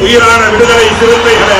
உயிரான விடுதலை சிறுத்தைகளே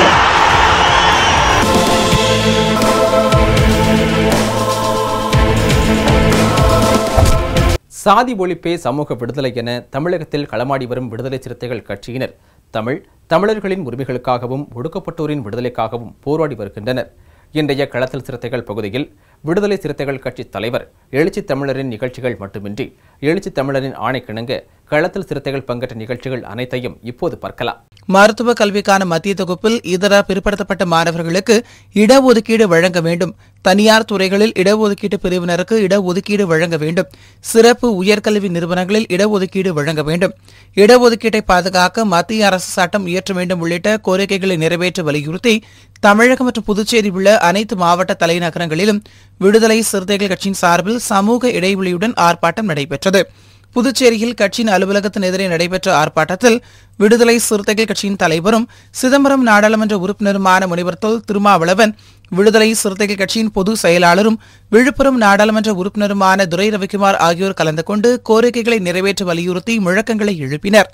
சாதி ஒழிப்பே சமூக விடுதலை என தமிழகத்தில் களமாடி வரும் விடுதலை சிறுத்தைகள் கட்சியினர் தமிழ் தமிழர்களின் உரிமைகளுக்காகவும் ஒடுக்கப்பட்டோரின் விடுதலைக்காகவும் போராடி வருகின்றனர் இன்றைய களத்தில் சிறுத்தைகள் பகுதியில் விடுதலை சிறுத்தைகள் கட்சி தலைவர் எழுச்சி தமிழரின் நிகழ்ச்சிகள் மட்டுமின்றி எழுச்சி தமிழரின் ஆணைக்கிணங்க களத்தில் சிறுத்தைகள் பங்கேற்ற நிகழ்ச்சிகள் அனைத்தையும் இப்போது பார்க்கலாம் மருத்துவ கல்விக்கான மத்திய தொகுப்பில் இதர பிற்படுத்தப்பட்ட மாணவர்களுக்கு இடஒதுக்கீடு வழங்க வேண்டும் தனியார் துறைகளில் இடஒதுக்கீட்டு பிரிவினருக்கு இடஒதுக்கீடு வழங்க வேண்டும் சிறப்பு உயர்கல்வி நிறுவனங்களில் இடஒதுக்கீடு வழங்க வேண்டும் இடஒதுக்கீட்டை பாதுகாக்க மத்திய அரசு சட்டம் இயற்ற வேண்டும் உள்ளிட்ட கோரிக்கைகளை நிறைவேற்ற வலியுறுத்தி தமிழகம் மற்றும் புதுச்சேரி உள்ள அனைத்து மாவட்ட தலைநகரங்களிலும் விடுதலை சிறுத்தைகள் கட்சியின் சார்பில் சமூக இடைவெளியுடன் ஆர்ப்பாட்டம் நடைபெற்றது புதுச்சேரியில் கட்சியின் அலுவலகத்தின் எதிரே நடைபெற்ற ஆர்ப்பாட்டத்தில் விடுதலை சிறுத்தைகள் கட்சியின் தலைவரும் சிதம்பரம் நாடாளுமன்ற உறுப்பினருமான முனைவர் தொல் திருமாவளவன் விடுதலை சிறுத்தைகள் கட்சியின் பொதுச் செயலாளரும் விழுப்புரம் நாடாளுமன்ற உறுப்பினருமான துரை ரவிக்குமார் ஆகியோர் கலந்து கொண்டு கோரிக்கைகளை நிறைவேற்ற வலியுறுத்தி முழக்கங்களை எழுப்பினர்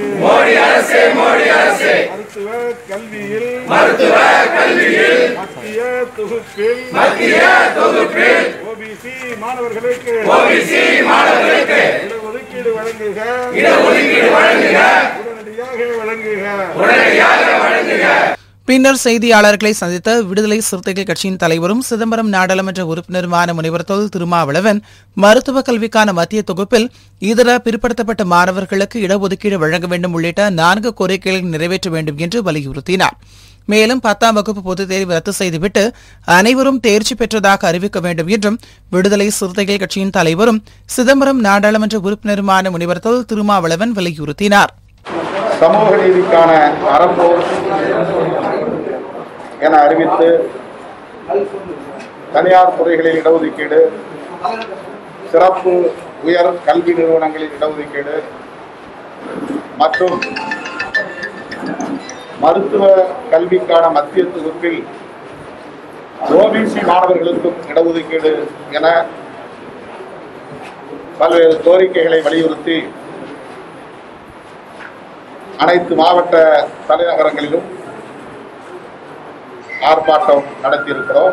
மருத்துவ கல்வியில் மருத்துவ கல்வியில் மத்திய தொகுப்பில் மத்திய தொகுப்பில் ஓபிசி மாணவர்களுக்கு ஓபிசி மாணவர்களுக்கு இடஒதுக்கீடு வழங்குக இடஒதுக்கீடு வழங்குக உடனடியாக வழங்குக உடனடியாக வழங்குக பின்னர் செய்தியாளர்களை சந்தித்த விடுதலை சிறுத்தைகள் கட்சியின் தலைவரும் சிதம்பரம் நாடாளுமன்ற உறுப்பினருமான முனைவர் தொல் திருமாவளவன் மருத்துவ கல்விக்கான மத்திய தொகுப்பில் இதர பிற்படுத்தப்பட்ட மாணவர்களுக்கு இடஒதுக்கீடு வழங்க வேண்டும் உள்ளிட்ட நான்கு கோரிக்கைகளை நிறைவேற்ற வேண்டும் என்று வலியுறுத்தினார் மேலும் பத்தாம் வகுப்பு பொதுத் தேர்வு ரத்து செய்துவிட்டு அனைவரும் தேர்ச்சி பெற்றதாக அறிவிக்க வேண்டும் என்றும் விடுதலை சிறுத்தைகள் கட்சியின் தலைவரும் சிதம்பரம் நாடாளுமன்ற உறுப்பினருமான முனைவர் தொல் திருமாவளவன் வலியுறுத்தினார் சமூக நீதிக்கான அறப்போர் என அறிவித்து தனியார் துறைகளில் இடஒதுக்கீடு சிறப்பு உயர் கல்வி நிறுவனங்களில் இடஒதுக்கீடு மற்றும் மருத்துவ கல்விக்கான மத்திய தொகுப்பில் ஓபிசி மாணவர்களுக்கும் இடஒதுக்கீடு என பல்வேறு கோரிக்கைகளை வலியுறுத்தி அனைத்து மாவட்ட தலைநகரங்களிலும் ஆர்ப்பாட்டம் நடத்தியிருக்கிறோம்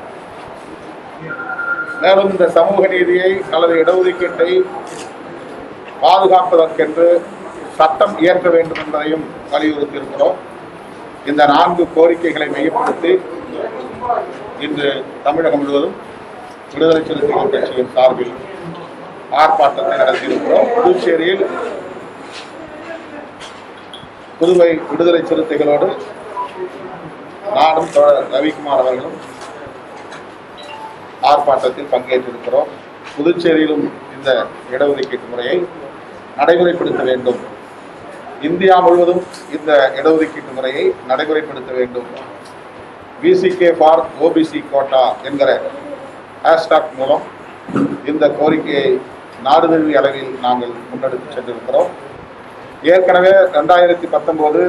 மேலும் இந்த சமூக நீதியை அல்லது இடஒதுக்கீட்டை பாதுகாப்பதற்கென்று சட்டம் இயற்ற வேண்டும் என்பதையும் வலியுறுத்தி இருக்கிறோம் இந்த நான்கு கோரிக்கைகளை மையப்படுத்தி இன்று தமிழகம் முழுவதும் விடுதலை சிறுத்தைகள் கட்சியின் சார்பில் ஆர்ப்பாட்டத்தை நடத்தியிருக்கிறோம் புதுச்சேரியில் புதுவை விடுதலை சிறுத்தைகளோடு நானும் தோழர் ரவிக்குமார் அவர்களும் ஆர்ப்பாட்டத்தில் பங்கேற்றிருக்கிறோம் புதுச்சேரியிலும் இந்த இடஒதுக்கீட்டு முறையை நடைமுறைப்படுத்த வேண்டும் இந்தியா முழுவதும் இந்த இடஒதுக்கீட்டு முறையை நடைமுறைப்படுத்த வேண்டும் விசிகே ஃபார் ஓபிசி கோட்டா என்கிற ஹேஷ்டாக் மூலம் இந்த கோரிக்கையை நாடு தழுவிய அளவில் நாங்கள் முன்னெடுத்து சென்றிருக்கிறோம் ஏற்கனவே ரெண்டாயிரத்தி பத்தொம்போது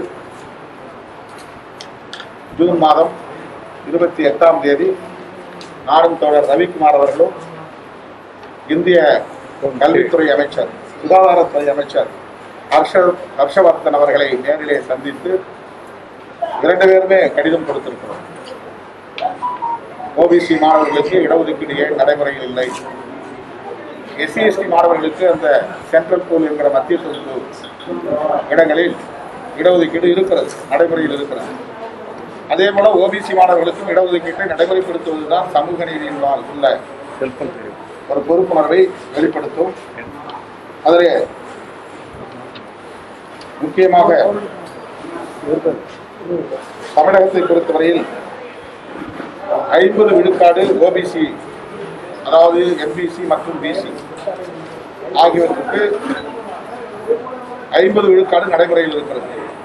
ஜூன் மாதம் இருபத்தி எட்டாம் தேதி நாடும் தோழர் ரவிக்குமார் அவர்களும் இந்திய கல்வித்துறை அமைச்சர் சுகாதாரத்துறை அமைச்சர் ஹர்ஷ ஹர்ஷவர்தன் அவர்களை நேரிலே சந்தித்து இரண்டு பேருமே கடிதம் கொடுத்திருக்கிறோம் ஓபிசி மாணவர்களுக்கு இடஒதுக்கீடு ஏன் நடைமுறையில் இல்லை எஸ்சி எஸ்டி மாணவர்களுக்கு அந்த சென்ட்ரல் பூல் என்கிற மத்திய தொகுப்பு இடங்களில் இடஒதுக்கீடு இருக்கிறது நடைமுறையில் இருக்கிறது அதே போல ஓபிசி மாணவர்களுக்கும் இடஒதுக்கீட்டை நடைமுறைப்படுத்துவதுதான் சமூக நீதியினால் உள்ள ஒரு பொறுப்புணர்வை வெளிப்படுத்தும் அதிலே முக்கியமாக தமிழகத்தை பொறுத்தவரையில் ஐம்பது விழுக்காடு ஓபிசி அதாவது எம்பிசி மற்றும் பிசி ஆகியவற்றுக்கு ஐம்பது விழுக்காடு நடைமுறையில் இருக்கிறது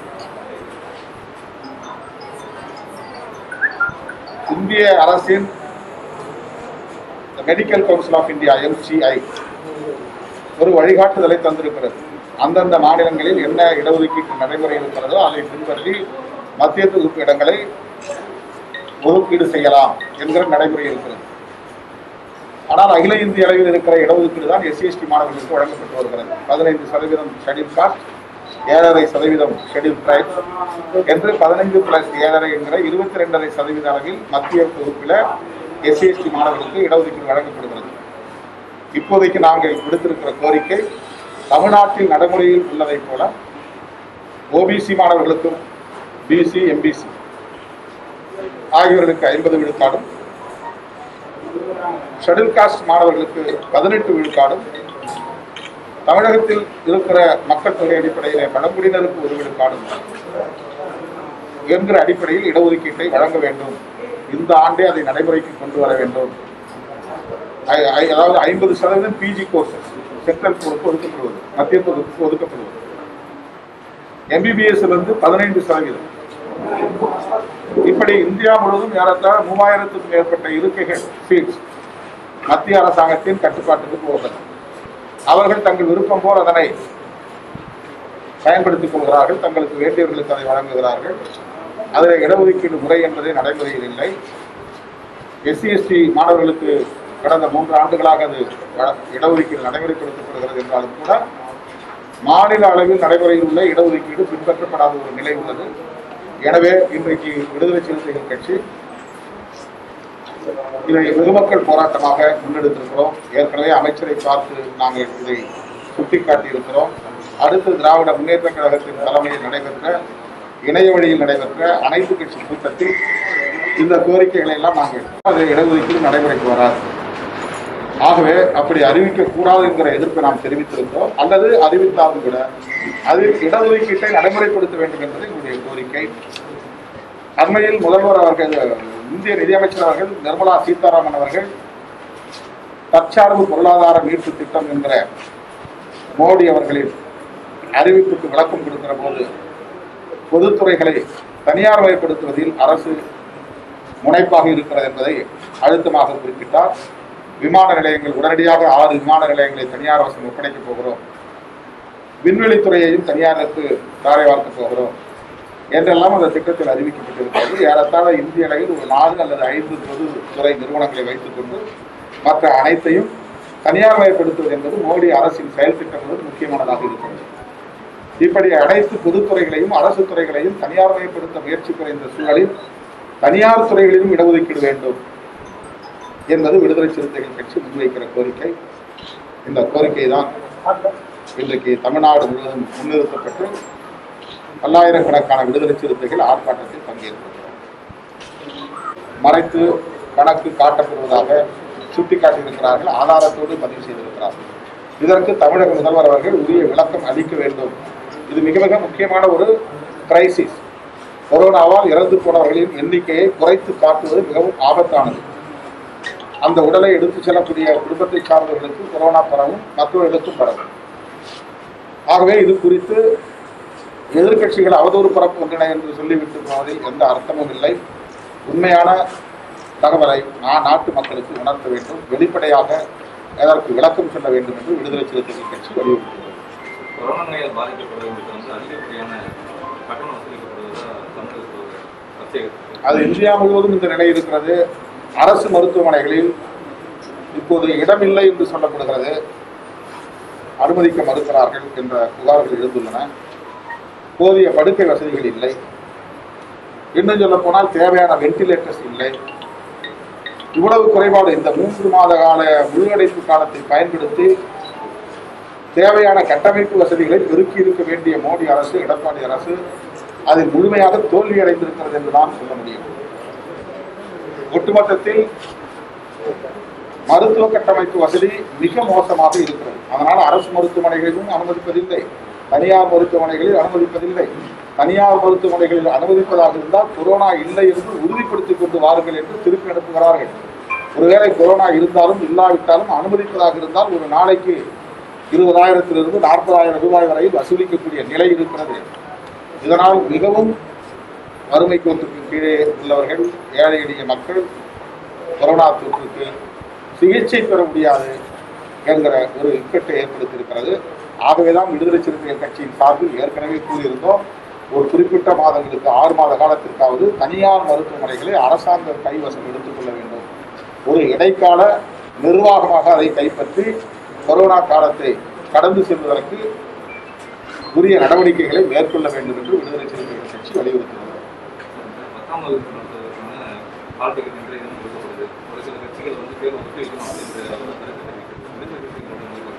இந்திய அரசின் medical council of India MCI ஒரு வழிகாட்டுதலை தந்திருக்கிறது அந்தந்த மாநிலங்களில் என்ன இடஒதுக்கீட்டு நடைமுறை இருக்கிறதோ அதை பின்பற்றி மத்திய தொகுப்பு இடங்களை ஒதுக்கீடு செய்யலாம் என்கிற நடைமுறை இருக்கிறது ஆனால் அகில இந்திய அளவில் இருக்கிற இடஒதுக்கீடு தான் எஸ்சி எஸ்டி மாணவர்களுக்கு வழங்கப்பட்டு வருகிறது பதினைந்து சதவீதம் ஷெடியூல் காஸ்ட் ஏழரை சதவீதம் ஷெட்யூல் டிரைப்ஸ் என்று பதினைந்து பிளஸ் ஏழரை என்கிற இருபத்தி ரெண்டரை சதவீத அளவில் மத்திய தொகுப்பில் எஸ்சி எஸ்டி மாணவர்களுக்கு இடஒதுக்கீடு வழங்கப்படுகிறது இப்போதைக்கு நாங்கள் விடுத்திருக்கிற கோரிக்கை தமிழ்நாட்டில் நடைமுறையில் உள்ளதைப் போல ஓபிசி மாணவர்களுக்கும் பிசி எம்பிசி ஆகியோர்களுக்கு ஐம்பது விழுக்காடும் ஷெட்யூல் காஸ்ட் மாணவர்களுக்கு பதினெட்டு விழுக்காடும் தமிழகத்தில் இருக்கிற மக்கள் தொகை அடிப்படையில் பழங்குடியினருக்கு ஒரு விழுக்காடும் என்கிற அடிப்படையில் இடஒதுக்கீட்டை வழங்க வேண்டும் இந்த ஆண்டே அதை நடைமுறைக்கு கொண்டு வர வேண்டும் ஐ- ஐ- அதாவது ஐம்பது சதவீதம் பிஜி கோர்சஸ் சென்ட்ரல் பொறுப்பு ஒதுக்கப்படுவது மத்திய பொறுப்பு ஒதுக்கப்படுவது எம்பிபிஎஸ் வந்து பதினைந்து சதவீதம் இப்படி இந்தியா முழுவதும் ஏறத்தாழ மூவாயிரத்துக்கும் மேற்பட்ட இருக்கைகள் சீட்ஸ் மத்திய அரசாங்கத்தின் கட்டுப்பாட்டுக்கு போகிறது அவர்கள் தங்கள் விருப்பம் போல் அதனை பயன்படுத்திக் கொள்கிறார்கள் தங்களுக்கு வேண்டியவர்களுக்கு அதை வழங்குகிறார்கள் அதில் இடஒதுக்கீடு முறை என்பதே நடைமுறையில் இல்லை எஸ்சி எஸ்டி மாணவர்களுக்கு கடந்த மூன்று ஆண்டுகளாக அது வ- இடஒதுக்கீடு நடைமுறைப்படுத்தப்படுகிறது என்றாலும் கூட மாநில அளவில் நடைமுறையில் உள்ள இடஒதுக்கீடு பின்பற்றப்படாத ஒரு நிலை உள்ளது எனவே இன்றைக்கு விடுதலை சிறுத்தைகள் கட்சி இதை பொதுமக்கள் போராட்டமாக முன்னெடுத்திருக்கிறோம் ஏற்கனவே அமைச்சரை பார்த்து நாங்கள் இதை சுட்டிக்காட்டியிருக்கிறோம் அடுத்து திராவிட முன்னேற்ற கழகத்தின் தலைமையில் நடைபெற்ற இணைய வழியில் நடைபெற்ற அனைத்து கட்சி கூட்டத்தில் இந்த கோரிக்கைகளை எல்லாம் நாங்கள் அது இடஒதுக்கீடு நடைமுறைக்கு வராது ஆகவே அப்படி அறிவிக்க கூடாது என்கிற எதிர்ப்பை நாம் தெரிவித்திருக்கிறோம் அல்லது அறிவித்தாலும் கூட அதில் இடஒதுக்கீட்டை நடைமுறைப்படுத்த வேண்டும் என்பது எங்களுடைய கோரிக்கை அண்மையில் முதல்வர் அவர்கள் இந்திய நிதியமைச்சர் அவர்கள் நிர்மலா சீதாராமன் அவர்கள் தற்சார்பு பொருளாதார மீட்பு திட்டம் என்கிற மோடி அவர்களின் அறிவிப்புக்கு விளக்கம் கொடுக்கிற போது பொதுத்துறைகளை தனியார் மயப்படுத்துவதில் அரசு முனைப்பாக இருக்கிறது என்பதை அழுத்தமாக குறிப்பிட்டார் விமான நிலையங்கள் உடனடியாக ஆறு விமான நிலையங்களை தனியார் வசம் ஒப்படைக்கப் போகிறோம் விண்வெளித்துறையையும் தனியாருக்கு தாரை வார்க்கப் போகிறோம் என்றெல்லாம் அந்த திட்டத்தில் அறிவிக்கப்பட்டிருக்கிறது ஏறத்தாழ இந்திய அளவில் ஒரு நாலு அல்லது ஐந்து பொது துறை நிறுவனங்களை வைத்துக்கொண்டு மற்ற அனைத்தையும் தனியார் மயப்படுத்துவது என்பது மோடி அரசின் செயல் திட்டங்களும் முக்கியமானதாக இருக்கிறது இப்படி அனைத்து பொதுத்துறைகளையும் அரசு துறைகளையும் தனியார் மயப்படுத்த முயற்சிக்கிற இந்த சூழலில் தனியார் துறைகளிலும் இடஒதுக்கீடு வேண்டும் என்பது விடுதலை சிறுத்தைகள் கட்சி முன்வைக்கிற கோரிக்கை இந்த கோரிக்கை தான் இன்றைக்கு தமிழ்நாடு முழுவதும் முன்னிறுத்தப்பட்டு பல்லாயிரக்கணக்கான விடுதலை சிறுத்தைகள் ஆர்ப்பாட்டத்தில் பங்கேற்கின்றனர் மறைத்து கணக்கு காட்டப்படுவதாக சுட்டிக்காட்டியிருக்கிறார்கள் ஆதாரத்தோடு பதிவு செய்திருக்கிறார்கள் இதற்கு தமிழக முதல்வர் அவர்கள் உரிய விளக்கம் அளிக்க வேண்டும் இது மிக மிக முக்கியமான ஒரு கிரைசிஸ் கொரோனாவால் இறந்து போனவர்களின் எண்ணிக்கையை குறைத்து காட்டுவது மிகவும் ஆபத்தானது அந்த உடலை எடுத்துச் செல்லக்கூடிய குடும்பத்தை சார்ந்தவர்களுக்கு கொரோனா பரவும் மற்றவர்களுக்கும் பரவும் ஆகவே இது குறித்து எதிர்க்கட்சிகள் அவதூறு பரப்புகின்றன என்று சொல்லிவிட்டு போவதில் எந்த அர்த்தமும் இல்லை உண்மையான தகவலை நான் நாட்டு மக்களுக்கு உணர்த்த வேண்டும் வெளிப்படையாக அதற்கு விளக்கம் சொல்ல வேண்டும் என்று விடுதலை சிறுத்தைகள் கட்சி வலியுறுத்துகிறது கொரோனா நோயால் பாதிக்கப்படுவதற்கு வந்து அதிகப்படியான கட்டணம் வசூலிக்கப்படுவதா தமிழக அரசியல் அது இந்தியா முழுவதும் இந்த நிலை இருக்கிறது அரசு மருத்துவமனைகளில் இப்போது இடமில்லை என்று சொல்லப்படுகிறது அனுமதிக்க மறுக்கிறார்கள் என்ற புகார்கள் எழுந்துள்ளன போதிய படுக்கை வசதிகள் இல்லை இன்னும் சொல்ல போனால் தேவையான வென்டிலேட்டர்ஸ் இல்லை இவ்வளவு குறைபாடு இந்த மூன்று மாத கால முழுஅடைப்பு காலத்தை பயன்படுத்தி தேவையான கட்டமைப்பு வசதிகளை பெருக்கி இருக்க வேண்டிய மோடி அரசு எடப்பாடி அரசு அதில் முழுமையாக தோல்வி அடைந்திருக்கிறது என்றுதான் சொல்ல முடியும் ஒட்டுமொத்தத்தில் மருத்துவ கட்டமைப்பு வசதி மிக மோசமாக இருக்கிறது அதனால் அரசு மருத்துவமனைகளிலும் அனுமதிப்பதில்லை தனியார் மருத்துவமனைகளில் அனுமதிப்பதில்லை தனியார் மருத்துவமனைகளில் அனுமதிப்பதாக இருந்தால் கொரோனா இல்லை என்று உறுதிப்படுத்திக் கொண்டு வாருங்கள் என்று திருப்பி அனுப்புகிறார்கள் ஒருவேளை கொரோனா இருந்தாலும் இல்லாவிட்டாலும் அனுமதிப்பதாக இருந்தால் ஒரு நாளைக்கு இருபதாயிரத்திலிருந்து நாற்பதாயிரம் ரூபாய் வரையில் வசூலிக்கக்கூடிய நிலை இருக்கிறது இதனால் மிகவும் வறுமை கோட்டுக்கு கீழே உள்ளவர்கள் ஏழை எளிய மக்கள் கொரோனா தொற்றுக்கு சிகிச்சை பெற முடியாது என்கிற ஒரு இக்கட்டை ஏற்படுத்தியிருக்கிறது ஆகவேதான் விடுதலை சிறுத்தைகள் கட்சியின் சார்பில் ஏற்கனவே கூறியிருந்தோம் ஒரு குறிப்பிட்ட மாதங்களுக்கு ஆறு மாத காலத்திற்காவது தனியார் மருத்துவமனைகளை அரசாங்க கைவசம் எடுத்துக்கொள்ள வேண்டும் ஒரு இடைக்கால நிர்வாகமாக அதை கைப்பற்றி கொரோனா காலத்தை கடந்து செல்வதற்கு உரிய நடவடிக்கைகளை மேற்கொள்ள வேண்டும் என்று விடுதலை சிறுத்தைகள் கட்சி வலியுறுத்துகிறது பத்தாம் வகுப்பு நடத்துவதற்கான ஹால் டிக்கெட் இன்றைய தினம் கொடுக்கப்படுது ஒரு சில கட்சிகள் வந்து தேர்வு ஒத்திவைக்கணும் அப்படின்ற கருத்து தெரிவிக்கிறது விடுதலை கட்சிகளோட நிலைப்பாடு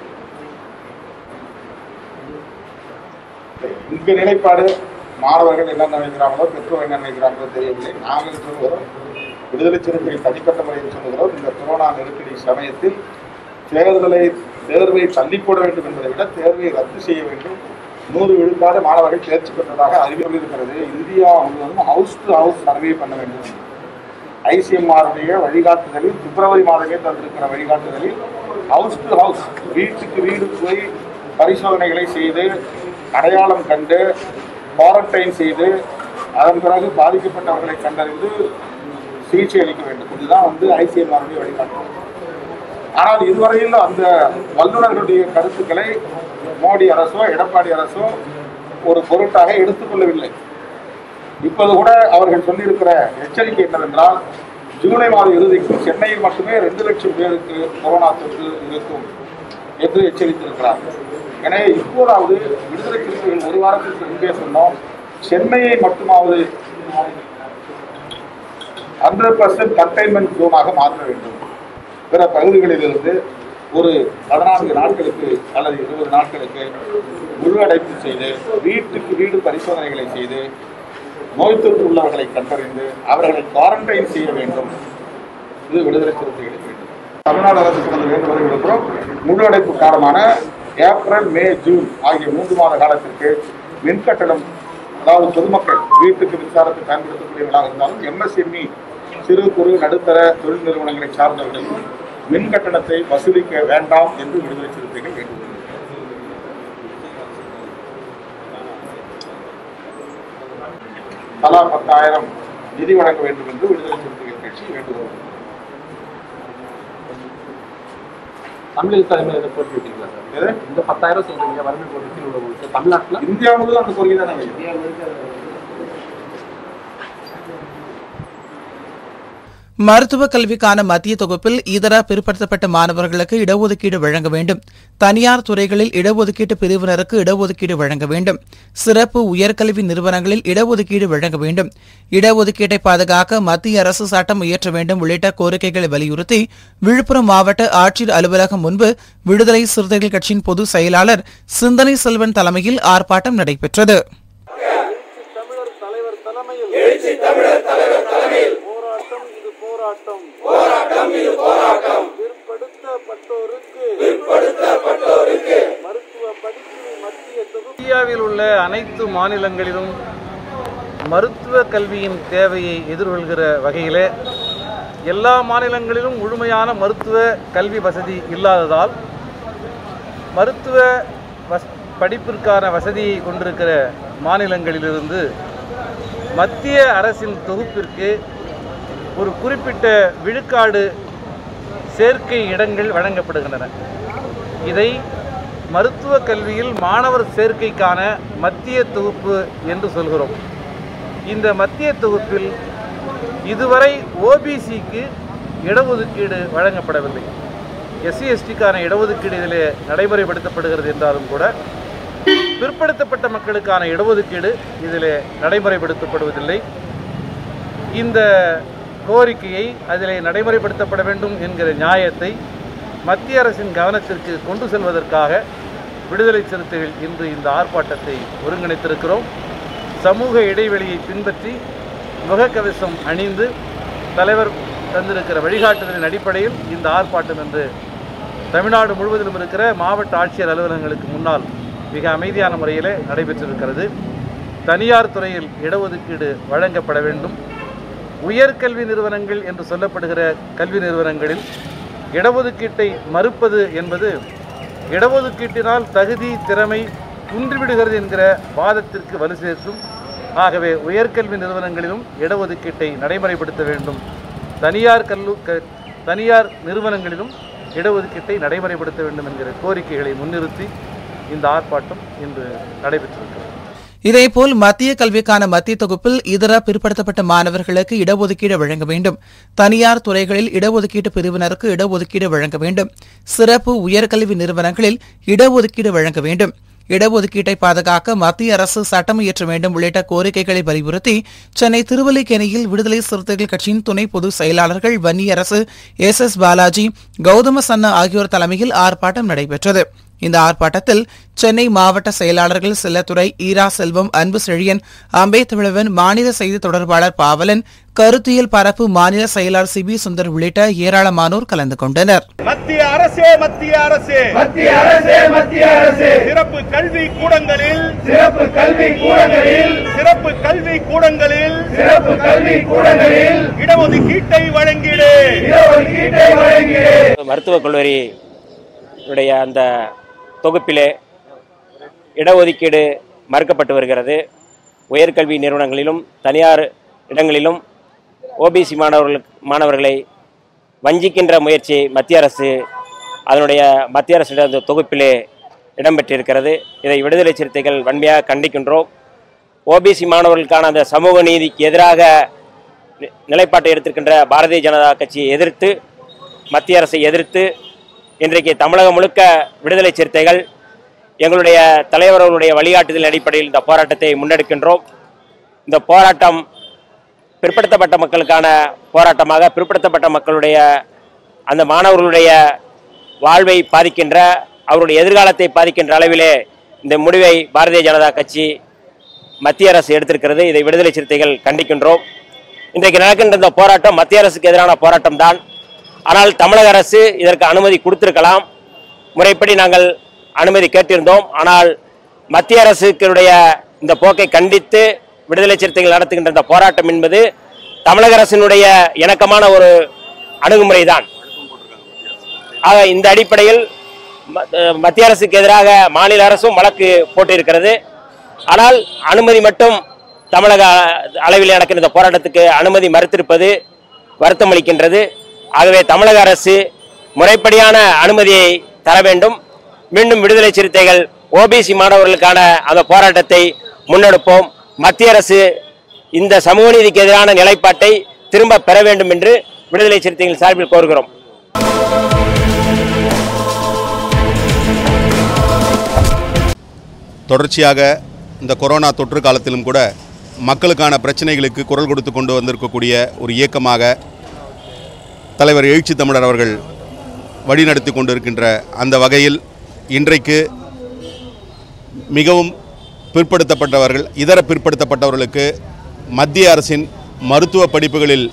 இங்க நிலைப்பாடு மாணவர்கள் என்ன நினைக்கிறாங்களோ பெற்றோர் என்ன நினைக்கிறாங்களோ தெரியவில்லை நாங்கள் சொல்கிறோம் விடுதலை சிறுத்தைகள் தனிப்பட்ட முறையில் சொல்லுகிறோம் இந்த கொரோனா நெருக்கடி சமயத்தில் தேர்தலை தேர்வை தள்ளி போட வேண்டும் என்பதை விட தேர்வை ரத்து செய்ய வேண்டும் நூறு விழுக்காடு மாணவர்கள் தேர்ச்சி பெற்றதாக அறிவியல் இருக்கிறது இந்தியா முழுவதும் ஹவுஸ் டு ஹவுஸ் சர்வே பண்ண வேண்டும் ஐசிஎம்ஆருடைய வழிகாட்டுதலில் பிப்ரவரி மாதமே தந்திருக்கிற வழிகாட்டுதலில் ஹவுஸ் டு ஹவுஸ் வீட்டுக்கு வீடு போய் பரிசோதனைகளை செய்து அடையாளம் கண்டு குவாரண்டைன் செய்து அதன் பிறகு பாதிக்கப்பட்டவர்களை கண்டறிந்து சிகிச்சை அளிக்க வேண்டும் இதுதான் வந்து ஐசிஎம்ஆருடைய வழிகாட்டுதல் ஆனால் இதுவரையில் அந்த வல்லுநர்களுடைய கருத்துக்களை மோடி அரசோ எடப்பாடி அரசோ ஒரு பொருட்டாக எடுத்துக்கொள்ளவில்லை இப்போது கூட அவர்கள் சொல்லியிருக்கிற எச்சரிக்கை என்னவென்றால் ஜூலை மாத இறுதிக்கு சென்னையில் மட்டுமே ரெண்டு லட்சம் பேருக்கு கொரோனா தொற்று இருக்கும் என்று எச்சரித்திருக்கிறார்கள் எனவே இப்போதாவது விடுதலை சிறுத்தைகள் ஒரு வாரத்திற்கு முன்பே சொன்னோம் சென்னையை மட்டுமாவது ஹண்ட்ரட் பர்சன்ட் கண்டெய்ன்மெண்ட் ஜோனாக மாற்ற வேண்டும் பிற பகுதிகளிலிருந்து ஒரு பதினான்கு நாட்களுக்கு அல்லது இருபது நாட்களுக்கு முழு அடைப்பு செய்து வீட்டுக்கு வீடு பரிசோதனைகளை செய்து நோய் தொற்று உள்ளவர்களை கண்டறிந்து அவர்களை குவாரண்டைன் செய்ய வேண்டும் இது விடுதலை சிறுத்தைகளுக்கு வேண்டும் தமிழ்நாடு அரசு கடந்த வேண்டுகோளை விடுக்கிறோம் முழு அடைப்பு காலமான ஏப்ரல் மே ஜூன் ஆகிய மூன்று மாத காலத்திற்கு மின் கட்டணம் அதாவது பொதுமக்கள் வீட்டுக்கு மின்சாரத்தை பயன்படுத்தக்கூடியவர்களாக இருந்தாலும் எம்எஸ்எம்இ சிறு குறு நடுத்தர தொழில் நிறுவனங்களை சார்ந்தவர்களுக்கும் மின் கட்டணத்தை வசூலிக்க வேண்டாம் என்று விடுதலை சிறுத்தைகள் வேண்டுகோள் தலா பத்தாயிரம் நிதி வழங்க வேண்டும் என்று விடுதலை சிறுத்தைகள் கட்சி வேண்டுகோள் தமிழக தலைமையில் போட்டி விட்டீங்களா சார் எது? இந்த பத்தாயிரம் சொல்றீங்க வறுமை கோட்டு கீழ் உள்ளவங்களுக்கு தமிழ்நாட்டில் இந்தியா முழுவதும் அந்த கோரிக்கை தான் வைக்கும் மருத்துவ கல்விக்கான மத்திய தொகுப்பில் இதர பிற்படுத்தப்பட்ட மாணவர்களுக்கு இடஒதுக்கீடு வழங்க வேண்டும் தனியார் துறைகளில் இடஒதுக்கீட்டு பிரிவினருக்கு இடஒதுக்கீடு வழங்க வேண்டும் சிறப்பு உயர்கல்வி நிறுவனங்களில் இடஒதுக்கீடு வழங்க வேண்டும் இடஒதுக்கீட்டை பாதுகாக்க மத்திய அரசு சட்டம் இயற்ற வேண்டும் உள்ளிட்ட கோரிக்கைகளை வலியுறுத்தி விழுப்புரம் மாவட்ட ஆட்சியர் அலுவலகம் முன்பு விடுதலை சிறுத்தைகள் கட்சியின் பொதுச் செயலாளர் சிந்தனை செல்வன் தலைமையில் ஆர்ப்பாட்டம் நடைபெற்றது தமிழர் தலைவர் தலைமையில் எழுச்சி தமிழர் தலைவர் தலைமையில் போராட்டம் இது போராட்டம் போராட்டம் இது போராட்டம் பிற்படுத்தப்பட்டோருக்கு பிற்படுத்தப்பட்டோருக்கு மருத்துவ படிப்பில் மத்திய தொகுப்பு இந்தியாவில் உள்ள அனைத்து மாநிலங்களிலும் மருத்துவ கல்வியின் தேவையை எதிர்கொள்கிற வகையிலே எல்லா மாநிலங்களிலும் முழுமையான மருத்துவ கல்வி வசதி இல்லாததால் மருத்துவ வஸ் படிப்பிற்கான வசதியை கொண்டிருக்கிற மாநிலங்களிலிருந்து மத்திய அரசின் தொகுப்பிற்கு ஒரு குறிப்பிட்ட விழுக்காடு சேர்க்கை இடங்கள் வழங்கப்படுகின்றன இதை மருத்துவ கல்வியில் மாணவர் சேர்க்கைக்கான மத்திய தொகுப்பு என்று சொல்கிறோம் இந்த மத்திய தொகுப்பில் இதுவரை ஓபிசிக்கு இடஒதுக்கீடு வழங்கப்படவில்லை எஸ்சி எஸ்டிக்கான இடஒதுக்கீடு இதில் நடைமுறைப்படுத்தப்படுகிறது என்றாலும் கூட பிற்படுத்தப்பட்ட மக்களுக்கான இடஒதுக்கீடு இதில் நடைமுறைப்படுத்தப்படுவதில்லை இந்த கோரிக்கையை அதில் நடைமுறைப்படுத்தப்பட வேண்டும் என்கிற நியாயத்தை மத்திய அரசின் கவனத்திற்கு கொண்டு செல்வதற்காக விடுதலை சிறுத்தைகள் இன்று இந்த ஆர்ப்பாட்டத்தை ஒருங்கிணைத்திருக்கிறோம் சமூக இடைவெளியை பின்பற்றி முகக்கவசம் அணிந்து தலைவர் தந்திருக்கிற வழிகாட்டுதலின் அடிப்படையில் இந்த ஆர்ப்பாட்டம் என்று தமிழ்நாடு முழுவதிலும் இருக்கிற மாவட்ட ஆட்சியர் அலுவலகங்களுக்கு முன்னால் மிக அமைதியான முறையிலே நடைபெற்றிருக்கிறது தனியார் துறையில் இடஒதுக்கீடு வழங்கப்பட வேண்டும் உயர்கல்வி நிறுவனங்கள் என்று சொல்லப்படுகிற கல்வி நிறுவனங்களில் இடஒதுக்கீட்டை மறுப்பது என்பது இடஒதுக்கீட்டினால் தகுதி திறமை குன்றிவிடுகிறது என்கிற வாதத்திற்கு வலு சேர்க்கும் ஆகவே உயர்கல்வி நிறுவனங்களிலும் இடஒதுக்கீட்டை நடைமுறைப்படுத்த வேண்டும் தனியார் கல்லு க தனியார் நிறுவனங்களிலும் இடஒதுக்கீட்டை நடைமுறைப்படுத்த வேண்டும் என்கிற கோரிக்கைகளை முன்னிறுத்தி இந்த ஆர்ப்பாட்டம் இன்று நடைபெற்றிருக்கிறது இதேபோல் மத்திய கல்விக்கான மத்திய தொகுப்பில் இதர பிற்படுத்தப்பட்ட மாணவர்களுக்கு இடஒதுக்கீடு வழங்க வேண்டும் தனியார் துறைகளில் இடஒதுக்கீட்டு பிரிவினருக்கு இடஒதுக்கீடு வழங்க வேண்டும் சிறப்பு உயர்கல்வி நிறுவனங்களில் இடஒதுக்கீடு வழங்க வேண்டும் இடஒதுக்கீட்டை பாதுகாக்க மத்திய அரசு சட்டம் இயற்ற வேண்டும் உள்ளிட்ட கோரிக்கைகளை வலியுறுத்தி சென்னை திருவல்லிக்கேணியில் விடுதலை சிறுத்தைகள் கட்சியின் துணை பொதுச் செயலாளர்கள் வன்னியரசு எஸ் எஸ் பாலாஜி கௌதம சன்னா ஆகியோர் தலைமையில் ஆர்ப்பாட்டம் நடைபெற்றது இந்த ஆர்ப்பாட்டத்தில் சென்னை மாவட்ட செயலாளர்கள் செல்லத்துறை ஈரா செல்வம் அன்பு செழியன் அம்பேத்தமிழவன் மாநில செய்தி தொடர்பாளர் பாவலன் கருத்தியல் பரப்பு மாநில செயலாளர் சிபி சுந்தர் உள்ளிட்ட ஏராளமானோர் கலந்து கொண்டனர் மத்திய அரசே மத்திய அரசே மத்திய அரசே மத்திய அரசே சிறப்பு கல்வி கூடங்களில் சிறப்பு கல்வி கூடங்களில் சிறப்பு கல்வி கூடங்களில் சிறப்பு கல்வி கூடங்களில் இடஒதுக்கீட்டை வழங்கிடு இடஒதுக்கீட்டை வழங்கிடு மருத்துவக் கல்லூரி உடைய அந்த தொகுப்பிலே இடஒதுக்கீடு மறுக்கப்பட்டு வருகிறது உயர்கல்வி நிறுவனங்களிலும் தனியார் இடங்களிலும் ஓபிசி மாணவர்களுக்கு மாணவர்களை வஞ்சிக்கின்ற முயற்சியை மத்திய அரசு அதனுடைய மத்திய அரசு அந்த தொகுப்பிலே இடம்பெற்றிருக்கிறது இதை விடுதலை சிறுத்தைகள் வன்மையாக கண்டிக்கின்றோம் ஓபிசி மாணவர்களுக்கான அந்த சமூக நீதிக்கு எதிராக நி- நிலைப்பாட்டை எடுத்திருக்கின்ற பாரதிய ஜனதா கட்சியை எதிர்த்து மத்திய அரசை எதிர்த்து இன்றைக்கு தமிழகம் முழுக்க விடுதலை சிறுத்தைகள் எங்களுடைய தலைவர் அவர்களுடைய வழிகாட்டுதல் அடிப்படையில் இந்த போராட்டத்தை முன்னெடுக்கின்றோம் இந்த போராட்டம் பிற்படுத்தப்பட்ட மக்களுக்கான போராட்டமாக பிற்படுத்தப்பட்ட மக்களுடைய அந்த மாணவர்களுடைய வாழ்வை பாதிக்கின்ற அவருடைய எதிர்காலத்தை பாதிக்கின்ற அளவிலே இந்த முடிவை பாரதிய ஜனதா கட்சி மத்திய அரசு எடுத்திருக்கிறது இதை விடுதலை சிறுத்தைகள் கண்டிக்கின்றோம் இன்றைக்கு நடக்கின்ற இந்த போராட்டம் மத்திய அரசுக்கு எதிரான போராட்டம் தான் ஆனால் தமிழக அரசு இதற்கு அனுமதி கொடுத்திருக்கலாம் முறைப்படி நாங்கள் அனுமதி கேட்டிருந்தோம் ஆனால் மத்திய அரசுடைய இந்த போக்கை கண்டித்து விடுதலை சிறுத்தைகள் நடத்துகின்ற இந்த போராட்டம் என்பது தமிழக அரசினுடைய இணக்கமான ஒரு அணுகுமுறை தான் ஆக இந்த அடிப்படையில் ம- அஹ் மத்திய அரசுக்கு எதிராக மாநில அரசும் வழக்கு போட்டிருக்கிறது ஆனால் அனுமதி மட்டும் தமிழக அளவில் நடக்கிற இந்த போராட்டத்துக்கு அனுமதி மறுத்திருப்பது வருத்தம் அளிக்கின்றது ஆகவே தமிழக அரசு முறைப்படியான அனுமதியை தர வேண்டும் மீண்டும் விடுதலை சிறுத்தைகள் ஓபிசி மாணவர்களுக்கான அந்த போராட்டத்தை முன்னெடுப்போம் மத்திய அரசு இந்த சமூக நீதிக்கு எதிரான நிலைப்பாட்டை திரும்ப பெற வேண்டும் என்று விடுதலை சிறுத்தைகள் சார்பில் கோருகிறோம் தொடர்ச்சியாக இந்த கொரோனா தொற்று காலத்திலும் கூட மக்களுக்கான பிரச்சனைகளுக்கு குரல் கொடுத்து கொண்டு வந்திருக்கக்கூடிய ஒரு இயக்கமாக தலைவர் எழுச்சி தமிழர் அவர்கள் வழிநடத்தி கொண்டிருக்கின்ற அந்த வகையில் இன்றைக்கு மிகவும் பிற்படுத்தப்பட்டவர்கள் இதர பிற்படுத்தப்பட்டவர்களுக்கு மத்திய அரசின் மருத்துவ படிப்புகளில்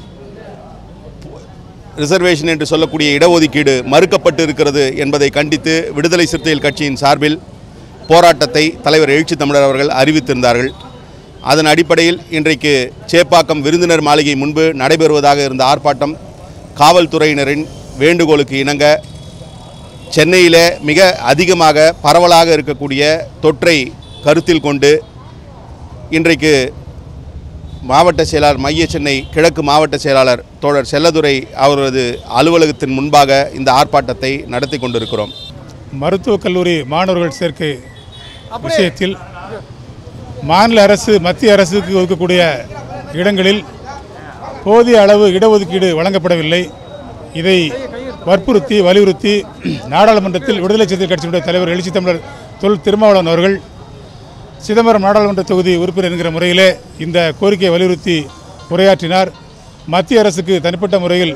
ரிசர்வேஷன் என்று சொல்லக்கூடிய இடஒதுக்கீடு மறுக்கப்பட்டு இருக்கிறது என்பதை கண்டித்து விடுதலை சிறுத்தைகள் கட்சியின் சார்பில் போராட்டத்தை தலைவர் எழுச்சி தமிழர் அவர்கள் அறிவித்திருந்தார்கள் அதன் அடிப்படையில் இன்றைக்கு சேப்பாக்கம் விருந்தினர் மாளிகை முன்பு நடைபெறுவதாக இருந்த ஆர்ப்பாட்டம் காவல்துறையினரின் வேண்டுகோளுக்கு இணங்க சென்னையிலே மிக அதிகமாக பரவலாக இருக்கக்கூடிய தொற்றை கருத்தில் கொண்டு இன்றைக்கு மாவட்ட செயலாளர் மைய சென்னை கிழக்கு மாவட்ட செயலாளர் தோழர் செல்லதுரை அவரது அலுவலகத்தின் முன்பாக இந்த ஆர்ப்பாட்டத்தை நடத்தி கொண்டிருக்கிறோம் மருத்துவக் கல்லூரி மாணவர்கள் சேர்க்கை விஷயத்தில் மாநில அரசு மத்திய அரசுக்கு ஒதுக்கக்கூடிய இடங்களில் போதிய அளவு இடஒதுக்கீடு வழங்கப்படவில்லை இதை வற்புறுத்தி வலியுறுத்தி நாடாளுமன்றத்தில் விடுதலை சிறுத்தை கட்சியினுடைய தலைவர் எழுச்சி தமிழர் தொல் திருமாவளவன் அவர்கள் சிதம்பரம் நாடாளுமன்ற தொகுதி உறுப்பினர் என்கிற முறையிலே இந்த கோரிக்கையை வலியுறுத்தி உரையாற்றினார் மத்திய அரசுக்கு தனிப்பட்ட முறையில்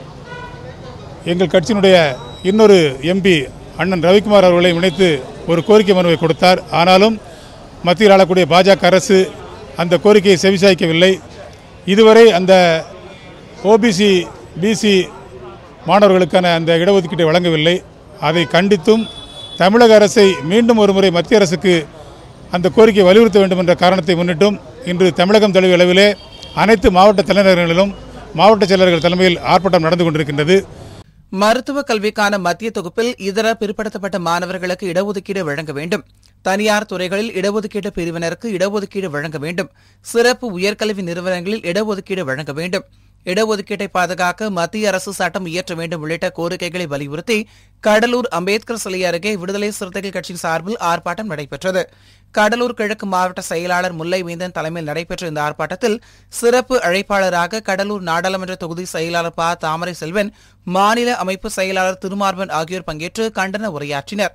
எங்கள் கட்சியினுடைய இன்னொரு எம்பி அண்ணன் ரவிக்குமார் அவர்களை இணைத்து ஒரு கோரிக்கை மனுவை கொடுத்தார் ஆனாலும் மத்தியில் ஆளக்கூடிய பாஜக அரசு அந்த கோரிக்கையை செவிசாய்க்கவில்லை இதுவரை அந்த ஓபிசி பிசி மாணவர்களுக்கான அந்த இடஒதுக்கீட்டை வழங்கவில்லை அதை கண்டித்தும் தமிழக அரசை மீண்டும் ஒரு முறை மத்திய அரசுக்கு அந்த கோரிக்கையை வலியுறுத்த வேண்டும் என்ற காரணத்தை முன்னிட்டும் இன்று தமிழகம் தழுவிய அளவிலே அனைத்து மாவட்ட தலைநகரங்களிலும் மாவட்ட செயலர்கள் தலைமையில் ஆர்ப்பாட்டம் நடந்து கொண்டிருக்கின்றது மருத்துவ கல்விக்கான மத்திய தொகுப்பில் இதர பிற்படுத்தப்பட்ட மாணவர்களுக்கு இடஒதுக்கீடு வழங்க வேண்டும் தனியார் துறைகளில் இடஒதுக்கீட்டு பிரிவினருக்கு இடஒதுக்கீடு வழங்க வேண்டும் சிறப்பு உயர்கல்வி நிறுவனங்களில் இடஒதுக்கீடு வழங்க வேண்டும் இடஒதுக்கீட்டை பாதுகாக்க மத்திய அரசு சட்டம் இயற்ற வேண்டும் உள்ளிட்ட கோரிக்கைகளை வலியுறுத்தி கடலூர் அம்பேத்கர் சிலை அருகே விடுதலை சிறுத்தைகள் கட்சியின் சார்பில் ஆர்ப்பாட்டம் நடைபெற்றது கடலூர் கிழக்கு மாவட்ட செயலாளர் முல்லைவேந்தன் தலைமையில் நடைபெற்ற இந்த ஆர்ப்பாட்டத்தில் சிறப்பு அழைப்பாளராக கடலூர் நாடாளுமன்ற தொகுதி செயலாளர் ப தாமரை செல்வன் மாநில அமைப்பு செயலாளர் திருமார்பன் ஆகியோர் பங்கேற்று கண்டன உரையாற்றினர்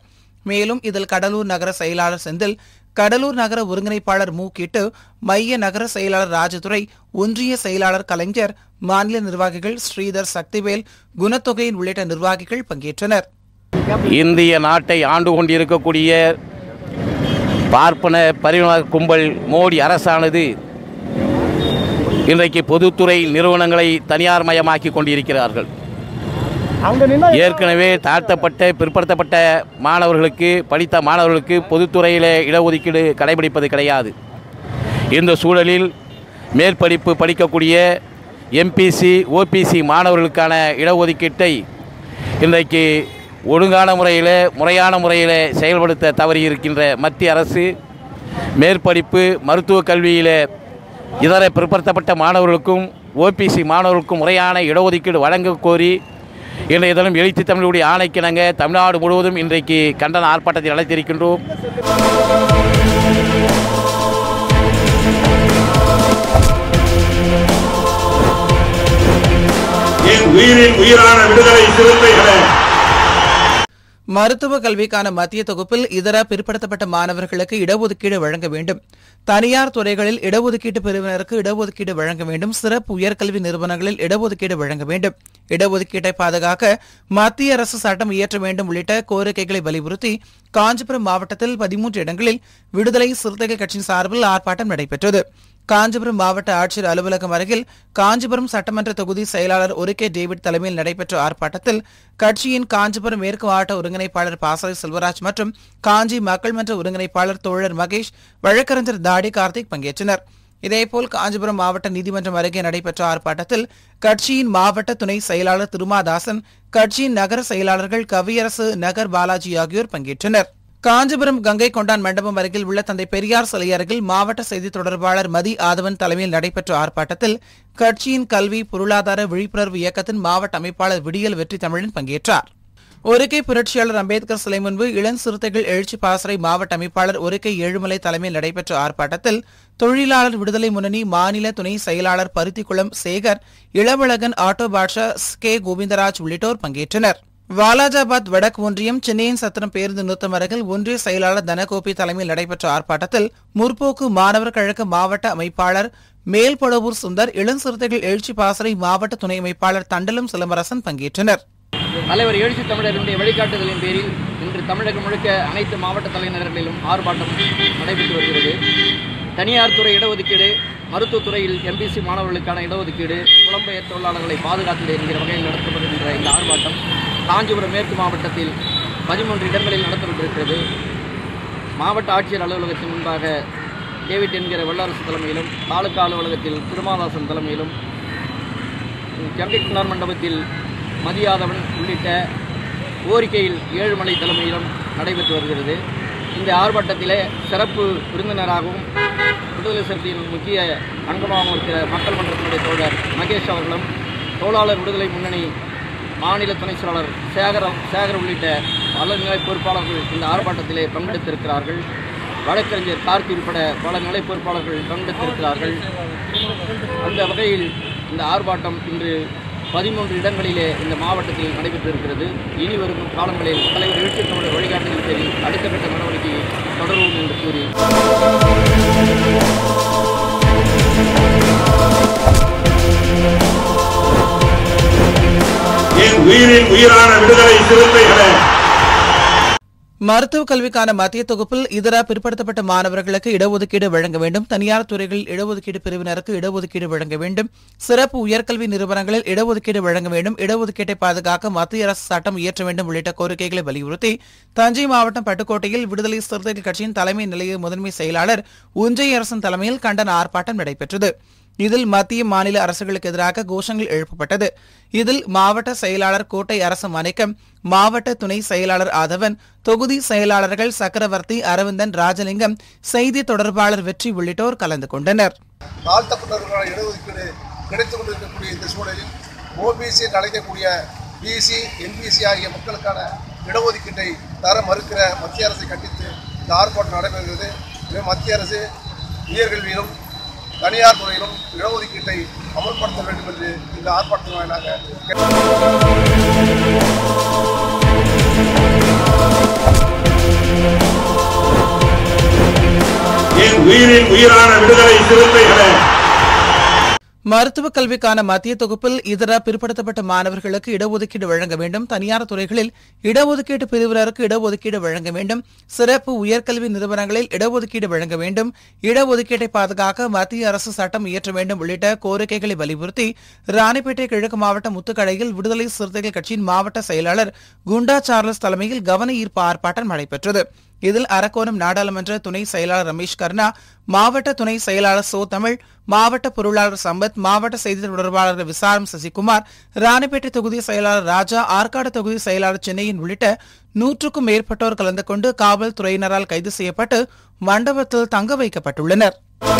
மேலும் இதில் கடலூர் நகர செயலாளர் செந்தில் கடலூர் நகர ஒருங்கிணைப்பாளர் மு கிட்டு மைய நகர செயலாளர் ராஜதுரை ஒன்றிய செயலாளர் கலைஞர் மாநில நிர்வாகிகள் ஸ்ரீதர் சக்திவேல் குணத்தொகையின் உள்ளிட்ட நிர்வாகிகள் பங்கேற்றனர் இந்திய நாட்டை ஆண்டு கொண்டிருக்கக்கூடிய பார்ப்பன பரிமாண கும்பல் மோடி அரசானது இன்றைக்கு பொதுத்துறை நிறுவனங்களை தனியார் மயமாக்கி கொண்டிருக்கிறார்கள் ஏற்கனவே தாழ்த்தப்பட்ட பிற்படுத்தப்பட்ட மாணவர்களுக்கு படித்த மாணவர்களுக்கு பொதுத்துறையில் இடஒதுக்கீடு கடைபிடிப்பது கிடையாது இந்த சூழலில் மேற்படிப்பு படிக்கக்கூடிய எம்பிசி ஓபிசி மாணவர்களுக்கான இடஒதுக்கீட்டை இன்றைக்கு ஒழுங்கான முறையில் முறையான முறையில் செயல்படுத்த தவறியிருக்கின்ற மத்திய அரசு மேற்படிப்பு மருத்துவக் கல்வியில் இதர பிற்படுத்தப்பட்ட மாணவர்களுக்கும் ஓபிசி மாணவர்களுக்கும் முறையான இடஒதுக்கீடு வழங்க கோரி இன்றைய தினம் எழுச்சி தமிழுடைய ஆணைக்கிணங்க தமிழ்நாடு முழுவதும் இன்றைக்கு கண்டன ஆர்ப்பாட்டத்தை நடத்தியிருக்கின்றோம் என் உயிரின் உயிரான விடுதலை சிறுத்தைகளே மருத்துவ கல்விக்கான மத்திய தொகுப்பில் இதர பிற்படுத்தப்பட்ட மாணவர்களுக்கு இடஒதுக்கீடு வழங்க வேண்டும் தனியார் துறைகளில் இடஒதுக்கீட்டு பிரிவினருக்கு இடஒதுக்கீடு வழங்க வேண்டும் சிறப்பு உயர்கல்வி நிறுவனங்களில் இடஒதுக்கீடு வழங்க வேண்டும் இடஒதுக்கீட்டை பாதுகாக்க மத்திய அரசு சட்டம் இயற்ற வேண்டும் உள்ளிட்ட கோரிக்கைகளை வலியுறுத்தி காஞ்சிபுரம் மாவட்டத்தில் பதிமூன்று இடங்களில் விடுதலை சிறுத்தைகள் கட்சியின் சார்பில் ஆர்ப்பாட்டம் நடைபெற்றது காஞ்சிபுரம் மாவட்ட ஆட்சியர் அலுவலகம் அருகில் காஞ்சிபுரம் சட்டமன்ற தொகுதி செயலாளர் ஒருகே டேவிட் தலைமையில் நடைபெற்ற ஆர்ப்பாட்டத்தில் கட்சியின் காஞ்சிபுரம் மேற்கு மாவட்ட ஒருங்கிணைப்பாளர் பாசறை செல்வராஜ் மற்றும் காஞ்சி மக்கள் மன்ற ஒருங்கிணைப்பாளர் தோழர் மகேஷ் வழக்கறிஞர் தாடி கார்த்திக் பங்கேற்றனர் இதேபோல் காஞ்சிபுரம் மாவட்ட நீதிமன்றம் அருகே நடைபெற்ற ஆர்ப்பாட்டத்தில் கட்சியின் மாவட்ட துணை செயலாளர் திருமாதாசன் கட்சியின் நகர செயலாளர்கள் கவியரசு நகர் பாலாஜி ஆகியோர் பங்கேற்றனர் காஞ்சிபுரம் கங்கை கொண்டான் மண்டபம் அருகில் உள்ள தந்தை பெரியார் சிலை அருகில் மாவட்ட செய்தி தொடர்பாளர் மதி ஆதவன் தலைமையில் நடைபெற்ற ஆர்ப்பாட்டத்தில் கட்சியின் கல்வி பொருளாதார விழிப்புணர்வு இயக்கத்தின் மாவட்ட அமைப்பாளர் விடியல் வெற்றி தமிழன் பங்கேற்றார் ஒருகை புரட்சியாளர் அம்பேத்கர் சிலை முன்பு இளம் சிறுத்தைகள் எழுச்சி பாசறை மாவட்ட அமைப்பாளர் ஒருகை ஏழுமலை தலைமையில் நடைபெற்ற ஆர்ப்பாட்டத்தில் தொழிலாளர் விடுதலை முன்னணி மாநில துணை செயலாளர் பருத்திக்குளம் சேகர் இளவழகன் ஆட்டோ பாட்ஷா கே கோவிந்தராஜ் உள்ளிட்டோர் பங்கேற்றனர் வாலாஜாபாத் வடக்கு ஒன்றியம் சென்னையின் சத்திரம் பேருந்து நிறுத்தம் அருகில் ஒன்றிய செயலாளர் தனகோபி தலைமையில் நடைபெற்ற ஆர்ப்பாட்டத்தில் முற்போக்கு மாணவர் கழக மாவட்ட அமைப்பாளர் மேல்பொடவூர் சுந்தர் இளம் சிறுத்தைகள் எழுச்சி பாசறை மாவட்ட துணை அமைப்பாளர் தண்டலம் சிலம்பரசன் பங்கேற்றனர் தலைவர் எழுச்சி தமிழர்களுடைய வழிகாட்டுதலின் பேரில் இன்று தமிழகம் முழுக்க அனைத்து மாவட்ட தலைநகர்களிலும் ஆர்ப்பாட்டம் நடைபெற்று வருகிறது தனியார் துறை இடஒதுக்கீடு மருத்துவத்துறையில் எம்பிசி மாணவர்களுக்கான இடஒதுக்கீடு புலம்பெயர் தொழிலாளர்களை பாதுகாத்தது என்கிற வகையில் நடத்தப்படுகின்ற இந்த ஆர்ப்பாட்டம் காஞ்சிபுரம் மேற்கு மாவட்டத்தில் பதிமூன்று இடங்களில் நடத்தப்பட்டிருக்கிறது மாவட்ட ஆட்சியர் அலுவலகத்தின் முன்பாக டேவிட் என்கிற வல்லரசு தலைமையிலும் தாலுகா அலுவலகத்தில் திருமாதாசன் தலைமையிலும் கம்பிக்குண்டார் மண்டபத்தில் மதியாதவன் உள்ளிட்ட கோரிக்கையில் ஏழுமலை தலைமையிலும் நடைபெற்று வருகிறது இந்த ஆர்ப்பாட்டத்திலே சிறப்பு விருந்தினராகவும் விடுதலை சிறுத்தையின் முக்கிய அங்கமாகவும் இருக்கிற மக்கள் மன்றத்தினுடைய தோழர் மகேஷ் அவர்களும் தொழிலாளர் விடுதலை முன்னணி மாநில துணை செயலாளர் சேகர சேகர் உள்ளிட்ட பல நிலை பொறுப்பாளர்கள் இந்த ஆர்ப்பாட்டத்திலே பங்கெடுத்திருக்கிறார்கள் வழக்கறிஞர் கார்த்தி உட்பட பல நிலை பொறுப்பாளர்கள் பங்கெடுத்திருக்கிறார்கள் அந்த வகையில் இந்த ஆர்ப்பாட்டம் இன்று பதிமூன்று இடங்களிலே இந்த மாவட்டத்தில் நடைபெற்றிருக்கிறது இனி வரும் காலங்களில் தலைவர் எழுச்சி தமிழர் வழிகாட்டுதல் பேரில் அடுத்த கட்ட நடவடிக்கையை தொடருவோம் என்று கூறி என் உயிரின் உயிரான விடுதலை சிறுத்தைகளே மருத்துவ கல்விக்கான மத்திய தொகுப்பில் இதர பிற்படுத்தப்பட்ட மாணவர்களுக்கு இடஒதுக்கீடு வழங்க வேண்டும் தனியார் துறைகளில் இடஒதுக்கீடு பிரிவினருக்கு இடஒதுக்கீடு வழங்க வேண்டும் சிறப்பு உயர்கல்வி நிறுவனங்களில் இடஒதுக்கீடு வழங்க வேண்டும் இடஒதுக்கீட்டை பாதுகாக்க மத்திய அரசு சட்டம் இயற்ற வேண்டும் உள்ளிட்ட கோரிக்கைகளை வலியுறுத்தி தஞ்சை மாவட்டம் பட்டுக்கோட்டையில் விடுதலை சிறுத்தைகள் கட்சியின் தலைமை நிலைய முதன்மை செயலாளர் உஞ்சை அரசன் தலைமையில் கண்டன ஆர்ப்பாட்டம் நடைபெற்றது இதில் மத்திய மாநில அரசுகளுக்கு எதிராக கோஷங்கள் எழுப்பப்பட்டது இதில் மாவட்ட செயலாளர் கோட்டை அரசு மணிக்கம் மாவட்ட துணை செயலாளர் ஆதவன் தொகுதி செயலாளர்கள் சக்கரவர்த்தி அரவிந்தன் ராஜலிங்கம் செய்தி தொடர்பாளர் வெற்றி உள்ளிட்டோர் கலந்து கொண்டனர் தாழ்த்தப்பட்டவர்களான இடஒதுக்கீடு கிடைத்துக் கொண்டிருக்கக்கூடிய இந்த சூழலில் ஓபிசி என்று அழைக்கக்கூடிய பிசி என்பிசி ஆகிய மக்களுக்கான இடஒதுக்கீட்டை தர மறுக்கிற மத்திய அரசை கண்டித்து இந்த ஆர்ப்பாட்டம் நடைபெறுகிறது எனவே மத்திய அரசு உயர்கல்வியிலும் தனியார் துறையிலும் இடஒதுக்கீட்டை அமல்படுத்த வேண்டும் என்று இந்த ஆர்ப்பாட்டத்தின் வாயிலாக கேட்டுக்கொள்கிறோம். உயிரின் உயிரான விடுதலை சிறுத்தைகளே மருத்துவ கல்விக்கான மத்திய தொகுப்பில் இதர பிற்படுத்தப்பட்ட மாணவர்களுக்கு இடஒதுக்கீடு வழங்க வேண்டும் தனியார் துறைகளில் இடஒதுக்கீட்டு பிரிவினருக்கு இடஒதுக்கீடு வழங்க வேண்டும் சிறப்பு உயர்கல்வி நிறுவனங்களில் இடஒதுக்கீடு வழங்க வேண்டும் இடஒதுக்கீட்டை பாதுகாக்க மத்திய அரசு சட்டம் இயற்ற வேண்டும் உள்ளிட்ட கோரிக்கைகளை வலியுறுத்தி ராணிப்பேட்டை கிழக்கு மாவட்ட முத்துக்கடையில் விடுதலை சிறுத்தைகள் கட்சியின் மாவட்ட செயலாளர் குண்டா சார்லஸ் தலைமையில் கவன ஈர்ப்பு ஆர்ப்பாட்டம் நடைபெற்றது இதில் அரக்கோணம் நாடாளுமன்ற துணை செயலாளர் ரமேஷ் கர்ணா மாவட்ட துணை செயலாளர் சோ தமிழ் மாவட்ட பொருளாளர் சம்பத் மாவட்ட செய்தி தொடர்பாளர் விசாரம் சசிகுமார் ராணிப்பேட்டை தொகுதி செயலாளர் ராஜா ஆற்காடு தொகுதி செயலாளர் சென்னையின் உள்ளிட்ட நூற்றுக்கும் மேற்பட்டோர் கலந்து கொண்டு காவல்துறையினரால் கைது செய்யப்பட்டு மண்டபத்தில் தங்க வைக்கப்பட்டுள்ளனர்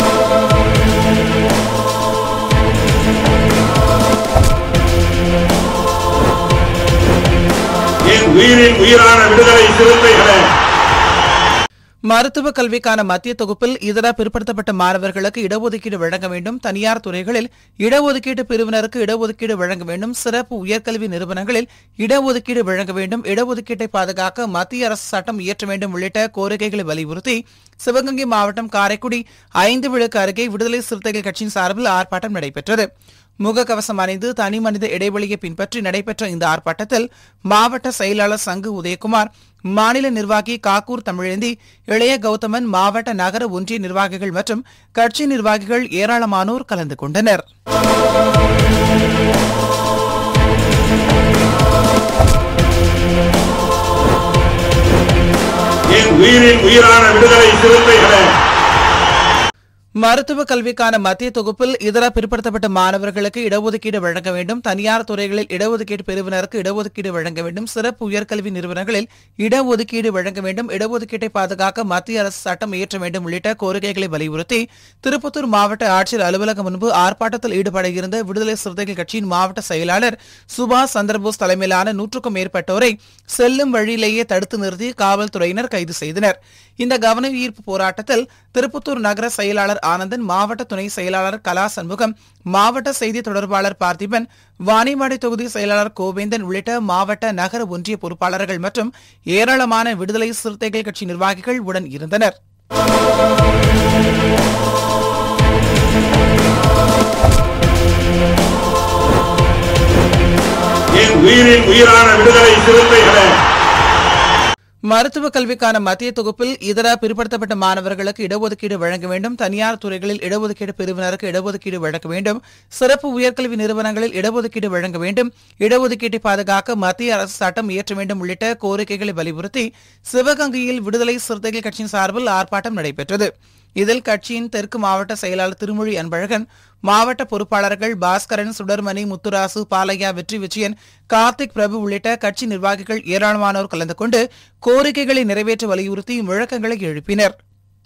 என் உயிரின் உயிரான விடுதலை சிறுத்தைகளே மருத்துவ கல்விக்கான மத்திய தொகுப்பில் இதர பிற்படுத்தப்பட்ட மாணவர்களுக்கு இடஒதுக்கீடு வழங்க வேண்டும் தனியார் துறைகளில் இடஒதுக்கீட்டு பிரிவினருக்கு இடஒதுக்கீடு வழங்க வேண்டும் சிறப்பு உயர்கல்வி நிறுவனங்களில் இடஒதுக்கீடு வழங்க வேண்டும் இடஒதுக்கீட்டை பாதுகாக்க மத்திய அரசு சட்டம் இயற்ற வேண்டும் உள்ளிட்ட கோரிக்கைகளை வலியுறுத்தி சிவகங்கை மாவட்டம் காரைக்குடி ஐந்து விழுக்கு அருகே விடுதலை சிறுத்தைகள் கட்சியின் சார்பில் ஆர்ப்பாட்டம் நடைபெற்றது முகக்கவசம் அணிந்து தனி மனித இடைவெளியை பின்பற்றி நடைபெற்ற இந்த ஆர்ப்பாட்டத்தில் மாவட்ட செயலாளர் சங்கு உதயகுமார் மாநில நிர்வாகி காக்கூர் தமிழேந்தி இளைய கௌதமன் மாவட்ட நகர ஒன்றிய நிர்வாகிகள் மற்றும் கட்சி நிர்வாகிகள் ஏராளமானோர் கலந்து கொண்டனர் என் உயிரின் உயிரான விடுதலை சிறுத்தைகளே மருத்துவ கல்விக்கான மத்திய தொகுப்பில் இதர பிற்படுத்தப்பட்ட மாணவர்களுக்கு இடஒதுக்கீடு வழங்க வேண்டும் தனியார் துறைகளில் இடஒதுக்கீடு பிரிவினருக்கு இடஒதுக்கீடு வழங்க வேண்டும் சிறப்பு உயர்கல்வி நிறுவனங்களில் இடஒதுக்கீடு வழங்க வேண்டும் இடஒதுக்கீட்டை பாதுகாக்க மத்திய அரசு சட்டம் இயற்ற வேண்டும் உள்ளிட்ட கோரிக்கைகளை வலியுறுத்தி திருப்பத்தூர் மாவட்ட ஆட்சியர் அலுவலகம் முன்பு ஆர்ப்பாட்டத்தில் ஈடுபட இருந்த விடுதலை சிறுத்தைகள் கட்சியின் மாவட்ட செயலாளர் சுபாஷ் சந்திரபோஸ் தலைமையிலான நூற்றுக்கும் மேற்பட்டோரை செல்லும் வழியிலேயே தடுத்து நிறுத்தி காவல்துறையினர் கைது செய்தனர் இந்த கவன ஈர்ப்பு போராட்டத்தில் திருப்பத்தூர் நகர செயலாளர் ஆனந்தன் மாவட்ட துணை செயலாளர் கலா சண்முகம் மாவட்ட செய்தி தொடர்பாளர் பார்த்திபன் வாணிவாடி தொகுதி செயலாளர் கோவேந்தன் உள்ளிட்ட மாவட்ட நகர ஒன்றிய பொறுப்பாளர்கள் மற்றும் ஏராளமான விடுதலை சிறுத்தைகள் கட்சி நிர்வாகிகள் உடன் இருந்தனர் என் உயிரின் உயிரான விடுதலை சிறுத்தைகளே மருத்துவ கல்விக்கான மத்திய தொகுப்பில் இதர பிற்படுத்தப்பட்ட மாணவர்களுக்கு இடஒதுக்கீடு வழங்க வேண்டும் தனியார் துறைகளில் இடஒதுக்கீடு பிரிவினருக்கு இடஒதுக்கீடு வழங்க வேண்டும் சிறப்பு உயர்கல்வி நிறுவனங்களில் இடஒதுக்கீடு வழங்க வேண்டும் இடஒதுக்கீட்டை பாதுகாக்க மத்திய அரசு சட்டம் இயற்ற வேண்டும் உள்ளிட்ட கோரிக்கைகளை வலியுறுத்தி சிவகங்கையில் விடுதலை சிறுத்தைகள் கட்சியின் சார்பில் ஆர்ப்பாட்டம் நடைபெற்றது இதில் கட்சியின் தெற்கு மாவட்ட செயலாளர் திருமொழி அன்பழகன் மாவட்ட பொறுப்பாளர்கள் பாஸ்கரன் சுடர்மணி முத்துராசு பாலையா வெற்றி விஜயன் கார்த்திக் பிரபு உள்ளிட்ட கட்சி நிர்வாகிகள் ஏராளமானோர் கலந்து கொண்டு கோரிக்கைகளை நிறைவேற்ற வலியுறுத்தி முழக்கங்களை எழுப்பினர்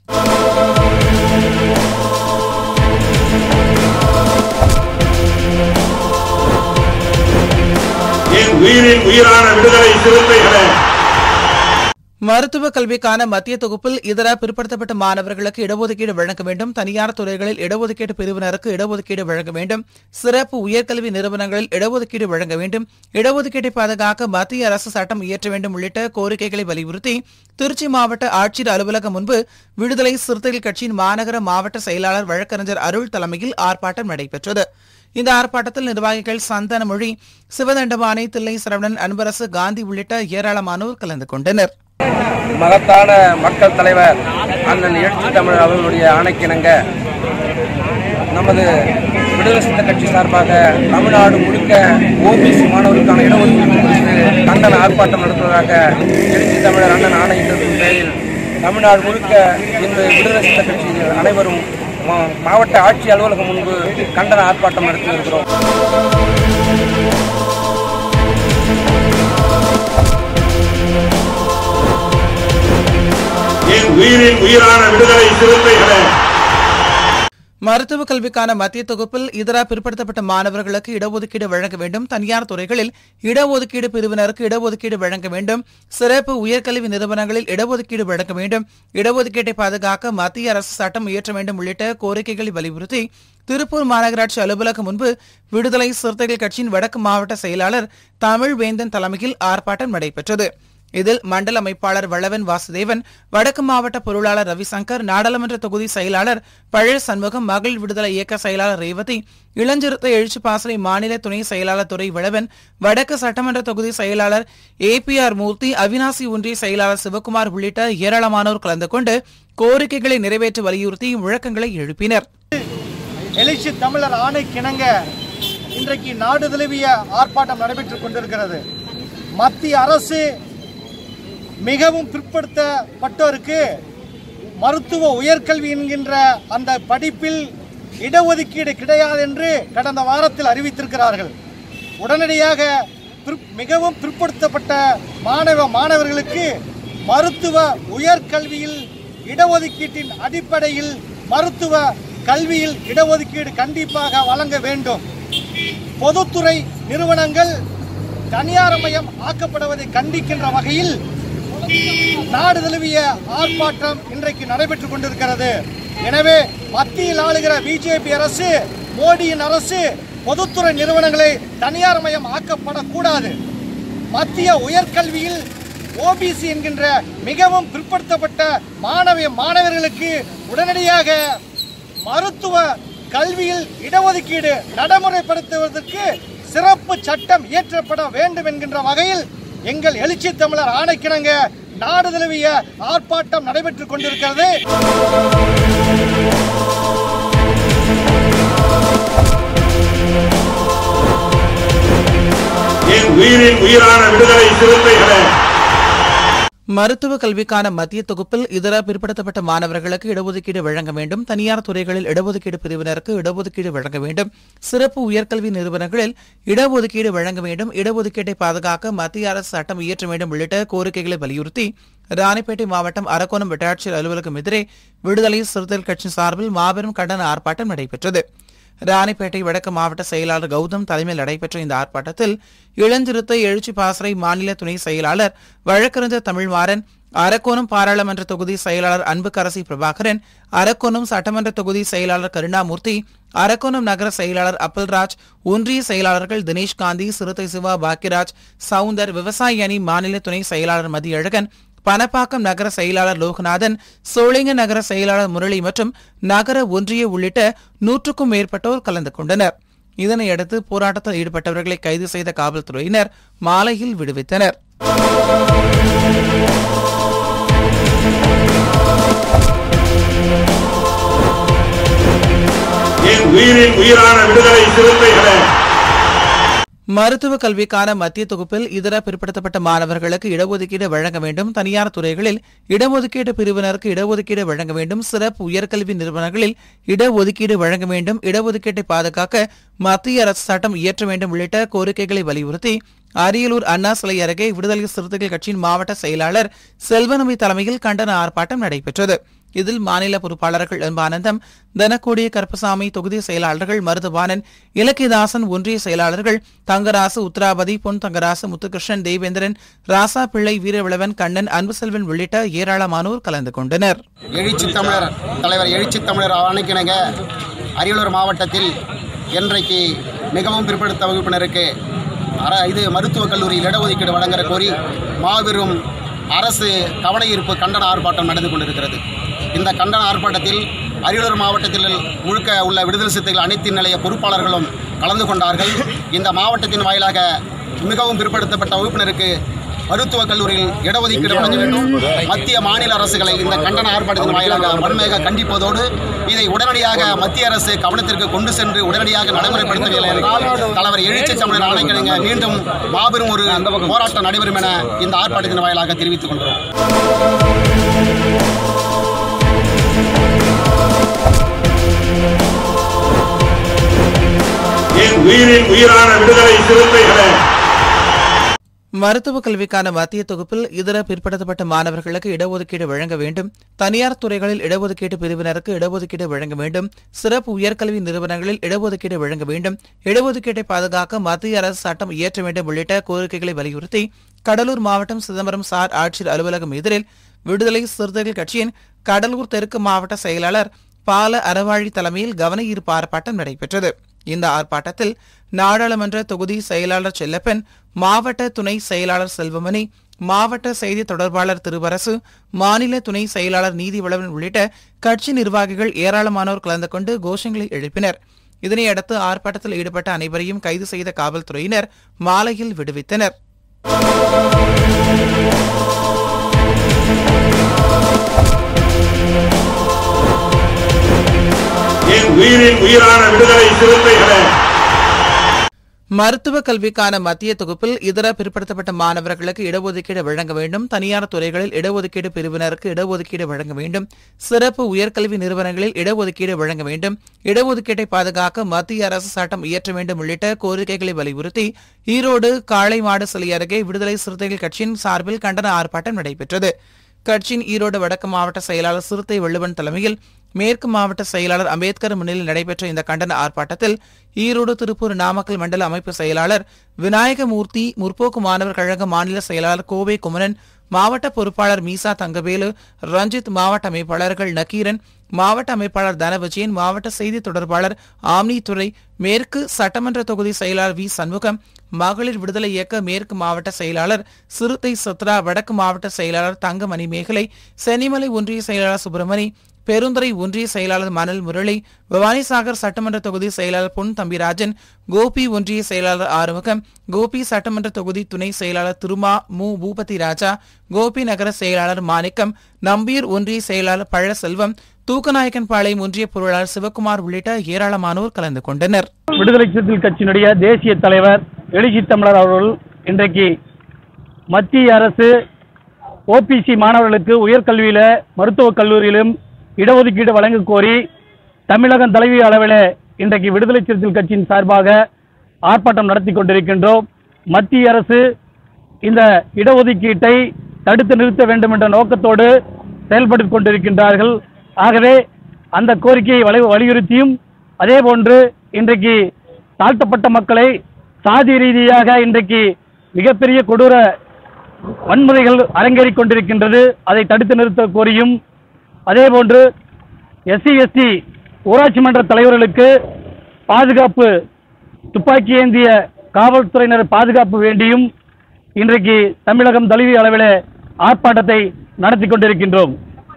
என் உயிரின் உயிரான விடுதலை சிறுத்தைகளே மருத்துவ கல்விக்கான மத்திய தொகுப்பில் இதர பிற்படுத்தப்பட்ட மாணவர்களுக்கு இடஒதுக்கீடு வழங்க வேண்டும் தனியார் துறைகளில் இடஒதுக்கீடு பிரிவினருக்கு இடஒதுக்கீடு வழங்க வேண்டும் சிறப்பு உயர்கல்வி நிறுவனங்களில் இடஒதுக்கீடு வழங்க வேண்டும் இடஒதுக்கீட்டை பாதுகாக்க மத்திய அரசு சட்டம் இயற்ற வேண்டும் உள்ளிட்ட கோரிக்கைகளை வலியுறுத்தி திருச்சி மாவட்ட ஆட்சியர் அலுவலகம் முன்பு விடுதலை சிறுத்தைகள் கட்சியின் மாநகர மாவட்ட செயலாளர் வழக்கறிஞர் அருள் தலைமையில் ஆர்ப்பாட்டம் நடைபெற்றது இந்த ஆர்ப்பாட்டத்தில் நிர்வாகிகள் சந்தனமொழி சிவதண்டபாணி தில்லை சரவணன் அன்பரசு காந்தி உள்ளிட்ட ஏராளமானோர் கலந்து கொண்டனர் மகத்தான மக்கள் தலைவர் அண்ணன் எழுச்சி தமிழ் அவர்களுடைய ஆணைக்கிணங்க நமது விடுதலை சித்த கட்சி சார்பாக தமிழ்நாடு முழுக்க ஓபிசி மாணவர்களுக்கான இடஒதுக்கீடு குறித்து கண்டன ஆர்ப்பாட்டம் நடத்துவதாக எழுச்சி தமிழர் அண்ணன் ஆணையிட்டதன் பேரில் தமிழ்நாடு முழுக்க இன்று விடுதலை சித்த கட்சி அனைவரும் மா- மாவட்ட ஆட்சி அலுவலகம் முன்பு கண்டன ஆர்ப்பாட்டம் நடத்தி வருகிறோம் என் உயிரின் உயிரான விடுதலை சிறுத்தைகளே மருத்துவ கல்விக்கான மத்திய தொகுப்பில் இதர பிற்படுத்தப்பட்ட மாணவர்களுக்கு இடஒதுக்கீடு வழங்க வேண்டும் தனியார் துறைகளில் இடஒதுக்கீடு பிரிவினருக்கு இடஒதுக்கீடு வழங்க வேண்டும் சிறப்பு உயர்கல்வி நிறுவனங்களில் இடஒதுக்கீடு வழங்க வேண்டும் இடஒதுக்கீட்டை பாதுகாக்க மத்திய அரசு சட்டம் இயற்ற வேண்டும் உள்ளிட்ட கோரிக்கைகளை வலியுறுத்தி திருப்பூர் மாநகராட்சி அலுவலகம் முன்பு விடுதலை சிறுத்தைகள் கட்சியின் வடக்கு மாவட்ட செயலாளர் தமிழ் வேந்தன் தலைமையில் ஆர்ப்பாட்டம் நடைபெற்றது இதில் மண்டல அமைப்பாளர் வளவன் வாசுதேவன் வடக்கு மாவட்ட பொருளாளர் ரவிசங்கர் நாடாளுமன்ற தொகுதி செயலாளர் பழ சண்முகம் மகளிர் விடுதலை இயக்க செயலாளர் ரேவதி இளஞ்சிறுத்தை எழுச்சி பாசறை மாநில துணை செயலாளர் துறை வளவன் வடக்கு சட்டமன்ற தொகுதி செயலாளர் A P R Murthy Avinashi ஒன்றிய செயலாளர் சிவகுமார் உள்ளிட்ட ஏராளமானோர் கலந்து கொண்டு கோரிக்கைகளை நிறைவேற்ற வலியுறுத்தி முழக்கங்களை எழுப்பினர் எழுச்சி தமிழர் ஆணைக்கிணங்க இன்றைக்கு நாடு தழுவிய ஆர்ப்பாட்டம் நடைபெற்றுக் கொண்டிருக்கிறது மத்திய அரசு மிகவும் பிற்படுத்தப்பட்டோருக்கு மருத்துவ உயர்கல்வி என்கின்ற அந்த படிப்பில் இடஒதுக்கீடு கிடையாது என்று கடந்த வாரத்தில் அறிவித்திருக்கிறார்கள் உடனடியாக பிற்- மிகவும் பிற்படுத்தப்பட்ட மாணவ மாணவர்களுக்கு மருத்துவ உயர்கல்வியில் இடஒதுக்கீட்டின் அடிப்படையில் மருத்துவ கல்வியில் இடஒதுக்கீடு கண்டிப்பாக வழங்க வேண்டும் பொதுத்துறை நிறுவனங்கள் தனியார்மயம் ஆக்கப்படுவதை கண்டிக்கின்ற வகையில் நாடு தழுவிய ஆர்ப்பாட்டம் இன்றைக்கு நடைபெற்றுக் கொண்டிருக்கிறது எனவே மத்தியில் ஆளுகிற பிஜேபி அரசு மோடியின் அரசு பொதுத்துறை நிறுவனங்களை தனியார்மயம் ஆக்கப்படக்கூடாது மத்திய உயர்கல்வியில் ஓபிசி என்கின்ற மிகவும் பிற்படுத்தப்பட்ட மாணவ மாணவர்களுக்கு உடனடியாக மருத்துவ கல்வியில் இடஒதுக்கீடு நடைமுறைப்படுத்துவதற்கு சிறப்பு சட்டம் இயற்றப்பட வேண்டும் என்கின்ற வகையில் எங்கள் எழுச்சி தமிழர் ஆணைக்கிணங்க நாடு தழுவிய ஆர்ப்பாட்டம் நடைபெற்றுக் கொண்டிருக்கிறது என் உயிரின் உயிரான விடுதலை சிறுத்தைகளே மருத்துவ கல்விக்கான மத்திய தொகுப்பில் இதர பிற்படுத்தப்பட்ட மாணவர்களுக்கு இடஒதுக்கீடு வழங்க வேண்டும் தனியார் துறைகளில் இடஒதுக்கீடு பிரிவினருக்கு இடஒதுக்கீடு வழங்க வேண்டும் சிறப்பு உயர்கல்வி நிறுவனங்களில் இடஒதுக்கீடு வழங்க வேண்டும் இடஒதுக்கீட்டை பாதுகாக்க மத்திய அரசு சட்டம் இயற்ற வேண்டும் உள்ளிட்ட கோரிக்கைகளை வலியுறுத்தி ராணிப்பேட்டை மாவட்டம் அரக்கோணம் வட்டாட்சியர் அலுவலகம் எதிரே விடுதலை சிறுத்தைகள் கட்சி சார்பில் மாபெரும் கண்டன ஆர்ப்பாட்டம் நடைபெற்றது ராணிப்பேட்டை வடக்கு மாவட்ட செயலாளர் கௌதம் தலைமையில் நடைபெற்ற இந்த ஆர்ப்பாட்டத்தில் இளஞ்சிறுத்தை எழுச்சி பாசறை மாநில துணை செயலாளர் வழக்கறிஞர் தமிழ்மாறன் அரக்கோணம் பாராளுமன்ற தொகுதி செயலாளர் அன்புக்கரசி பிரபாகரன் அரக்கோணம் சட்டமன்ற தொகுதி செயலாளர் கருணாமூர்த்தி அரக்கோணம் நகர செயலாளர் அப்பல்ராஜ் ஒன்றிய செயலாளர்கள் தினேஷ் காந்தி சிறுத்தை சிவா பாக்கியராஜ் சவுந்தர் விவசாய அணி மாநில துணை செயலாளர் மதியழகன் பனப்பாக்கம் நகர செயலாளர் லோகநாதன் சோளிங்க நகர செயலாளர் முரளி மற்றும் நகர ஒன்றிய உள்ளிட்ட நூற்றுக்கும் மேற்பட்டோர் கலந்து கொண்டனர் இதனையடுத்து போராட்டத்தில் ஈடுபட்டவர்களை கைது செய்த காவல்துறையினர் மாலையில் விடுவித்தனர் என் உயிரின் உயிரான விடுதலை சிறுத்தைகளே மருத்துவ கல்விக்கான மத்திய தொகுப்பில் இதர பிற்படுத்தப்பட்ட மாணவர்களுக்கு இடஒதுக்கீடு வழங்க வேண்டும் தனியார் துறைகளில் இடஒதுக்கீடு பிரிவினருக்கு இடஒதுக்கீடு வழங்க வேண்டும் சிறப்பு உயர்கல்வி நிறுவனங்களில் இடஒதுக்கீடு வழங்க வேண்டும் இடஒதுக்கீட்டை பாதுகாக்க மத்திய அரசு சட்டம் இயற்ற வேண்டும் உள்ளிட்ட கோரிக்கைகளை வலியுறுத்தி அரியலூர் அண்ணா சிலை அருகே விடுதலை சிறுத்தைகள் கட்சியின் மாவட்ட செயலாளர் செல்வநம்பி தலைமையில் கண்டன ஆர்ப்பாட்டம் நடைபெற்றது இதில் மாநில பொறுப்பாளர்கள் அன்பானந்தம் தனக்கோடிய கருப்பசாமி தொகுதி செயலாளர்கள் மருதுபானன் இலக்கியதாசன் ஒன்றிய செயலாளர்கள் தங்கராசு உத்ராபதி பொன் தங்கராசு முத்துகிருஷ்ணன் தேவேந்திரன் ராசா பிள்ளை வீரவிளவன் கண்ணன் அன்புசெல்வன் உள்ளிட்ட ஏராளமானோர் கலந்து கொண்டனர் எழுச்சி தமிழர் தலைவர் எழுச்சி தமிழர் ஆணைக்கிணங்க அரியலூர் மாவட்டத்தில் இன்றைக்கு மிகவும் பிற்படுத்த வகுப்பினருக்கு அர இது மருத்துவக் கல்லூரியில் இடஒதுக்கீடு வழங்குற கோரி மாபெரும் அரசு கவன ஈர்ப்பு கண்டன ஆர்ப்பாட்டம் நடந்து கொண்டிருக்கிறது இந்த கண்டன ஆர்ப்பாட்டத்தில் அரியலூர் மாவட்டத்தில் முழுக்க உள்ள விடுதலை சிறுத்தைகள் அனைத்து நிலைய பொறுப்பாளர்களும் கலந்து கொண்டார்கள் இந்த மாவட்டத்தின் வாயிலாக மிகவும் பிற்படுத்தப்பட்ட வகுப்பினருக்கு மருத்துவக் கல்லூரியில் இடஒதுக்கீடு வழங்க வேண்டும் மத்திய மாநில அரசுகளை இந்த கண்டன ஆர்ப்பாட்டத்தின் வாயிலாக வன்மையாக கண்டிப்பதோடு இதை உடனடியாக மத்திய அரசு கவனத்திற்கு கொண்டு சென்று உடனடியாக நடைமுறைப்படுத்தவில்லை என்றால் தலைவர் எழுச்சி தமிழர் ஆணைக்கிழங்க மீண்டும் மாபெரும் ஒரு போராட்டம் நடைபெறும் என இந்த ஆர்ப்பாட்டத்தின் வாயிலாக தெரிவித்துக் கொண்டோம் என் உயிரின் உயிரான விடுதலை சிறுத்தைகளே மருத்துவ கல்விக்கான மத்திய தொகுப்பில் இதர பிற்படுத்தப்பட்ட மாணவர்களுக்கு இடஒதுக்கீடு வழங்க வேண்டும் தனியார் துறைகளில் இடஒதுக்கீட்டு பிரிவினருக்கு இடஒதுக்கீடு வழங்க வேண்டும் சிறப்பு உயர்கல்வி நிறுவனங்களில் இடஒதுக்கீடு வழங்க வேண்டும் இடஒதுக்கீட்டை பாதுகாக்க மத்திய அரசு சட்டம் இயற்ற வேண்டும் உள்ளிட்ட கோரிக்கைகளை வலியுறுத்தி கடலூர் மாவட்டம் சிதம்பரம் சார் ஆட்சியர் அலுவலகம் எதிரில் விடுதலை சிறுத்தைகள் கட்சியின் கடலூர் தெற்கு மாவட்ட செயலாளர் பால அறவாழி தலைமையில் கவன ஈர்ப்பு ஆர்ப்பாட்டம் நடைபெற்றது இந்த ஆர்ப்பாட்டத்தில் நாடாளுமன்ற தொகுதி செயலாளர் செல்லப்பன் மாவட்ட துணை செயலாளர் செல்வமணி மாவட்ட செய்தி தொடர்பாளர் திருவரசு மாநில துணை செயலாளர் நீதிவளவன் உள்ளிட்ட கட்சி நிர்வாகிகள் ஏராளமானோர் கலந்து கொண்டு கோஷங்களை எழுப்பினர் இதனையடுத்து ஆர்ப்பாட்டத்தில் ஈடுபட்ட அனைவரையும் கைது செய்த காவல்துறையினர் மாலையில் விடுவித்தனர் என் உயிரின் உயிரான விடுதலை சிறுத்தைகளே மருத்துவ கல்விக்கான மத்திய தொகுப்பில் இதர பிற்படுத்தப்பட்ட மாணவர்களுக்கு இடஒதுக்கீடு வழங்க வேண்டும் தனியார் துறைகளில் இடஒதுக்கீடு பிரிவினருக்கு இடஒதுக்கீடு வழங்க வேண்டும் சிறப்பு உயர்கல்வி நிறுவனங்களில் இடஒதுக்கீடு வழங்க வேண்டும் இடஒதுக்கீட்டை பாதுகாக்க மத்திய அரசு சட்டம் இயற்ற வேண்டும் உள்ளிட்ட கோரிக்கைகளை வலியுறுத்தி ஈரோடு காளைமாடு சிலை அருகே விடுதலை சிறுத்தைகள் கட்சியின் சார்பில் கண்டன ஆர்ப்பாட்டம் நடைபெற்றது கட்சியின் ஈரோடு வடக்கு மாவட்ட செயலாளர் சிறுத்தை வள்ளுவன் தலைமையில் மேற்கு மாவட்ட செயலாளர் அம்பேத்கர் முன்னிலையில் நடைபெற்ற இந்த கண்டன ஆர்ப்பாட்டத்தில் ஈரோடு திருப்பூர் நாமக்கல் மண்டல அமைப்பு செயலாளர் விநாயகமூர்த்தி முற்போக்கு மாணவர் கழக மாநில செயலாளர் கோவை குமரன் மாவட்ட பொறுப்பாளர் மீசா தங்கவேலு ரஞ்சித் மாவட்ட அமைப்பாளர்கள் நக்கீரன் மாவட்ட அமைப்பாளர் தனவிஜயன் மாவட்ட செய்தி தொடர்பாளர் ஆம்னி துறை மேற்கு சட்டமன்ற தொகுதி செயலாளர் வி சண்முகம் மகளிர் விடுதலை இயக்க மேற்கு மாவட்ட செயலாளர் சிறுத்தை சத்ரா வடக்கு மாவட்ட செயலாளர் தங்கமணி மேகலை சென்னிமலை ஒன்றிய செயலாளர் சுப்பிரமணி பெருந்துறை ஒன்றிய செயலாளர் மணல் முரளி பவானிசாகர் சட்டமன்ற தொகுதி செயலாளர் பொன் தம்பிராஜன் கோபி ஒன்றிய செயலாளர் ஆறுமுகம் கோபி சட்டமன்ற தொகுதி துணை செயலாளர் திருமா மு பூபதி ராஜா கோபி நகர செயலாளர் மாணிக்கம் நம்பியூர் ஒன்றிய செயலாளர் பழசெல்வம் தூக்கநாயக்கன்பாளையம் ஒன்றிய பொருளாளர் சிவக்குமார் உள்ளிட்ட ஏராளமானோர் கலந்து கொண்டனர் விடுதலை சிறுத்தைகள் கட்சியினுடைய தேசிய தலைவர் எழுச்சி தமிழர் அவர்கள் இன்றைக்கு மத்திய அரசு ஓபிசி மாணவர்களுக்கு உயர்கல்வியில மருத்துவக் கல்லூரியிலும் இடஒதுக்கீடு வழங்க கோரி தமிழகம் தலைவி அளவில் இன்றைக்கு விடுதலை சிறுத்தைகள் கட்சியின் சார்பாக ஆர்ப்பாட்டம் நடத்தி கொண்டிருக்கின்றோம் மத்திய அரசு இந்த இடஒதுக்கீட்டை தடுத்து நிறுத்த வேண்டும் என்ற நோக்கத்தோடு செயல்பட்டுக் கொண்டிருக்கின்றார்கள் ஆகவே அந்த கோரிக்கையை வலி- வலியுறுத்தியும் அதே போன்று இன்றைக்கு தாழ்த்தப்பட்ட மக்களை சாதி ரீதியாக இன்றைக்கு மிகப்பெரிய கொடூர வன்முறைகள் அரங்கேறிக் கொண்டிருக்கின்றது அதை தடுத்து நிறுத்த கோரியும் அதே போன்று எஸ்சி எஸ்டி ஊராட்சி மன்ற தலைவர்களுக்கு பாதுகாப்பு துப்பாக்கி ஏந்திய காவல்துறையினர் பாதுகாப்பு வேண்டியும் இன்றைக்கு தமிழகம் தழுவிய அளவில் ஆர்ப்பாட்டத்தை நடத்தி கொண்டிருக்கின்றோம்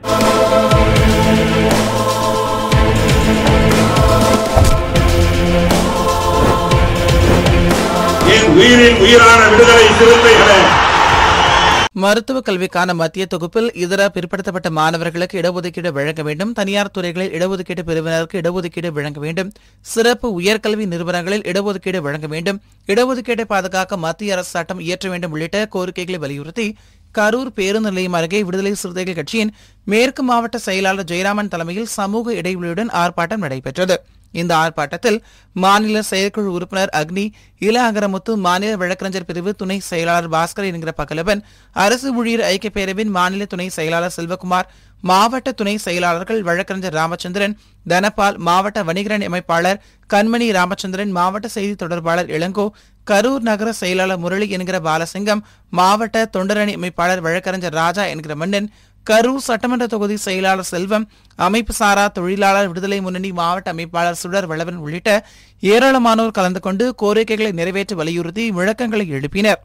என் உயிரின் உயிரான விடுதலை சிறுத்தைகளே மருத்துவ கல்விக்கான மத்திய தொகுப்பில் இதர பிற்படுத்தப்பட்ட மாணவர்களுக்கு இடஒதுக்கீடு வழங்க வேண்டும் தனியார் துறைகளில் இடஒதுக்கீடு பிரிவினருக்கு இடஒதுக்கீடு வழங்க வேண்டும் சிறப்பு உயர்கல்வி நிறுவனங்களில் இடஒதுக்கீடு வழங்க வேண்டும் இடஒதுக்கீட்டை பாதுகாக்க மத்திய அரசு சட்டம் இயற்ற வேண்டும் உள்ளிட்ட கோரிக்கைகளை வலியுறுத்தி கரூர் பேருந்து நிலையம் அருகே விடுதலை சிறுத்தைகள் கட்சியின் மேற்கு மாவட்ட செயலாளர் ஜெயராமன் தலைமையில் சமூக இடைவெளியுடன் ஆர்ப்பாட்டம் நடைபெற்றது இந்த ஆர்ப்பாட்டத்தில் மாநில செயற்குழு உறுப்பினர் அக்னி இள அகரமுத்து மாநில வழக்கறிஞர் பிரிவு துணை செயலாளர் பாஸ்கர் என்கிற பகலவன் அரசு ஊழியர் ஐக்கிய பேரவின் மாநில துணை செயலாளர் செல்வகுமார் மாவட்ட துணை செயலாளர்கள் வழக்கறிஞர் ராமச்சந்திரன் தனபால் மாவட்ட வணிகரணி அமைப்பாளர் கண்மணி ராமச்சந்திரன் மாவட்ட செய்தி தொடர்பாளர் இளங்கோ கரூர் நகர செயலாளர் முரளி என்கிற பாலசிங்கம் மாவட்ட தொண்டரணி அமைப்பாளர் வழக்கறிஞர் ராஜா என்கிற மன்னன் கரூர் சட்டமன்ற தொகுதி செயலாளர் செல்வம் அமைப்பு சாரா தொழிலாளர் விடுதலை முன்னணி மாவட்ட அமைப்பாளர் சுடர் வளவன் உள்ளிட்ட ஏராளமானோர் கலந்து கொண்டு கோரிக்கைகளை நிறைவேற்ற வலியுறுத்தி முழக்கங்களை எழுப்பினர்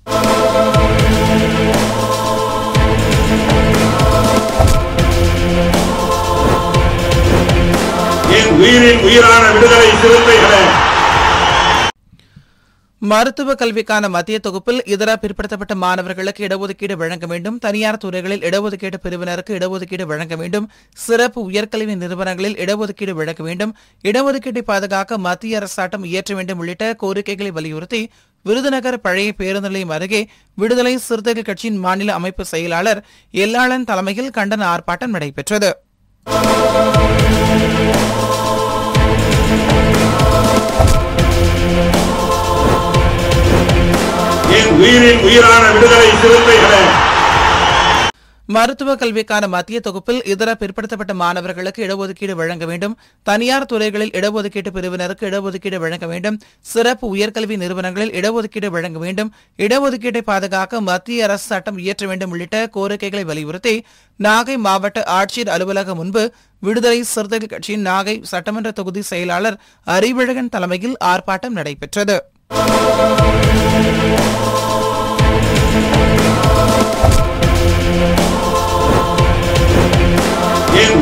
என் உயிரின் உயிரான விடுதலை சிறுத்தைகளே மருத்துவ கல்விக்கான மத்திய தொகுப்பில் இதர பிற்படுத்தப்பட்ட மாணவர்களுக்கு இடஒதுக்கீடு வழங்க வேண்டும் தனியார் துறைகளில் இடஒதுக்கீடு பிரிவினருக்கு இடஒதுக்கீடு வழங்க வேண்டும் சிறப்பு உயர்கல்வி நிறுவனங்களில் இடஒதுக்கீடு வழங்க வேண்டும் இடஒதுக்கீட்டை பாதுகாக்க மத்திய அரசு சட்டம் இயற்ற வேண்டும் உள்ளிட்ட கோரிக்கைகளை வலியுறுத்தி விருதுநகர் பழைய பேருந்து நிலையம் அருகே விடுதலை சிறுத்தைகள் கட்சியின் மாநில அமைப்பு செயலாளர் எல்லாளன் தலைமையில் கண்டன ஆர்ப்பாட்டம் நடைபெற்றது என் உயிரின் உயிரான விடுதலை சிறுத்தைகளே மருத்துவ கல்விக்கான மத்திய தொகுப்பில் இதர பிற்படுத்தப்பட்ட மாணவர்களுக்கு இடஒதுக்கீடு வழங்க வேண்டும் தனியார் துறைகளில் இடஒதுக்கீட்டு பிரிவினருக்கு இடஒதுக்கீடு வழங்க வேண்டும் சிறப்பு உயர்கல்வி நிறுவனங்களில் இடஒதுக்கீடு வழங்க வேண்டும் இடஒதுக்கீட்டை பாதுகாக்க மத்திய அரசு சட்டம் இயற்ற வேண்டும் உள்ளிட்ட கோரிக்கைகளை வலியுறுத்தி நாகை மாவட்ட ஆட்சியர் அலுவலகம் முன்பு விடுதலை சிறுத்தைகள் கட்சியின் நாகை சட்டமன்ற தொகுதி செயலாளர் அறிவழகன் தலைமையில் ஆர்ப்பாட்டம் நடைபெற்றது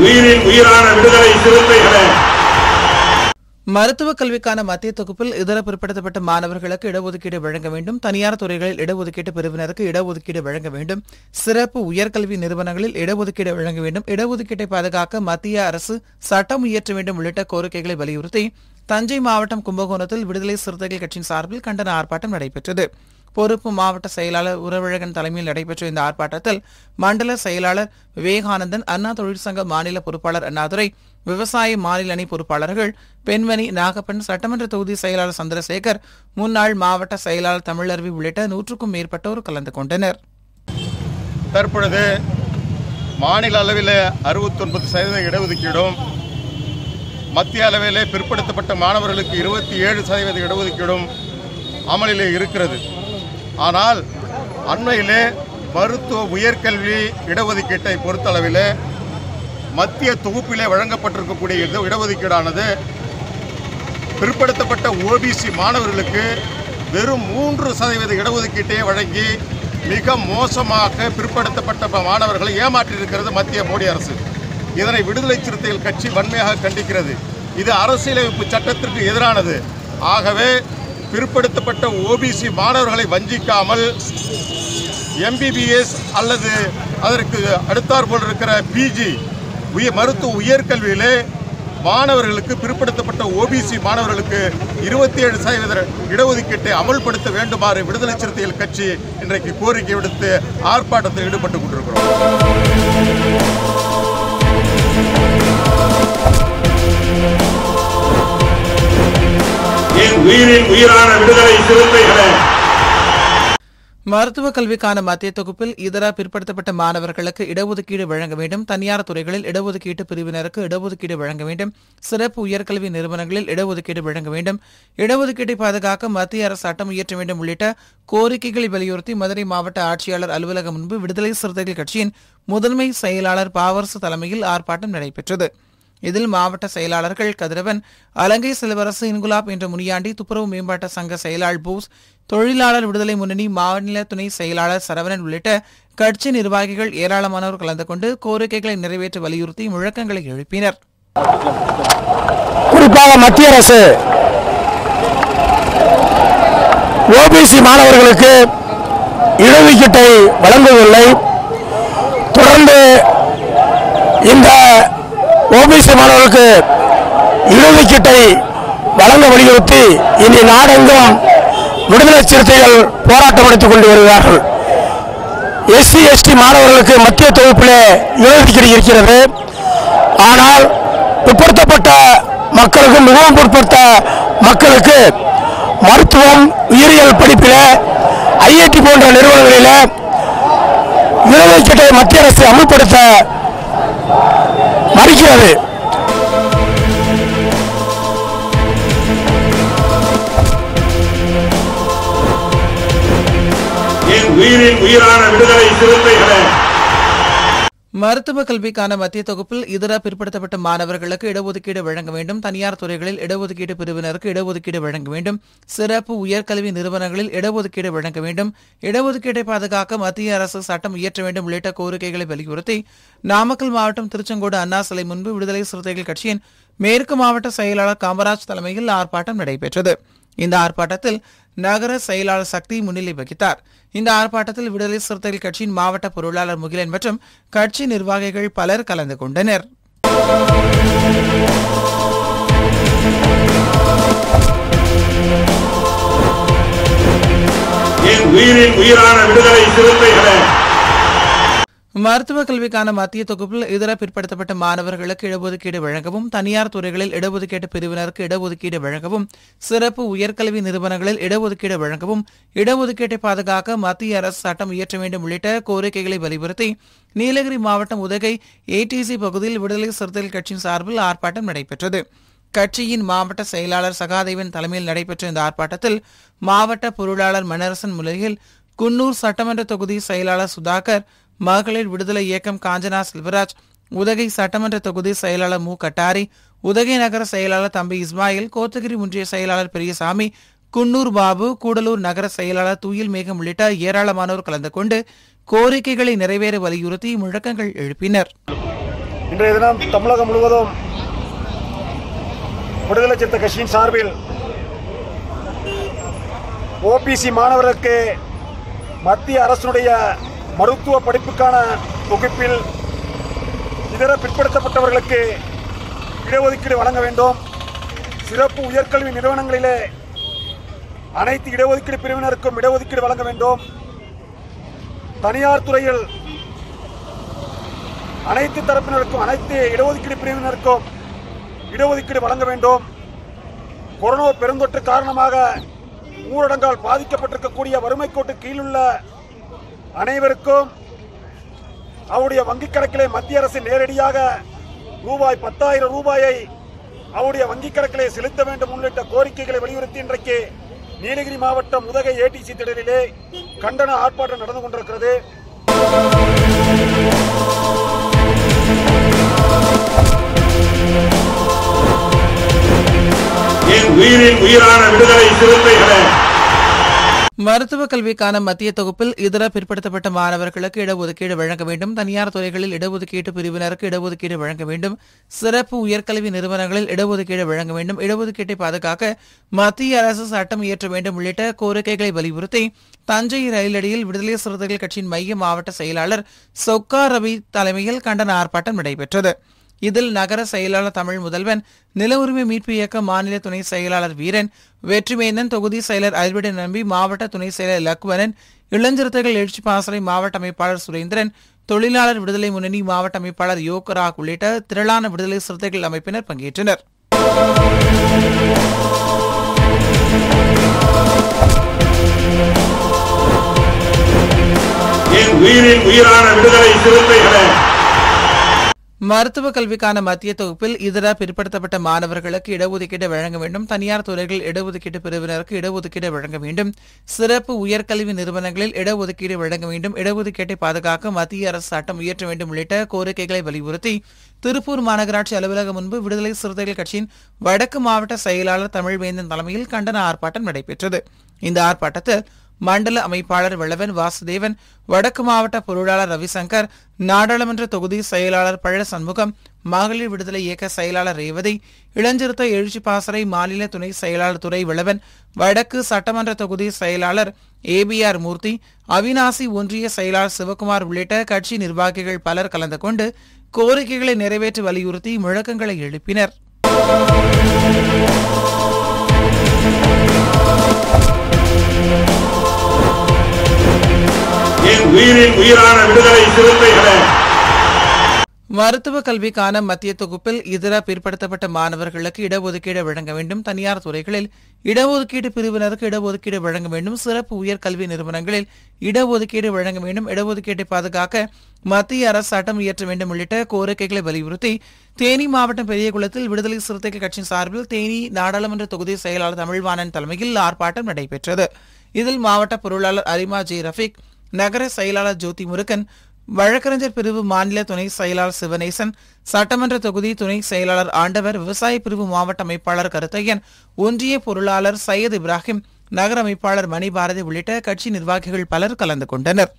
உயிரின் உயிரான விடுதலை சிறுத்தைகளே மருத்துவ கல்விக்கான மத்திய தொகுப்பில் இதர பிற்படுத்தப்பட்ட மாணவர்களுக்கு இடஒதுக்கீடு வழங்க வேண்டும் தனியார் துறைகளில் இடஒதுக்கீட்டு பிரிவினருக்கு இடஒதுக்கீடு வழங்க வேண்டும் சிறப்பு உயர்கல்வி நிறுவனங்களில் இடஒதுக்கீடு வழங்க வேண்டும் இடஒதுக்கீட்டை பாதுகாக்க மத்திய அரசு சட்டம் இயற்ற வேண்டும் உள்ளிட்ட கோரிக்கைகளை வலியுறுத்தி தஞ்சை மாவட்டம் கும்பகோணத்தில் விடுதலை சிறுத்தைகள் கட்சியின் சார்பில் கண்டன ஆர்ப்பாட்டம் நடைபெற்றது பொறுப்பு மாவட்ட செயலாளர் உறவழகன் தலைமையில் நடைபெற்ற இந்த ஆர்ப்பாட்டத்தில் மண்டல செயலாளர் விவேகானந்தன் அண்ணா தொழிற்சங்க மாநில பொறுப்பாளர் அண்ணாதுரை விவசாய மாநில அணி பொறுப்பாளர்கள் பெண்மணி நாகப்பன் சட்டமன்ற தொகுதி செயலாளர் சந்திரசேகர் முன்னாள் மாவட்ட செயலாளர் தமிழருவி உள்ளிட்ட நூற்றுக்கும் மேற்பட்டோர் கலந்து கொண்டனர் தற்பொழுது மாநில அளவில் அறுபத்தொன்பது சதவீத இடஒதுக்கீடும் மத்திய அளவிலே பிற்படுத்தப்பட்ட மாணவர்களுக்கு இருபத்தி ஏழு சதவீத இடஒதுக்கீடும் அமலிலே இருக்கிறது ஆனால் அண்மையிலே மருத்துவ உயர்கல்வி இடஒதுக்கீட்டை பொறுத்தளவிலே மத்திய தொகுப்பிலே வழங்கப்பட்டிருக்கக்கூடிய இட- இடஒதுக்கீடானது பிற்படுத்தப்பட்ட ஓபிசி மாணவர்களுக்கு வெறும் மூன்று சதவீத இடஒதுக்கீட்டை வழங்கி மிக மோசமாக பிற்படுத்தப்பட்ட ப- மாணவர்களை ஏமாற்றியிருக்கிறது மத்திய மோடி அரசு இதனை விடுதலை சிறுத்தைகள் கட்சி வன்மையாக கண்டிக்கிறது இது அரசியலமைப்பு சட்டத்திற்கு எதிரானது ஆகவே பிற்படுத்தப்பட்ட ஓபிசி மாணவர்களை வஞ்சிக்காமல் எம்பிபிஎஸ் அல்லது அதற்கு அடுத்தாற்போல் இருக்கிற பிஜி உயர் மருத்துவ உயர்கல்வியிலே மாணவர்களுக்கு பிற்படுத்தப்பட்ட ஓபிசி மாணவர்களுக்கு இருபத்தி ஏழு சதவீத இடஒதுக்கீட்டை அமல்படுத்த வேண்டுமாறு விடுதலை சிறுத்தைகள் கட்சி இன்றைக்கு கோரிக்கை விடுத்து ஆர்ப்பாட்டத்தில் ஈடுபட்டுக் கொண்டிருக்கிறோம் என் உயிரின் உயிரான விடுதலை சிறுத்தைகளே மருத்துவ கல்விக்கான மத்திய தொகுப்பில் இதர பிற்படுத்தப்பட்ட மாணவர்களுக்கு இடஒதுக்கீடு வழங்க வேண்டும் தனியார் துறைகளில் இடஒதுக்கீட்டு பிரிவினருக்கு இடஒதுக்கீடு வழங்க வேண்டும் சிறப்பு உயர்கல்வி நிறுவனங்களில் இடஒதுக்கீடு வழங்க வேண்டும் இடஒதுக்கீட்டை பாதுகாக்க மத்திய அரசு சட்டம் இயற்ற வேண்டும் உள்ளிட்ட கோரிக்கைகளை வலியுறுத்தி மதுரை மாவட்ட ஆட்சியாளர் அலுவலகம் முன்பு விடுதலை சிறுத்தைகள் கட்சியின் முதன்மை செயலாளர் பாவரசு தலைமையில் ஆர்ப்பாட்டம் நடைபெற்றது இதில் மாவட்ட செயலாளர்கள் கதிரவன் அலங்கை செல்வரசு இன்குலாப் என்ற முனியாண்டி துப்புரவு மேம்பாட்ட சங்க செயலாளர் போஸ் தொழிலாளர் விடுதலை முன்னணி மாநில துணை செயலாளர் சரவணன் உள்ளிட்ட கட்சி நிர்வாகிகள் ஏராளமானோர் கலந்து கொண்டு கோரிக்கைகளை நிறைவேற்ற வலியுறுத்தி முழக்கங்களை எழுப்பினர் குறிப்பாக மத்திய அரசு ஓபிசி மாணவர்களுக்கு இடஒதுக்கீட்டை வழங்குவதில்லை தொடர்ந்து இந்த ஓபிசி மாணவர்களுக்கு இடஒதுக்கீட்டை வழங்க வலியுறுத்தி இனி நாடெங்கும் விடுதலை சிறுத்தைகள் போராட்டம் நடத்திக் கொண்டு வருகிறார்கள் எஸ்சி எஸ்டி மாணவர்களுக்கு மத்திய தொகுப்பிலே இடஒதுக்கீடு இருக்கிறது ஆனால் பிற்படுத்தப்பட்ட மக்களுக்கு மிகவும் பிற்படுத்த மக்களுக்கு மருத்துவம் உயிரியல் படிப்பில் ஐஐடி போன்ற நிறுவனங்களில் இடஒதுக்கீட்டை மத்திய அரசு அமல்படுத்த மறுக்கிறது என் உயிரின் உயிரான விடுதலை சிறுத்தைகளே மருத்துவ கல்விக்கான மத்திய தொகுப்பில் இதர பிற்படுத்தப்பட்ட மாணவர்களுக்கு இடஒதுக்கீடு வழங்க வேண்டும் தனியார் துறைகளில் இடஒதுக்கீடு பிரிவினருக்கு இடஒதுக்கீடு வழங்க வேண்டும் சிறப்பு உயர்கல்வி நிறுவனங்களில் இடஒதுக்கீடு வழங்க வேண்டும் இடஒதுக்கீட்டை பாதுகாக்க மத்திய அரசு சட்டம் இயற்ற வேண்டும் உள்ளிட்ட கோரிக்கைகளை வலியுறுத்தி நாமக்கல் மாவட்டம் திருச்செங்கோடு அண்ணா சிலை முன்பு விடுதலை சிறுத்தைகள் கட்சியின் மேற்கு மாவட்ட செயலாளர் காமராஜ் தலைமையில் ஆர்ப்பாட்டம் நடைபெற்றது இந்த ஆர்ப்பாட்டத்தில் நகர செயலாளர் சக்தி முன்னிலை வகித்தார் இந்த ஆர்ப்பாட்டத்தில் விடுதலை சிறுத்தைகள் கட்சியின் மாவட்ட பொருளாளர் முகிலன் மற்றும் கட்சி நிர்வாகிகள் பலர் கலந்து கொண்டனர் என் உயிரின் உயிரான விடுதலை சிறுத்தைகளே மருத்துவ கல்விக்கான மத்திய தொகுப்பில் இதர பிற்படுத்தப்பட்ட மாணவர்களுக்கு இடஒதுக்கீடு வழங்கவும் தனியார் துறைகளில் இடஒதுக்கீட்டு பிரிவினருக்கு இடஒதுக்கீடு வழங்கவும் சிறப்பு உயர்கல்வி நிறுவனங்களில் இடஒதுக்கீடு வழங்கவும் இடஒதுக்கீட்டை பாதுகாக்க மத்திய அரசு சட்டம் இயற்ற வேண்டும் உள்ளிட்ட கோரிக்கைகளை வலியுறுத்தி நீலகிரி மாவட்டம் உதகை ஏடிசி பகுதியில் விடுதலை சிறுத்தைகள் கட்சியின் சார்பில் ஆர்ப்பாட்டம் நடைபெற்றது கட்சியின் மாவட்ட செயலாளர் சகாதேவன் தலைமையில் நடைபெற்ற இந்த ஆர்ப்பாட்டத்தில் மாவட்ட பொருளாளர் மணரசன் முலையில் குன்னூர் சட்டமன்ற தொகுதி செயலாளர் சுதாகர் மகளிர் விடுதலை இயக்கம் காஞ்சனா செல்வராஜ் உதகை சட்டமன்ற தொகுதி செயலாளர் மு கட்டாரி உதகை நகர செயலாளர் தம்பி இஸ்மாயில் கோத்தகிரி ஒன்றிய செயலாளர் பெரியசாமி குன்னூர் பாபு கூடலூர் நகர செயலாளர் தூயில் மேகம் உள்ளிட்ட ஏராளமானோர் கலந்து கொண்டு கோரிக்கைகளை நிறைவேற வலியுறுத்தி முழக்கங்கள் எழுப்பினர் இன்றைய தினம் தமிழகம் முழுவதும் விடுதலை சிறுத்தை கட்சியின் சார்பில் ஓபிசி மாணவர்களுக்கு மத்திய அரசினுடைய மருத்துவ படிப்புக்கான தொகுப்பில் இதர பிற்படுத்தப்பட்டவர்களுக்கு இடஒதுக்கீடு வழங்க வேண்டும் சிறப்பு உயர்கல்வி நிறுவனங்களிலே அனைத்து இடஒதுக்கீடு பிரிவினருக்கும் இடஒதுக்கீடு வழங்க வேண்டும் தனியார் துறையில் அனைத்து தரப்பினருக்கும் அனைத்து இடஒதுக்கீடு பிரிவினருக்கும் இடஒதுக்கீடு வழங்க வேண்டும் கொரோனா பெருந்தொற்று காரணமாக ஊரடங்கால் பாதிக்கப்பட்டிருக்கக்கூடிய வறுமை கோட்டு கீழுள்ள அனைவருக்கும் அவருடைய வங்கிக் கணக்கிலே மத்திய அரசு நேரடியாக ரூபாய் பத்தாயிரம் ரூபாயை அவருடைய வங்கிக் கணக்கிலே செலுத்த வேண்டும் உள்ளிட்ட கோரிக்கைகளை வலியுறுத்தி இன்றைக்கு நீலகிரி மாவட்டம் உதகை ஏடிசி திடலிலே கண்டன ஆர்ப்பாட்டம் நடந்து கொண்டிருக்கிறது என் உயிரின் உயிரான விடுதலை சிறுத்தைகளே மருத்துவ கல்விக்கான மத்திய தொகுப்பில் இதர பிற்படுத்தப்பட்ட மாணவர்களுக்கு இடஒதுக்கீடு வழங்க வேண்டும் தனியார் துறைகளில் இடஒதுக்கீட்டு பிரிவினருக்கு இடஒதுக்கீடு வழங்க வேண்டும் சிறப்பு உயர்கல்வி நிறுவனங்களில் இடஒதுக்கீடு வழங்க வேண்டும் இடஒதுக்கீட்டை பாதுகாக்க மத்திய அரசு சட்டம் இயற்ற வேண்டும் உள்ளிட்ட கோரிக்கைகளை வலியுறுத்தி தஞ்சை ரயிலடியில் விடுதலை சிறுத்தைகள் கட்சியின் மைய மாவட்ட செயலாளர் சொக்கா ரவி தலைமையில் கண்டன ஆர்ப்பாட்டம் நடைபெற்றது இதில் நகர செயலாளர் தமிழ் முதல்வன் நில உரிமை மீட்பு இயக்க மாநில துணை செயலாளர் வீரன் வெற்றிமேந்தன் தொகுதி செயலர் அறிவிட நம்பி மாவட்ட துணை செயலர் லக்வனன் இளஞ்சிறுத்தைகள் எழுச்சி பாசறை மாவட்ட அமைப்பாளர் சுரேந்திரன் தொழிலாளர் விடுதலை முன்னணி மாவட்ட அமைப்பாளர் யோகராக் உள்ளிட்ட திரளான விடுதலை சிறுத்தைகள் அமைப்பினர் பங்கேற்றனர் என் உயிரின் உயிரான விடுதலை சிறுத்தைகளே மருத்துவ கல்விக்கான மத்திய தொகுப்பில் இதர பிற்படுத்தப்பட்ட மாணவர்களுக்கு இடஒதுக்கீடு வழங்க வேண்டும் தனியார் துறைகள் இடஒதுக்கீட்டு பிரிவினருக்கு இடஒதுக்கீடு வழங்க வேண்டும் சிறப்பு உயர்கல்வி நிறுவனங்களில் இடஒதுக்கீடு வழங்க வேண்டும் இடஒதுக்கீட்டை பாதுகாக்க மத்திய அரசு சட்டம் இயற்ற வேண்டும் உள்ளிட்ட கோரிக்கைகளை வலியுறுத்தி திருப்பூர் மாநகராட்சி அலுவலகம் முன்பு விடுதலை சிறுத்தைகள் கட்சியின் வடக்கு மாவட்ட செயலாளர் தமிழ்வேந்தன் தலைமையில் கண்டன ஆர்ப்பாட்டம் நடைபெற்றது இந்த ஆர்ப்பாட்டத்தில் மண்டல அமைப்பாளர் வெள்ளவன் வாசுதேவன் வடக்கு மாவட்ட பொருளாளர் ரவிசங்கர் நாடாளுமன்ற தொகுதி செயலாளர் பழ சண்முகம் மகளிர் விடுதலை இயக்க செயலாளர் ரேவதி இளஞ்சிறுத்தை எழுச்சி பாசறை மாநில துணை செயலாளர் துறை வெள்ளவன் வடக்கு சட்டமன்ற தொகுதி செயலாளர் ஏபிஆர் மூர்த்தி அவினாசி ஒன்றிய செயலாளர் சிவகுமார் உள்ளிட்ட கட்சி நிர்வாகிகள் பலர் கலந்து கொண்டு கோரிக்கைகளை நிறைவேற்ற வலியுறுத்தி முழக்கங்களை எழுப்பினர் என் உயிரின் உயிரான விடுதலை சிறுத்தைகளே மருத்துவ கல்விக்கான மத்திய தொகுப்பில் இதர பிற்படுத்தப்பட்ட மாணவர்களுக்கு இடஒதுக்கீடு வழங்க வேண்டும் தனியார் துறைகளில் இடஒதுக்கீடு பிரிவினருக்கு இடஒதுக்கீடு வழங்க வேண்டும் சிறப்பு உயர்கல்வி நிறுவனங்களில் இடஒதுக்கீடு வழங்க வேண்டும் இடஒதுக்கீட்டை பாதுகாக்க மத்திய அரசு சட்டம் இயற்ற வேண்டும் உள்ளிட்ட கோரிக்கைகளை வலியுறுத்தி தேனி மாவட்டம் பெரியகுளத்தில் விடுதலை சிறுத்தைகள் கட்சியின் சார்பில் தேனி நாடாளுமன்ற தொகுதி செயலாளர் தமிழ்வாணன் தலைமையில் ஆர்ப்பாட்டம் நடைபெற்றது இதில் மாவட்ட பொருளாளர் அரிமா ஜே ரஃபீக் நகர செயலாளர் ஜோதி முருகன் வழக்கறிஞர் பிரிவு மாநில துணை செயலாளர் சிவனேசன் சட்டமன்ற தொகுதி துணை செயலாளர் ஆண்டவர் விவசாய பிரிவு மாவட்ட அமைப்பாளர் கருத்தையன் ஒன்றிய பொருளாளர் சையத் இப்ராஹிம் நகர அமைப்பாளர் மணி பாரதி உள்ளிட்ட கட்சி நிர்வாகிகள் பலர் கலந்து கொண்டனர்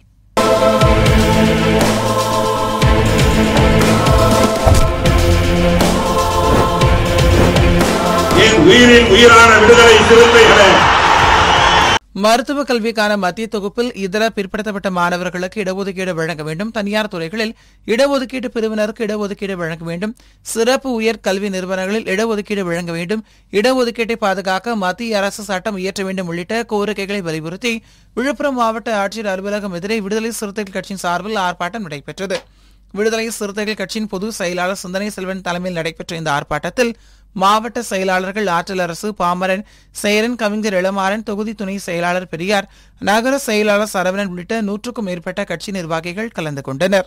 என் உயிரின் உயிரான விடுதலை சிறுத்தைகளே மருத்துவ கல்விக்கான மத்திய தொகுப்பில் இதர பிற்படுத்தப்பட்ட மாணவர்களுக்கு இடஒதுக்கீடு வழங்க வேண்டும் தனியார் துறைகளில் இடஒதுக்கீட்டு பிரிவினருக்கு இடஒதுக்கீடு வழங்க வேண்டும் சிறப்பு உயர் கல்வி நிறுவனங்களில் இடஒதுக்கீடு வழங்க வேண்டும் இடஒதுக்கீட்டை பாதுகாக்க மத்திய அரசு சட்டம் இயற்ற வேண்டும் உள்ளிட்ட கோரிக்கைகளை வலியுறுத்தி விழுப்புரம் மாவட்ட ஆட்சியர் அலுவலகம் எதிரே விடுதலை சிறுத்தைகள் கட்சியின் சார்பில் ஆர்ப்பாட்டம் நடைபெற்றது விடுதலை சிறுத்தைகள் கட்சியின் பொது செயலாளர் சிந்தனை செல்வன் தலைமையில் நடைபெற்ற இந்த ஆர்ப்பாட்டத்தில் மாவட்ட செயலாளர்கள் ஆற்றல் அரசு பாமரன் சேரன் கவிஞர் இளமாறன் தொகுதி துணை செயலாளர் பெரியார் நகர செயலாளர் சரவணன் உள்ளிட்ட நூற்றுக்கும் மேற்பட்ட கட்சி நிர்வாகிகள் கலந்து கொண்டனர்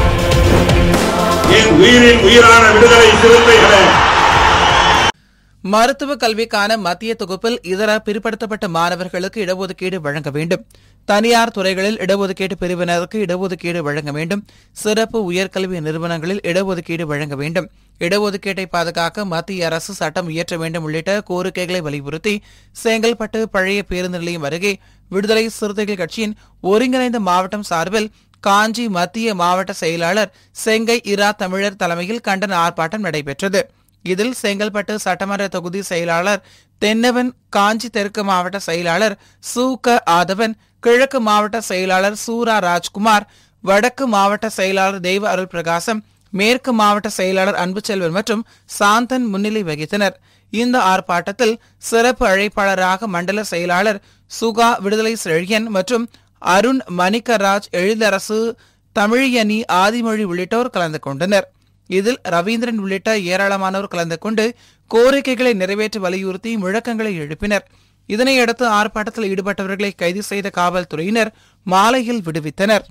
என் உயிரின் உயிரான விடுதலை சிறுத்தைகளே மருத்துவ கல்விக்கான மத்திய தொகுப்பில் இதர பிற்படுத்தப்பட்ட மாணவர்களுக்கு இடஒதுக்கீடு வழங்க வேண்டும் தனியார் துறைகளில் இடஒதுக்கீடு பிரிவினருக்கு இடஒதுக்கீடு வழங்க வேண்டும் சிறப்பு உயர்கல்வி நிறுவனங்களில் இடஒதுக்கீடு வழங்க வேண்டும் இடஒதுக்கீட்டை பாதுகாக்க மத்திய அரசு சட்டம் இயற்ற வேண்டும் உள்ளிட்ட கோரிக்கைகளை வலியுறுத்தி செங்கல்பட்டு பழைய பேருந்து நிலையம் அருகே விடுதலை சிறுத்தைகள் கட்சியின் ஒருங்கிணைந்த மாவட்டம் சார்பில் காஞ்சி மத்திய மாவட்ட செயலாளர் செங்கை இரா தமிழர் தலைமையில் கண்டன ஆர்ப்பாட்டம் நடைபெற்றது இதில் செங்கல்பட்டு சட்டமன்ற தொகுதி செயலாளர் தென்னவன் காஞ்சி தெற்கு மாவட்ட செயலாளர் சு க ஆதவன் கிழக்கு மாவட்ட செயலாளர் சூரா ராஜ்குமார் வடக்கு மாவட்ட செயலாளர் தெய்வ அருள் பிரகாசம் மேற்கு மாவட்ட செயலாளர் அன்புச்செல்வன் மற்றும் சாந்தன் முன்னிலை வகித்தனர் இந்த ஆர்ப்பாட்டத்தில் சிறப்பு அழைப்பாளராக மண்டல செயலாளர் சுகா விடுதலை செழியன் மற்றும் அருண் மணிக்கராஜ் எழிலரசு தமிழியனி ஆதிமொழி உள்ளிட்டோர் கலந்து கொண்டனர் இதில் ரவீந்திரன் உள்ளிட்ட ஏராளமானோர் கலந்து கொண்டு கோரிக்கைகளை நிறைவேற்ற வலியுறுத்தி முழக்கங்களை எழுப்பினர் இதனையடுத்து ஆர்ப்பாட்டத்தில் ஈடுபட்டவர்களை கைது செய்த காவல்துறையினர் மாலையில் விடுவித்தனர்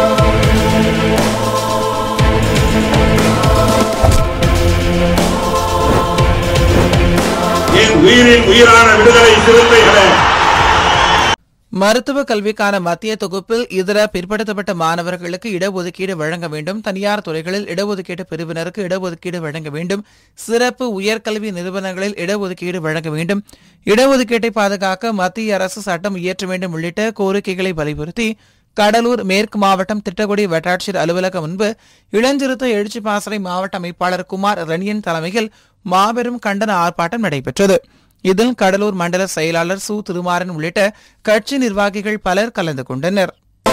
என் உயிரின் உயிரான விடுதலை சிறுத்தைகளே மருத்துவ கல்விக்கான மத்திய தொகுப்பில் இதர பிற்படுத்தப்பட்ட மாணவர்களுக்கு இடஒதுக்கீடு வழங்க வேண்டும் தனியார் துறைகளில் இடஒதுக்கீடு பிரிவினருக்கு இடஒதுக்கீடு வழங்க வேண்டும் சிறப்பு உயர்கல்வி நிறுவனங்களில் இடஒதுக்கீடு வழங்க வேண்டும் இடஒதுக்கீட்டை பாதுகாக்க மத்திய அரசு சட்டம் இயற்ற வேண்டும் உள்ளிட்ட கோரிக்கைகளை வலியுறுத்தி கடலூர் மேற்கு மாவட்டம் திட்டக்குடி வட்டாட்சியர் அலுவலகம் முன்பு இளஞ்சிறுத்த எழுச்சி பாசறை மாவட்ட அமைப்பாளர் குமார் ரணியன் தலைமையில் மாபெரும் கண்டன ஆர்ப்பாட்டம் நடைபெற்றது இதில் கடலூர் மண்டல செயலாளர் சு திருமாறன் உள்ளிட்ட கட்சி நிர்வாகிகள் பலர் கலந்து கொண்டனர்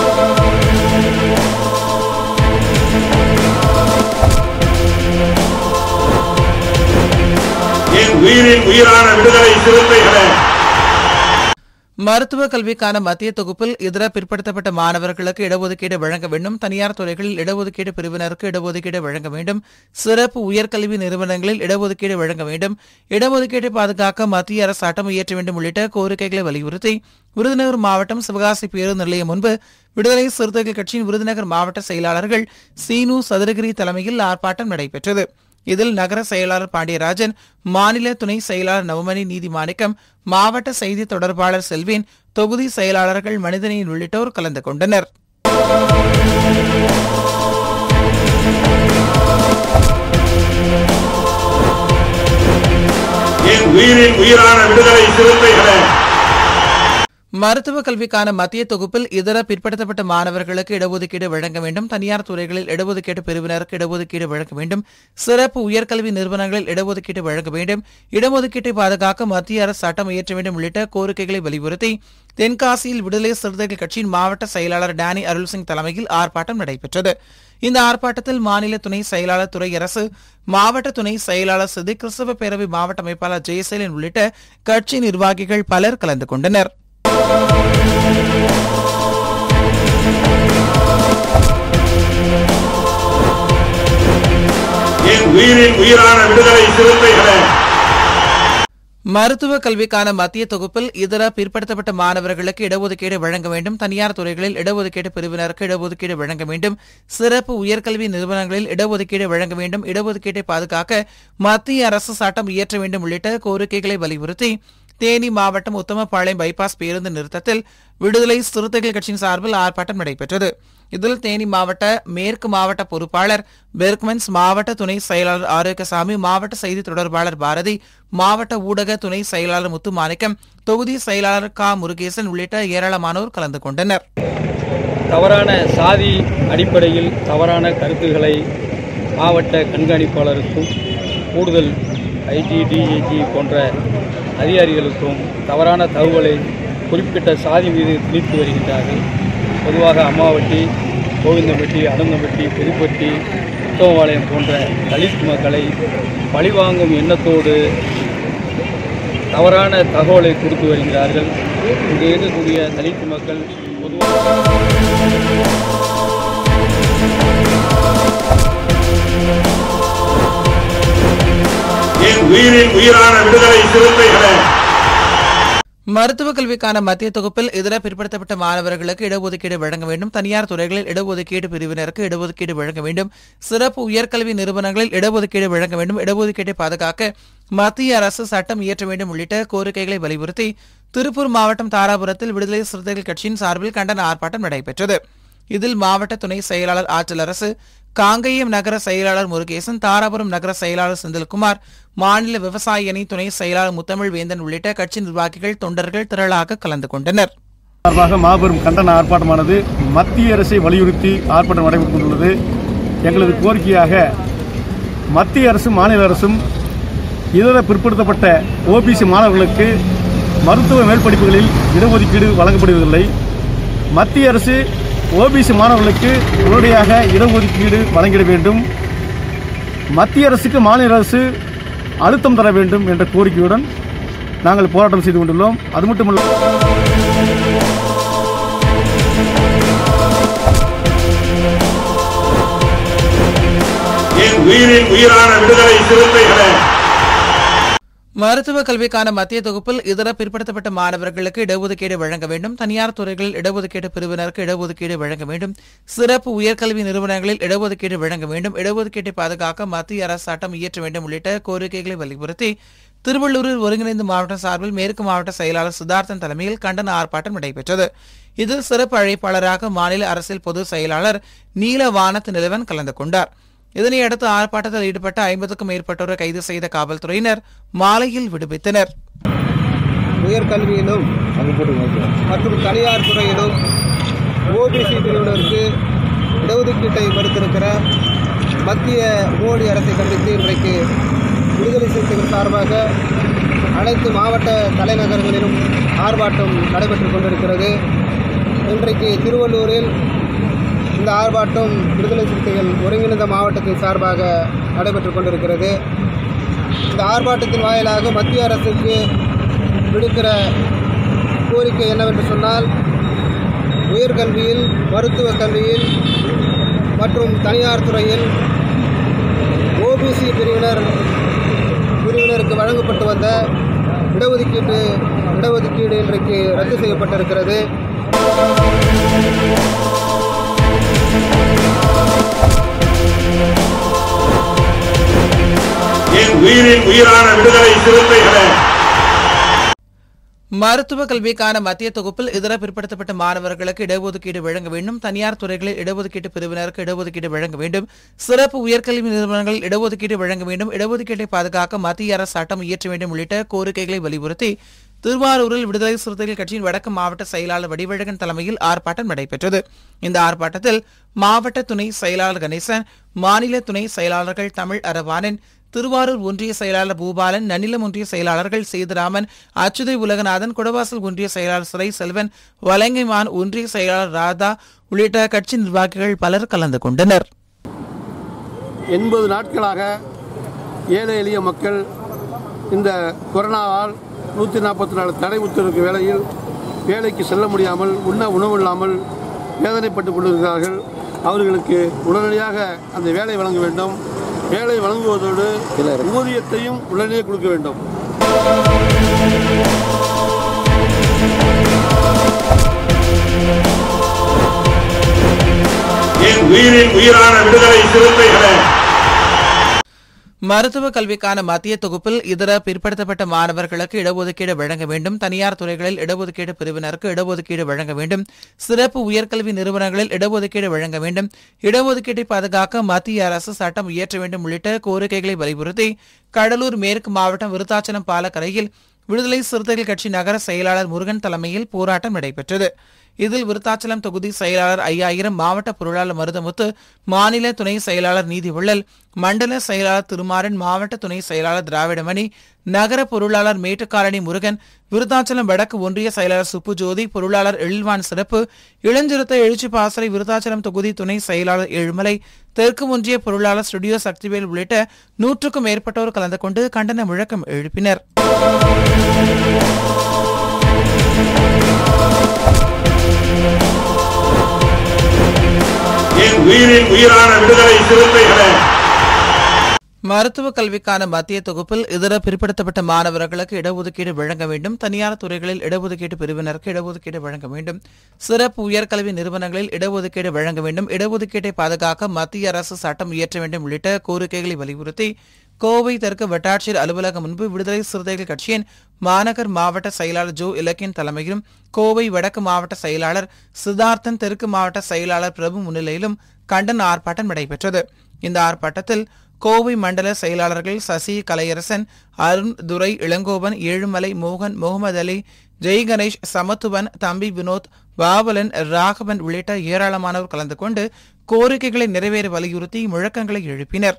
என் உயிரின் உயிரான விடுதலை சிறுத்தைகளே மருத்துவ கல்விக்கான மத்திய தொகுப்பில் இதர பிற்படுத்தப்பட்ட மாணவர்களுக்கு இடஒதுக்கீடு வழங்க வேண்டும் தனியார் துறைகளில் இடஒதுக்கீடு பிரிவினருக்கு இடஒதுக்கீடு வழங்க வேண்டும் சிறப்பு உயர்கல்வி நிறுவனங்களில் இடஒதுக்கீடு வழங்க வேண்டும் இடஒதுக்கீட்டை பாதுகாக்க மத்திய அரசு சட்டம் இயற்ற வேண்டும் உள்ளிட்ட கோரிக்கைகளை வலியுறுத்தி விருதுநகர் மாவட்டம் சிவகாசி பேருந்து நிலையம் முன்பு விடுதலை சிறுத்தைகள் கட்சியின் விருதுநகர் மாவட்ட செயலாளர்கள் சீனு சதுரகிரி தலைமையில் ஆர்ப்பாட்டம் நடைபெற்றது இதில் நகர செயலாளர் பாண்டியராஜன் மாநில துணை செயலாளர் நவமணி நீதிமாணிக்கம் மாவட்ட செய்தி தொடர்பாளர் செல்வின் தொகுதி செயலாளர்கள் மனிதனையின் உள்ளிட்டோர் கலந்து கொண்டனர் என் உயிரின் உயிரான விடுதலை சிறுத்தைகளே மருத்துவ கல்விக்கான மத்திய தொகுப்பில் இதர பிற்படுத்தப்பட்ட மாணவர்களுக்கு இடஒதுக்கீடு வழங்க வேண்டும் தனியார் துறைகளில் இடஒதுக்கீடு பிரிவினருக்கு இடஒதுக்கீடு வழங்க வேண்டும் சிறப்பு உயர்கல்வி நிறுவனங்களில் இடஒதுக்கீடு வழங்க வேண்டும் இடஒதுக்கீட்டை பாதுகாக்க மத்திய அரசு சட்டம் இயற்ற வேண்டும் உள்ளிட்ட கோரிக்கைகளை வலியுறுத்தி தென்காசியில் விடுதலை சிறுத்தைகள் கட்சியின் மாவட்ட செயலாளர் டேனி அருள்சிங் தலைமையில் ஆர்ப்பாட்டம் நடைபெற்றது இந்த ஆர்ப்பாட்டத்தில் மாநில துணை செயலாளர் துறை அரசு மாவட்ட துணை செயலாளர் சிதி கிறிஸ்தவ பேரவை மாவட்ட அமைப்பாளர் ஜெயசேலன் உள்ளிட்ட கட்சி நிர்வாகிகள் பலர் கலந்து கொண்டனர் என் உயிரின் உயிரான விடுதலை சிறுத்தைகளே மருத்துவ கல்விக்கான மத்திய தொகுப்பில் இதர பிற்படுத்தப்பட்ட மாணவர்களுக்கு இடஒதுக்கீடு வழங்க வேண்டும் தனியார் துறைகளில் இடஒதுக்கீடு பிரிவினருக்கு இடஒதுக்கீடு வழங்க வேண்டும் சிறப்பு உயர்கல்வி நிறுவனங்களில் இடஒதுக்கீடு வழங்க வேண்டும் இடஒதுக்கீட்டை பாதுகாக்க மத்திய அரசு சட்டம் இயற்ற வேண்டும் உள்ளிட்ட கோரிக்கைகளை வலியுறுத்தி தேனி மாவட்டம் உத்தமபாளையம் பைபாஸ் பேருந்து நிறுத்தத்தில் விடுதலை சிறுத்தைகள் கட்சியின் சார்பில் ஆர்ப்பாட்டம் நடைபெற்றது இதில் தேனி மாவட்ட மேற்கு மாவட்ட பொறுப்பாளர் பெர்க்மென்ஸ் மாவட்ட துணை செயலாளர் ஆரோக்கியசாமி மாவட்ட செய்தி தொடர்பாளர் பாரதி மாவட்ட ஊடக துணை செயலாளர் முத்துமாணிக்கம் தொகுதி செயலாளர் கா முருகேசன் உள்ளிட்ட ஏராளமானோர் கலந்து கொண்டனர் தவறான சாதி அடிப்படையில் தவறான கருத்துக்களை மாவட்ட கண்காணிப்பாளருக்கும் கூடுதல் ஐஜி டிஐஜி போன்ற அதிகாரிகளுக்கும் தவறான தகவலை குறிப்பிட்ட சாதி மீது திணித்து வருகின்றார்கள் பொதுவாக அம்மாவட்டி கோவிந்தம்பட்டி அனந்தம்பட்டி புதுப்பட்டி உத்தமபாளையம் போன்ற தலித் மக்களை பழிவாங்கும் எண்ணத்தோடு தவறான தகவலை கொடுத்து வருகிறார்கள் இங்கே இருக்கக்கூடிய தலித் மக்கள் என் உயிரின் உயிரான விடுதலை சிறுத்தைகளே மருத்துவ கல்விக்கான மத்திய தொகுப்பில் இதர பிற்படுத்தப்பட்ட மாணவர்களுக்கு இடஒதுக்கீடு வழங்க வேண்டும் தனியார் துறைகளில் இடஒதுக்கீடு பிரிவினருக்கு இடஒதுக்கீடு வழங்க வேண்டும் சிறப்பு உயர்கல்வி நிறுவனங்களில் இடஒதுக்கீடு வழங்க வேண்டும் இடஒதுக்கீட்டை பாதுகாக்க மத்திய அரசு சட்டம் இயற்ற வேண்டும் உள்ளிட்ட கோரிக்கைகளை வலியுறுத்தி திருப்பூர் மாவட்டம் தாராபுரத்தில் விடுதலை சிறுத்தைகள் கட்சியின் சார்பில் கண்டன ஆர்ப்பாட்டம் நடைபெற்றது இதில் மாவட்ட துணை செயலாளர் ஆற்றல் அரசு காங்கேயம் நகர செயலாளர் முருகேசன் தாராபுரம் நகர செயலாளர் செந்தில்குமார் மாநில விவசாய அணி துணை செயலாளர் முத்தமிழ் வேந்தன் உள்ளிட்ட கட்சி நிர்வாகிகள் தொண்டர்கள் திரளாக கலந்து கொண்டனர் சார்பாக மாபெரும் கண்டன ஆர்ப்பாட்டமானது மத்திய அரசை வலியுறுத்தி ஆர்ப்பாட்டம் நடைபெற்றுக் கொண்டுள்ளது எங்களது கோரிக்கையாக மத்திய அரசும் மாநில அரசும் இதர பிற்படுத்தப்பட்ட ஓபிசி மாணவர்களுக்கு மருத்துவ மேல்படிப்புகளில் இடஒதுக்கீடு வழங்கப்படுவதில்லை மத்திய அரசு ஓபிசி மாணவர்களுக்கு உடனடியாக இடஒதுக்கீடு வழங்கிட வேண்டும் மத்திய அரசுக்கு மாநில அரசு அழுத்தம் தர வேண்டும் என்ற கோரிக்கையுடன் நாங்கள் போராட்டம் செய்து கொண்டுள்ளோம் அது மட்டுமல்ல என் உயிரின் உயிரான விடுதலை சிறுத்தைகளே மருத்துவ கல்விக்கான மத்திய தொகுப்பில் இதர பிற்படுத்தப்பட்ட மாணவர்களுக்கு இடஒதுக்கீடு வழங்க வேண்டும் தனியார் துறைகளில் இடஒதுக்கீடு பிரிவினருக்கு இடஒதுக்கீடு வழங்க வேண்டும் சிறப்பு உயர்கல்வி நிறுவனங்களில் இடஒதுக்கீடு வழங்க வேண்டும் இடஒதுக்கீட்டை பாதுகாக்க மத்திய அரசு சட்டம் இயற்ற வேண்டும் உள்ளிட்ட கோரிக்கைகளை வலியுறுத்தி திருவள்ளூரில் ஒருங்கிணைந்த மாவட்ட சார்பில் மேற்கு மாவட்ட செயலாளர் சித்தார்த்தன் தலைமையில் கண்டன ஆர்ப்பாட்டம் நடைபெற்றது இதில் சிறப்பு அழைப்பாளராக மாநில அரசியல் பொது செயலாளர் நீல வானத் நிலவன் கலந்து கொண்டார் இதனையடுத்து ஆர்ப்பாட்டத்தில் ஈடுபட்ட ஐம்பதுக்கும் மேற்பட்டோரை கைது செய்த காவல்துறையினர் மாலையில் விடுவித்தனர் உயர்கல்வியிலும் மற்றும் தனியார் துறையிலும் ஓபிசி பிரிவினருக்கு இடஒதுக்கீட்டை மறுத்திருக்கிற மத்திய மோடி அரசை கண்டித்து இன்றைக்கு விடுதலை சிறுத்தைகள் சார்பாக அனைத்து மாவட்ட தலைநகரங்களிலும் ஆர்ப்பாட்டம் நடைபெற்றுக் கொண்டிருக்கிறது இன்றைக்கு திருவள்ளூரில் இந்த ஆர்ப்பாட்டம் விடுதலை சிறுத்தைகள் ஒருங்கிணைந்த மாவட்டத்தின் சார்பாக நடைபெற்றுக் கொண்டிருக்கிறது இந்த ஆர்ப்பாட்டத்தின் வாயிலாக மத்திய அரசுக்கு விடுக்கிற கோரிக்கை என்னவென்று சொன்னால் உயர்கல்வியில் மருத்துவ கல்வியில் மற்றும் தனியார் துறையில் ஓபிசி பிரிவினர் பிரிவினருக்கு வழங்கப்பட்டு வந்த இடஒதுக்கீட்டு இடஒதுக்கீடு இன்றைக்கு ரத்து செய்யப்பட்டிருக்கிறது என் உயிரின் உயிரான விடுதலை சிறுத்தைகளே மருத்துவ கல்விக்கான மத்திய தொகுப்பில் இதர பிற்படுத்தப்பட்ட மாணவர்களுக்கு இடஒதுக்கீடு வழங்க வேண்டும் தனியார் துறைகளில் இடஒதுக்கீட்டு பிரிவினருக்கு இடஒதுக்கீடு வழங்க வேண்டும் சிறப்பு உயர்கல்வி நிறுவனங்களில் இடஒதுக்கீடு வழங்க வேண்டும் இடஒதுக்கீட்டை பாதுகாக்க மத்திய அரசு சட்டம் இயற்ற வேண்டும் உள்ளிட்ட கோரிக்கைகளை வலியுறுத்தி திருவாரூரில் விடுதலை சிறுத்தைகள் கட்சியின் வடக்கு மாவட்ட செயலாளர் வடிவழகன் தலைமையில் ஆர்ப்பாட்டம் நடைபெற்றது இந்த ஆர்ப்பாட்டத்தில் மாவட்ட துணை செயலாளர் கணேசன் மாநில துணை செயலாளர்கள் தமிழ் அரவானன் திருவாரூர் ஒன்றிய செயலாளர் பூபாலன் நன்னிலம் ஒன்றிய செயலாளர்கள் சேதுராமன் அச்சுதை உலகநாதன் குடவாசல் ஒன்றிய செயலாளர் சிறை செல்வன் வலங்கைமான் ஒன்றிய செயலாளர் ராதா உள்ளிட்ட கட்சி நிர்வாகிகள் பலர் கலந்து கொண்டனர் எண்பது நாட்களாக ஏழை எளிய மக்கள் இந்த கொரோனாவால் நூற்றி நாற்பத்தி நாலு தடை உத்தரவுக்கு வேளையில் வேலைக்கு செல்ல முடியாமல் உண்ண உணவில்லாமல் வேதனைப்பட்டு கொண்டிருக்கிறார்கள் அவர்களுக்கு உடனடியாக அந்த வேலை வழங்க வேண்டும் வேலை வழங்குவதோடு ஊதியத்தையும் உடனே கொடுக்க வேண்டும் என் உயிரின் உயிரான விடுதலை சிறுத்தைகளே மருத்துவ கல்விக்கான மத்திய தொகுப்பில் இதர பிற்படுத்தப்பட்ட மாணவர்களுக்கு இடஒதுக்கீடு வழங்க வேண்டும் தனியார் துறைகளில் இடஒதுக்கீடு பிரிவினருக்கு இடஒதுக்கீடு வழங்க வேண்டும் சிறப்பு உயர்கல்வி நிறுவனங்களில் இடஒதுக்கீடு வழங்க வேண்டும் இடஒதுக்கீட்டை பாதுகாக்க மத்திய அரசு சட்டம் இயற்ற வேண்டும் உள்ளிட்ட கோரிக்கைகளை வலியுறுத்தி கடலூர் மேற்கு மாவட்டம் விருத்தாச்சலம் பாலக்கரையில் விடுதலை சிறுத்தைகள் கட்சி நகர செயலாளர் முருகன் தலைமையில் போராட்டம் நடைபெற்றது இதில் விருத்தாச்சலம் தொகுதி செயலாளர் ஐயாயிரம் மாவட்ட பொருளாளர் மருதமுத்து மாநில துணை செயலாளர் நீதிவள்ளல் மண்டல செயலாளர் திருமாறன் மாவட்ட துணை செயலாளர் திராவிடமணி நகர பொருளாளர் மேட்டுக்காரணி முருகன் விருத்தாச்சலம் வடக்கு ஒன்றிய செயலாளர் சுப்புஜோதி பொருளாளர் எழில்வான் சிறப்பு இளஞ்சிறுத்தை எழுச்சி பாசறை விருத்தாச்சலம் தொகுதி துணை செயலாளர் ஏழுமலை தெற்கு ஒன்றிய பொருளாளர் ஸ்டுடியோ சக்திவேல் உள்ளிட்ட நூற்றுக்கும் மேற்பட்டோர் கலந்து கொண்டு கண்டன முழக்கம் எழுப்பினர் என் உயிரின் உயிரான விடுதலை சிறுத்தைகளே மருத்துவ கல்விக்கான மத்திய தொகுப்பில் இதர பிற்படுத்தப்பட்ட மாணவர்களுக்கு இடஒதுக்கீடு வழங்க வேண்டும் தனியார் துறைகளில் இடஒதுக்கீட்டு பிரிவினருக்கு இடஒதுக்கீடு வழங்க வேண்டும் சிறப்பு உயர்கல்வி நிறுவனங்களில் இடஒதுக்கீடு வழங்க வேண்டும் இடஒதுக்கீட்டை பாதுகாக்க மத்திய அரசு சட்டம் இயற்ற வேண்டும் உள்ளிட்ட கோரிக்கைகளை வலியுறுத்தி கோவை தெற்கு வட்டாட்சியர் அலுவலகம் முன்பு விடுதலை சிறுத்தைகள் கட்சியின் மாநகர் மாவட்ட செயலாளர் ஜோ இலக்கியன் தலைமையிலும் கோவை வடக்கு மாவட்ட செயலாளர் சித்தார்த்தன் தெற்கு மாவட்ட செயலாளர் பிரபு முன்னிலையிலும் கண்டன ஆர்ப்பாட்டம் நடைபெற்றது இந்த ஆர்ப்பாட்டத்தில் கோவை மண்டல செயலாளர்கள் சசி கலையரசன் அருண் துரை இளங்கோவன் ஏழுமலை மோகன் முகமது அலி ஜெய் கணேஷ் சமத்துவன் தம்பி வினோத் பாவலன் ராகவன் உள்ளிட்ட ஏராளமானோர் கலந்து கொண்டு கோரிக்கைகளை நிறைவேற வலியுறுத்தி முழக்கங்களை எழுப்பினர்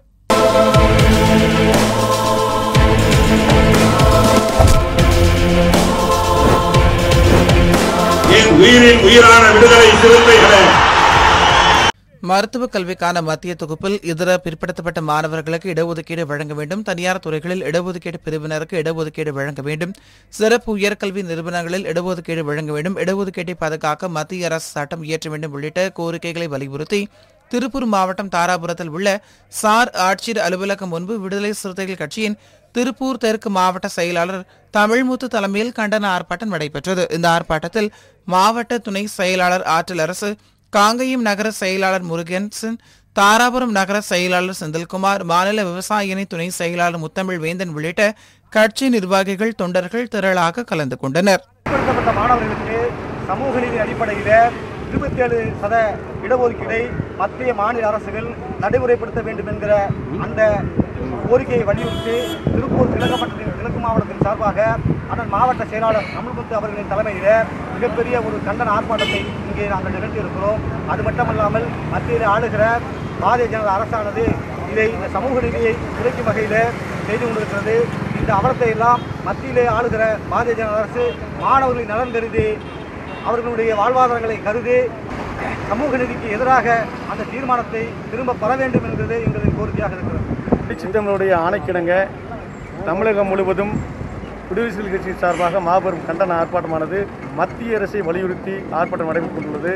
என் உயிரின் உயிரான விடுதலை சிறுத்தைகளே மருத்துவ கல்விக்கான மத்திய தொகுப்பில் இதர பிற்படுத்தப்பட்ட மாணவர்களுக்கு இடஒதுக்கீடு வழங்க வேண்டும் தனியார் துறைகளில் இடஒதுக்கீடு பிரிவினருக்கு இடஒதுக்கீடு வழங்க வேண்டும் சிறப்பு உயர்கல்வி நிறுவனங்களில் இடஒதுக்கீடு வழங்க வேண்டும் இடஒதுக்கீட்டை பாதுகாக்க மத்திய அரசு சட்டம் இயற்ற வேண்டும் உள்ளிட்ட கோரிக்கைகளை வலியுறுத்தி திருப்பூர் மாவட்டம் தாராபுரத்தில் உள்ள சார் ஆட்சியர் அலுவலகம் முன்பு விடுதலை சிறுத்தைகள் கட்சியின் திருப்பூர் தெற்கு மாவட்ட செயலாளர் தமிழ்முத்து தலைமையில் கண்டன ஆர்ப்பாட்டம் நடைபெற்றது இந்த ஆர்ப்பாட்டத்தில் மாவட்ட துணை செயலாளர் ஆற்றல் அரசு காங்கயம் நகர செயலாளர் முருகன்சன் தாராபுரம் நகர செயலாளர் செந்தில்குமார் மாநில விவசாய அணி துணை செயலாளர் முத்தமிழ் வேந்தன் உள்ளிட்ட கட்சி நிர்வாகிகள் தொண்டர்கள் திரளாக கலந்து கொண்டனர் பிற்படுத்தப்பட்ட மாணவர்களுக்கு சமூக நீதி அடிப்படையில் இருபத்தேழு சத இடஒதுக்கீடை மத்திய மாநில அரசுகள் நடைமுறைப்படுத்த வேண்டும் என்கிற அந்த கோரிக்கையை வலியுறுத்தி திருப்பூர் கிழக்கு மட்டத்தின் கிழக்கு மாவட்டத்தின் சார்பாக அண்ணன் மாவட்ட செயலாளர் அமல்முத்து அவர்களின் தலைமையில் மிகப்பெரிய ஒரு கண்டன ஆர்ப்பாட்டத்தை இங்கே நாங்கள் நிகழ்த்தியிருக்கிறோம் அது மட்டுமல்லாமல் மத்தியில் ஆளுகிற பாரதிய ஜனதா அரசானது இதை இந்த சமூக நீதியை குறைக்கும் வகையில் செய்து கொண்டிருக்கிறது இந்த அவலத்தை எல்லாம் மத்தியிலே ஆளுகிற பாரதிய ஜனதா அரசு மாணவர்களின் நலன் கருதி அவர்களுடைய வாழ்வாதாரங்களை கருதி சமூக நீதிக்கு எதிராக அந்த தீர்மானத்தை திரும்ப பெற வேண்டும் என்பது எங்களின் கோரிக்கையாக இருக்கிறது சித்தங்களுடைய ஆணைக்கிணங்க தமிழகம் முழுவதும் விடுதலை சிறுத்தை கட்சி சார்பாக மாபெரும் கண்டன ஆர்ப்பாட்டமானது மத்திய அரசை வலியுறுத்தி ஆர்ப்பாட்டம் நடைபெற்றுக் கொண்டுள்ளது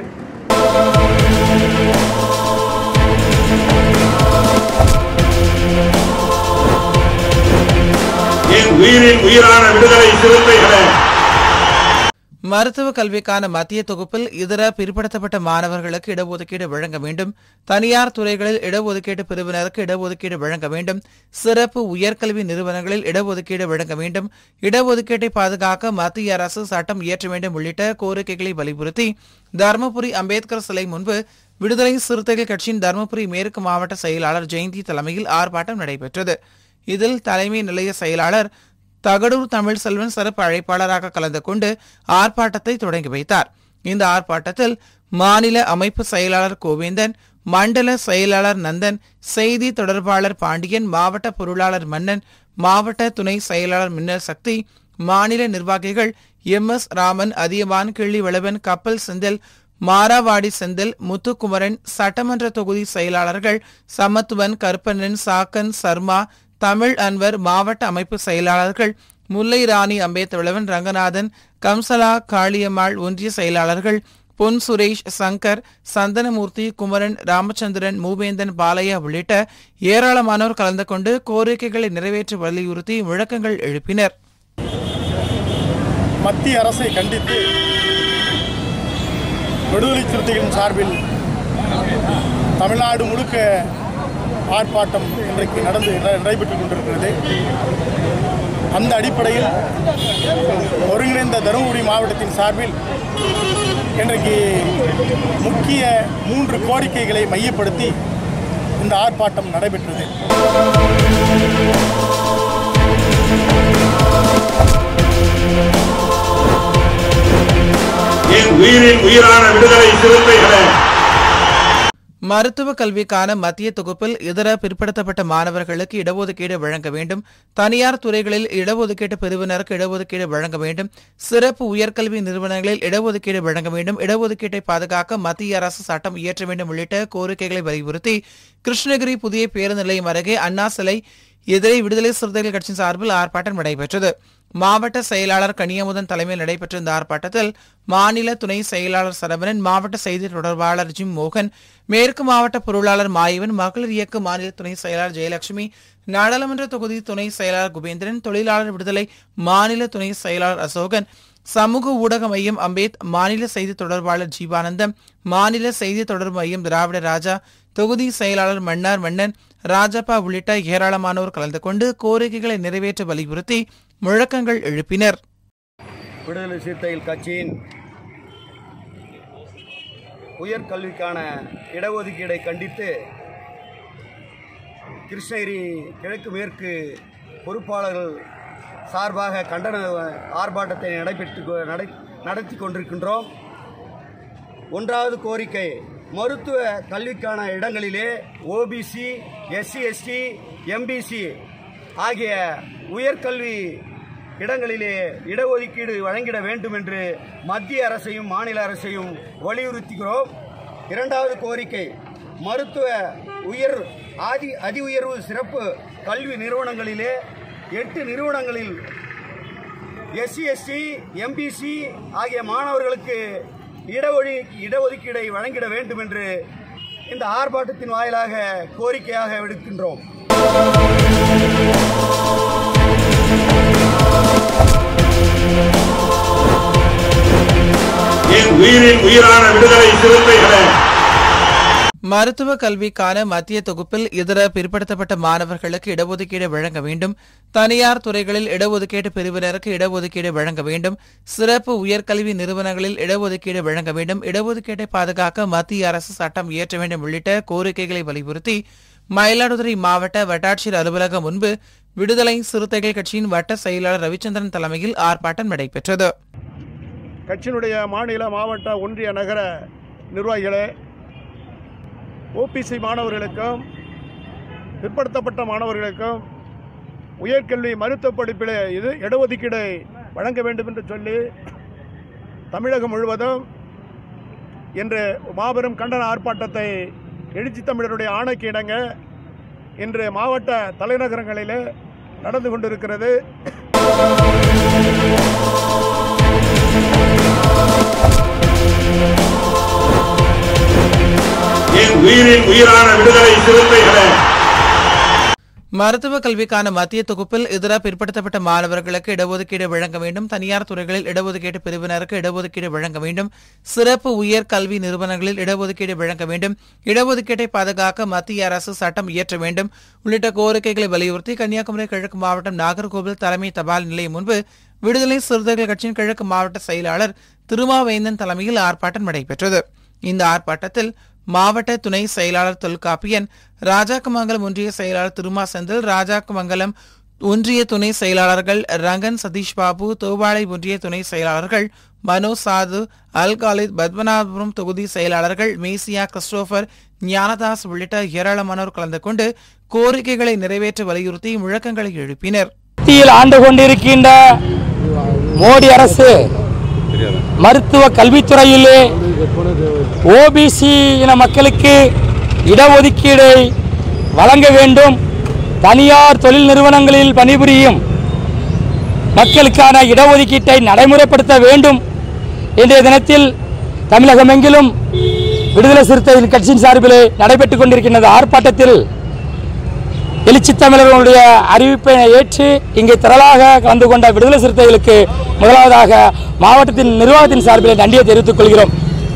என் உயிரின் உயிரான விடுதலை சிறுத்தைகளே மருத்துவ கல்விக்கான மத்திய தொகுப்பில் இதர பிற்படுத்தப்பட்ட மாணவர்களுக்கு இடஒதுக்கீடு வழங்க வேண்டும் தனியார் துறைகளில் இடஒதுக்கீட்டு பிரிவினருக்கு இடஒதுக்கீடு வழங்க வேண்டும் சிறப்பு உயர்கல்வி நிறுவனங்களில் இடஒதுக்கீடு வழங்க வேண்டும் இடஒதுக்கீட்டை பாதுகாக்க மத்திய அரசு சட்டம் இயற்ற வேண்டும் உள்ளிட்ட கோரிக்கைகளை வலியுறுத்தி தருமபுரி அம்பேத்கர் சிலை முன்பு விடுதலை சிறுத்தைகள் கட்சியின் தருமபுரி மேற்கு மாவட்ட செயலாளர் ஜெயந்தி தலைமையில் ஆர்ப்பாட்டம் நடைபெற்றது இதில் தலைமை நிலைய செயலாளர் தகடூர் தமிழ் செல்வன் சிறப்பு அழைப்பாளராக கலந்து கொண்டு ஆர்ப்பாட்டத்தை தொடங்கி வைத்தார் இந்த ஆர்ப்பாட்டத்தில் மாநில அமைப்பு செயலாளர் கோவிந்தன் மண்டல செயலாளர் நந்தன் செய்தி தொடர்பாளர் பாண்டியன் மாவட்ட பொருளாளர் மன்னன் மாவட்ட துணை செயலாளர் மின்னல் சக்தி மாநில நிர்வாகிகள் எம் எஸ் ராமன் அதியமான் கிள்ளி வளவன் கப்பல் செந்தில் மாராவாடி செந்தில் முத்துக்குமரன் சட்டமன்ற தொகுதி செயலாளர்கள் சமத்துவன் கருப்பண்ணன் சாக்கன் சர்மா தமிழ் அன்வர் மாவட்ட அமைப்பு செயலாளர்கள் முல்லை ராணி அம்பேத்வளவன் ரங்கநாதன் கம்சலா காளியம்மாள் ஒன்றிய செயலாளர்கள் பொன் சுரேஷ் சங்கர் சந்தனமூர்த்தி குமரன் ராமச்சந்திரன் மூவேந்தன் பாலையா உள்ளிட்ட ஏராளமானோர் கலந்து கொண்டு கோரிக்கைகளை நிறைவேற்ற வலியுறுத்தி முழக்கங்கள் எழுப்பினர் மத்திய அரசை கண்டித்து விடுதலை சிறுத்தைகளின் சார்பில் தமிழ்நாடு முழுக்க ஆர்ப்பாட்டம் இன்றைக்கு நடந்து நடைபெற்றுக் கொண்டிருக்கிறது அந்த அடிப்படையில் ஒருங்கிணைந்த தருமபுரி மாவட்டத்தின் சார்பில் இன்றைக்கு முக்கிய மூன்று கோரிக்கைகளை மையப்படுத்தி இந்த ஆர்ப்பாட்டம் நடைபெற்றது என் உயிரின் உயிரான விடுதலை சிறுத்தைகளே மருத்துவ கல்விக்கான மத்திய தொகுப்பில் இதர பிற்படுத்தப்பட்ட மாணவர்களுக்கு இடஒதுக்கீடு வழங்க வேண்டும் தனியார் துறைகளில் இடஒதுக்கீட்டு பிரிவினருக்கு இடஒதுக்கீடு வழங்க வேண்டும் சிறப்பு உயர்கல்வி நிறுவனங்களில் இடஒதுக்கீடு வழங்க வேண்டும் இடஒதுக்கீட்டை பாதுகாக்க மத்திய அரசு சட்டம் இயற்ற வேண்டும் உள்ளிட்ட கோரிக்கைகளை வலியுறுத்தி கிருஷ்ணகிரி புதிய பேருந்து நிலையம் அருகே அண்ணா சிலை எதிரே விடுதலை சிறுத்தைகள் கட்சியின் சார்பில் ஆர்ப்பாட்டம் நடைபெற்றது மாவட்ட செயலாளர் கனியமுதன் தலைமையில் நடைபெற்ற இந்த ஆர்ப்பாட்டத்தில் மாநில துணை செயலாளர் சரவணன் மாவட்ட செய்தி தொடர்பாளர் ஜிம் மோகன் மேற்கு மாவட்ட பொருளாளர் மாயவன் மகளிர் இயக்க மாநில துணை செயலாளர் ஜெயலட்சுமி நாடாளுமன்ற தொகுதி துணை செயலாளர் குபேந்திரன் தொழிலாளர் விடுதலை மாநில துணை செயலாளர் அசோகன் சமூக ஊடக மையம் அம்பேத் மாநில செய்தி தொடர்பாளர் ஜீவானந்தம் மாநில செய்தி தொடர்பு மையம் திராவிட ராஜா தொகுதி செயலாளர் மன்னார் மன்னன் ராஜப்பா உள்ளிட்ட ஏராளமானோர் கலந்து கொண்டு கோரிக்கைகளை நிறைவேற்ற வலியுறுத்தி முழக்கங்கள் எழுப்பினர் விடுதலை சிறுத்தைகள் கட்சியின் உயர்கல்விக்கான இடஒதுக்கீடை கண்டித்து கிருஷ்ணகிரி கிழக்கு மேற்கு பொறுப்பாளர்கள் சார்பாக கண்டன ஆர்ப்பாட்டத்தை நடைபெற்று கொ- நடை நடத்தி கொண்டிருக்கின்றோம் ஒன்றாவது கோரிக்கை மருத்துவ கல்விக்கான இடங்களிலே ஓபிசி எஸ்சி எஸ்டி எம்பிசி ஆகிய உயர்கல்வி இடங்களிலே இடஒதுக்கீடு வழங்கிட வேண்டும் என்று மத்திய அரசையும் மாநில அரசையும் வலியுறுத்துகிறோம் இரண்டாவது கோரிக்கை மருத்துவ உயர் ஆதி அதி உயர்வு சிறப்பு கல்வி நிறுவனங்களிலே எட்டு நிறுவனங்களில் எஸ்சி எஸ்டி எம்பிசி ஆகிய மாணவர்களுக்கு இடஒழி இடஒதுக்கீடை வழங்கிட வேண்டும் என்று இந்த ஆர்ப்பாட்டத்தின் வாயிலாக கோரிக்கையாக விடுக்கின்றோம் என் உயிரின் உயிரான விடுதலை சிறுத்தைகளே மருத்துவ கல்விக்கான மத்திய தொகுப்பில் இதர பிற்படுத்தப்பட்ட மாணவர்களுக்கு இடஒதுக்கீடு வழங்க வேண்டும் தனியார் துறைகளில் இடஒதுக்கீடு பிரிவினருக்கு இடஒதுக்கீடு வழங்க வேண்டும் சிறப்பு உயர்கல்வி நிறுவனங்களில் இடஒதுக்கீடு வழங்க வேண்டும் இடஒதுக்கீட்டை பாதுகாக்க மத்திய அரசு சட்டம் இயற்ற வேண்டும் உள்ளிட்ட கோரிக்கைகளை வலியுறுத்தி மயிலாடுதுறை மாவட்ட வட்டாட்சியர் அலுவலகம் முன்பு விடுதலை சிறுத்தைகள் கட்சியின் வட்ட செயலாளர் ரவிச்சந்திரன் தலைமையில் ஆர்ப்பாட்டம் நடைபெற்றது கட்சியினுடைய மாநில மாவட்ட ஒன்றிய நகர நிர்வாகிகளே ஓபிசி மாணவர்களுக்கும் பிற்படுத்தப்பட்ட மாணவர்களுக்கும் உயர்கல்வி மருத்துவ படிப்பில் இது இடஒதுக்கீடை வழங்க வேண்டும் என்று சொல்லி தமிழகம் முழுவதும் இன்று மாபெரும் கண்டன ஆர்ப்பாட்டத்தை எழுச்சி தமிழருடைய ஆணைக்கு இணங்க இன்று மாவட்ட தலைநகரங்களிலே நடந்து கொண்டிருக்கிறது என் உயிரின் உயிரான விடுதலை சிறுத்தைகளே மருத்துவ கல்விக்கான மத்திய தொகுப்பில் இதர பிற்படுத்தப்பட்ட மாணவர்களுக்கு இடஒதுக்கீடு வழங்க வேண்டும் தனியார் துறைகளில் இடஒதுக்கீடு பிரிவினருக்கு இடஒதுக்கீடு வழங்க வேண்டும் சிறப்பு உயர் கல்வி நிறுவனங்களில் இடஒதுக்கீடு வழங்க வேண்டும் இடஒதுக்கீட்டை பாதுகாக்க மத்திய அரசு சட்டம் இயற்ற வேண்டும் உள்ளிட்ட கோரிக்கைகளை வலியுறுத்தி கன்னியாகுமரி கிழக்கு மாவட்டம் நாகர்கோவில் தலைமை தபால் நிலையம் முன்பு விடுதலை சிறுத்தைகள் கட்சியின் கிழக்கு மாவட்ட செயலாளர் திருமாவேந்தன் தலைமையில் ஆர்ப்பாட்டம் நடைபெற்றது இந்த ஆர்ப்பாட்டத்தில் மாவட்ட துணை செயலாளர் தொல்காப்பியன் ராஜாக்கமங்கலம் ஒன்றிய செயலாளர் திருமா செந்தில் ராஜாக்கமங்கலம் ஒன்றிய துணை செயலாளர்கள் ரங்கன் சதீஷ் பாபு தோவாளை ஒன்றிய துணை செயலாளர்கள் மனோ சாது அல் காலித் பத்மநாபபுரம் தொகுதி செயலாளர்கள் மேசியா கிறிஸ்டோபர் ஞானதாஸ் உள்ளிட்ட ஏராளமானோர் கலந்து கொண்டு கோரிக்கைகளை நிறைவேற்ற வலியுறுத்தி முழக்கங்களை எழுப்பினர் மத்தியில் ஆண்டு கொண்டிருக்கின்ற மோடி அரசு மருத்துவ கல்வித்துறையிலே ஓபிசி இன மக்களுக்கு இடஒதுக்கீடை வழங்க வேண்டும் தனியார் தொழில் நிறுவனங்களில் பணிபுரியும் மக்களுக்கான இடஒதுக்கீட்டை நடைமுறைப்படுத்த வேண்டும் இன்றைய தினத்தில் தமிழகமெங்கிலும் விடுதலை சிறுத்தைகள் கட்சியின் சார்பிலே நடைபெற்றுக் கொண்டிருக்கின்ற ஆர்ப்பாட்டத்தில் எழுச்சி தமிழர்களுடைய அறிவிப்பை ஏற்று இங்கே திரளாக கலந்து கொண்ட விடுதலை சிறுத்தைகளுக்கு முதலாவதாக மாவட்டத்தின் நிர்வாகத்தின் சார்பில் நன்றியை தெரிவித்துக் கொள்கிறோம்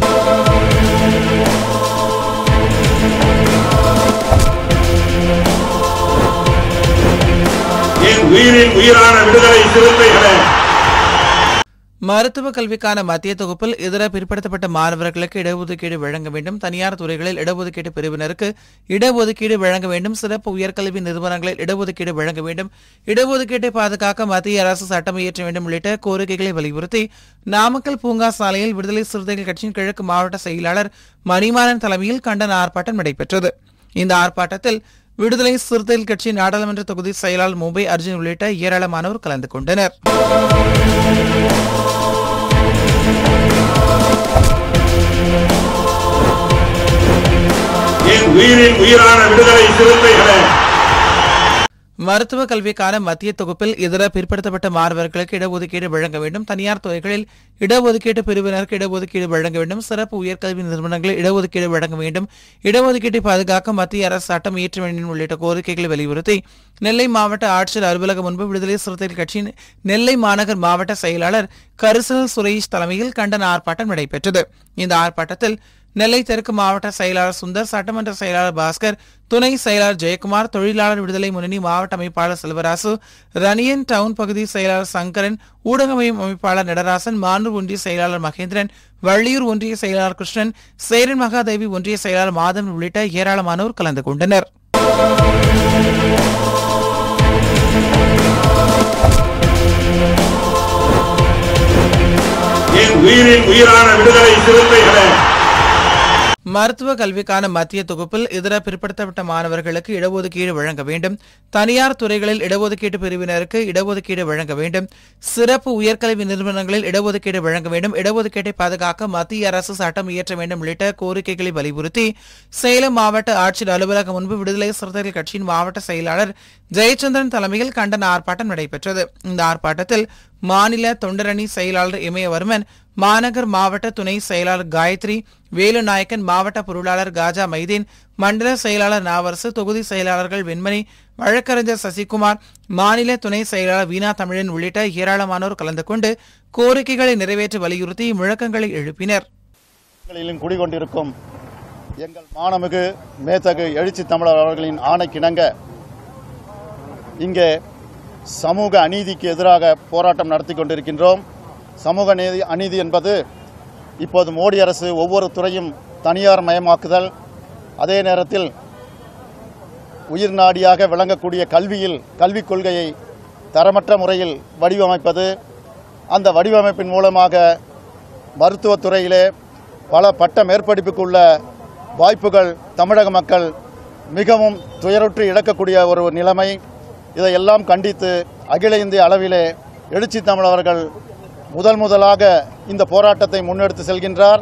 என் உயிரின் உயிரான விடுதலை சிறுத்தைகளே மருத்துவ கல்விக்கான மத்திய தொகுப்பில் இதர பிற்படுத்தப்பட்ட மாணவர்களுக்கு இடஒதுக்கீடு வழங்க வேண்டும் தனியார் துறைகளில் இடஒதுக்கீடு பிரிவினருக்கு இடஒதுக்கீடு வழங்க வேண்டும் சிறப்பு உயர்கல்வி நிறுவனங்களில் இடஒதுக்கீடு வழங்க வேண்டும் இடஒதுக்கீட்டை பாதுகாக்க மத்திய அரசு சட்டம் இயற்ற வேண்டும் உள்ளிட்ட கோரிக்கைகளை வலியுறுத்தி நாமக்கல் பூங்கா சாலையில் விடுதலை சிறுத்தைகள் கட்சியின் கிழக்கு மாவட்ட செயலாளர் மணிமாறன் தலைமையில் கண்டன ஆர்ப்பாட்டம் நடைபெற்றது இந்த ஆர்ப்பாட்டத்தில் விடுதலை சிறுத்தைகள் கட்சி நாடாளுமன்ற தொகுதி செயலாளர் மும்பை அர்ஜுன் உள்ளிட்ட ஏராளமானோர் கலந்து கொண்டனர் என் உயிரின் உயிரான விடுதலை சிறுத்தைகளே மருத்துவ கல்விக்கான மத்திய தொகுப்பில் இதர பிற்படுத்தப்பட்ட மாணவர்களுக்கு இடஒதுக்கீடு வழங்க வேண்டும் தனியார் துறைகளில் இடஒதுக்கீட்டு பிரிவினருக்கு இடஒதுக்கீடு வழங்க வேண்டும் சிறப்பு உயர்கல்வி நிறுவனங்களில் இடஒதுக்கீடு வழங்க வேண்டும் இடஒதுக்கீட்டை பாதுகாக்க மத்திய அரசு சட்டம் இயற்ற வேண்டும் உள்ளிட்ட கோரிக்கைகளை வலியுறுத்தி நெல்லை மாவட்ட ஆட்சியர் அலுவலகம் முன்பு விடுதலை சிறுத்தைகள் கட்சியின் நெல்லை மாநகர் மாவட்ட செயலாளர் கரிசல் சுரேஷ் தலைமையில் கண்டன ஆர்ப்பாட்டம் நடைபெற்றது இந்த ஆர்ப்பாட்டத்தில் நெல்லை தெற்கு மாவட்ட செயலாளர் சுந்தர் சட்டமன்ற செயலாளர் பாஸ்கர் துணை செயலாளர் ஜெயக்குமார் தொழிலாளர் விடுதலை முன்னணி மாவட்ட அமைப்பாளர் செல்வராசு ரனியன் டவுன் பகுதி செயலாளர் சங்கரன் ஊடக மையம் அமைப்பாளர் நடராசன் மானூர் ஒன்றிய செயலாளர் மகேந்திரன் வள்ளியூர் ஒன்றிய செயலாளர் கிருஷ்ணன் சேரன் மகாதேவி ஒன்றிய செயலாளர் மாதவன் உள்ளிட்ட ஏராளமானோர் கலந்து கொண்டனர் என் உயிரின் உயிரான விடுதலை சிறுத்தைகளே மருத்துவ கல்விக்கான மத்திய தொகுப்பில் இதர பிற்படுத்தப்பட்ட மாணவர்களுக்கு இடஒதுக்கீடு வழங்க வேண்டும் தனியார் துறைகளில் இடஒதுக்கீட்டு பிரிவினருக்கு இடஒதுக்கீடு வழங்க வேண்டும் சிறப்பு உயர்கல்வி நிறுவனங்களில் இடஒதுக்கீடு வழங்க வேண்டும் இடஒதுக்கீட்டை பாதுகாக்க மத்திய அரசு சட்டம் இயற்ற வேண்டும் உள்ளிட்ட கோரிக்கைகளை வலியுறுத்தி சேலம் மாவட்ட ஆட்சியர் அலுவலகம் முன்பு விடுதலை சிறுத்தைகள் கட்சியின் மாவட்ட செயலாளர் ஜெயச்சந்திரன் தலைமையில் கண்டன ஆர்ப்பாட்டம் நடைபெற்றது இந்த ஆர்ப்பாட்டத்தில் மாநில தொண்டரணி செயலாளர் இமயவர்மன் மாநகர் மாவட்ட துணை செயலாளர் காயத்ரி வேலுநாயக்கன் மாவட்ட பொருளாளர் காஜா மைதீன் மண்டல செயலாளர் நாவரசு தொகுதி செயலாளர்கள் வெண்மணி வழக்கறிஞர் சசிகுமார் மாநில துணை செயலாளர் வீணா தமிழன் உள்ளிட்ட ஏராளமானோர் கலந்து கொண்டு கோரிக்கைகளை நிறைவேற்ற வலியுறுத்தி முழக்கங்களை எழுப்பினர் களிலும் குடிகொண்டிருக்கும் எங்கள் மாணமிகு மேத்தகு எழுச்சி தமிழர் அவர்களின் ஆணைக்கிணங்க இங்கே சமூக அநீதிக்கு எதிராக போராட்டம் நடத்தி கொண்டிருக்கின்றோம் சமூக நீதி அநீதி என்பது இப்போது மோடி அரசு ஒவ்வொரு துறையும் தனியார் மயமாக்குதல் அதே நேரத்தில் உயிர் நாடியாக விளங்கக்கூடிய கல்வியில் கல்விக் கொள்கையை தரமற்ற முறையில் வடிவமைப்பது அந்த வடிவமைப்பின் மூலமாக மருத்துவத் துறையிலே பல பட்ட மேற்படிப்புக்குள்ள வாய்ப்புகள் தமிழக மக்கள் மிகவும் துயருற்று இழக்கக்கூடிய ஒரு நிலைமை இதையெல்லாம் கண்டித்து அகில இந்திய அளவிலே எழுச்சி தமிழர்கள் முதல் முதலாக இந்த போராட்டத்தை முன்னெடுத்து செல்கின்றார்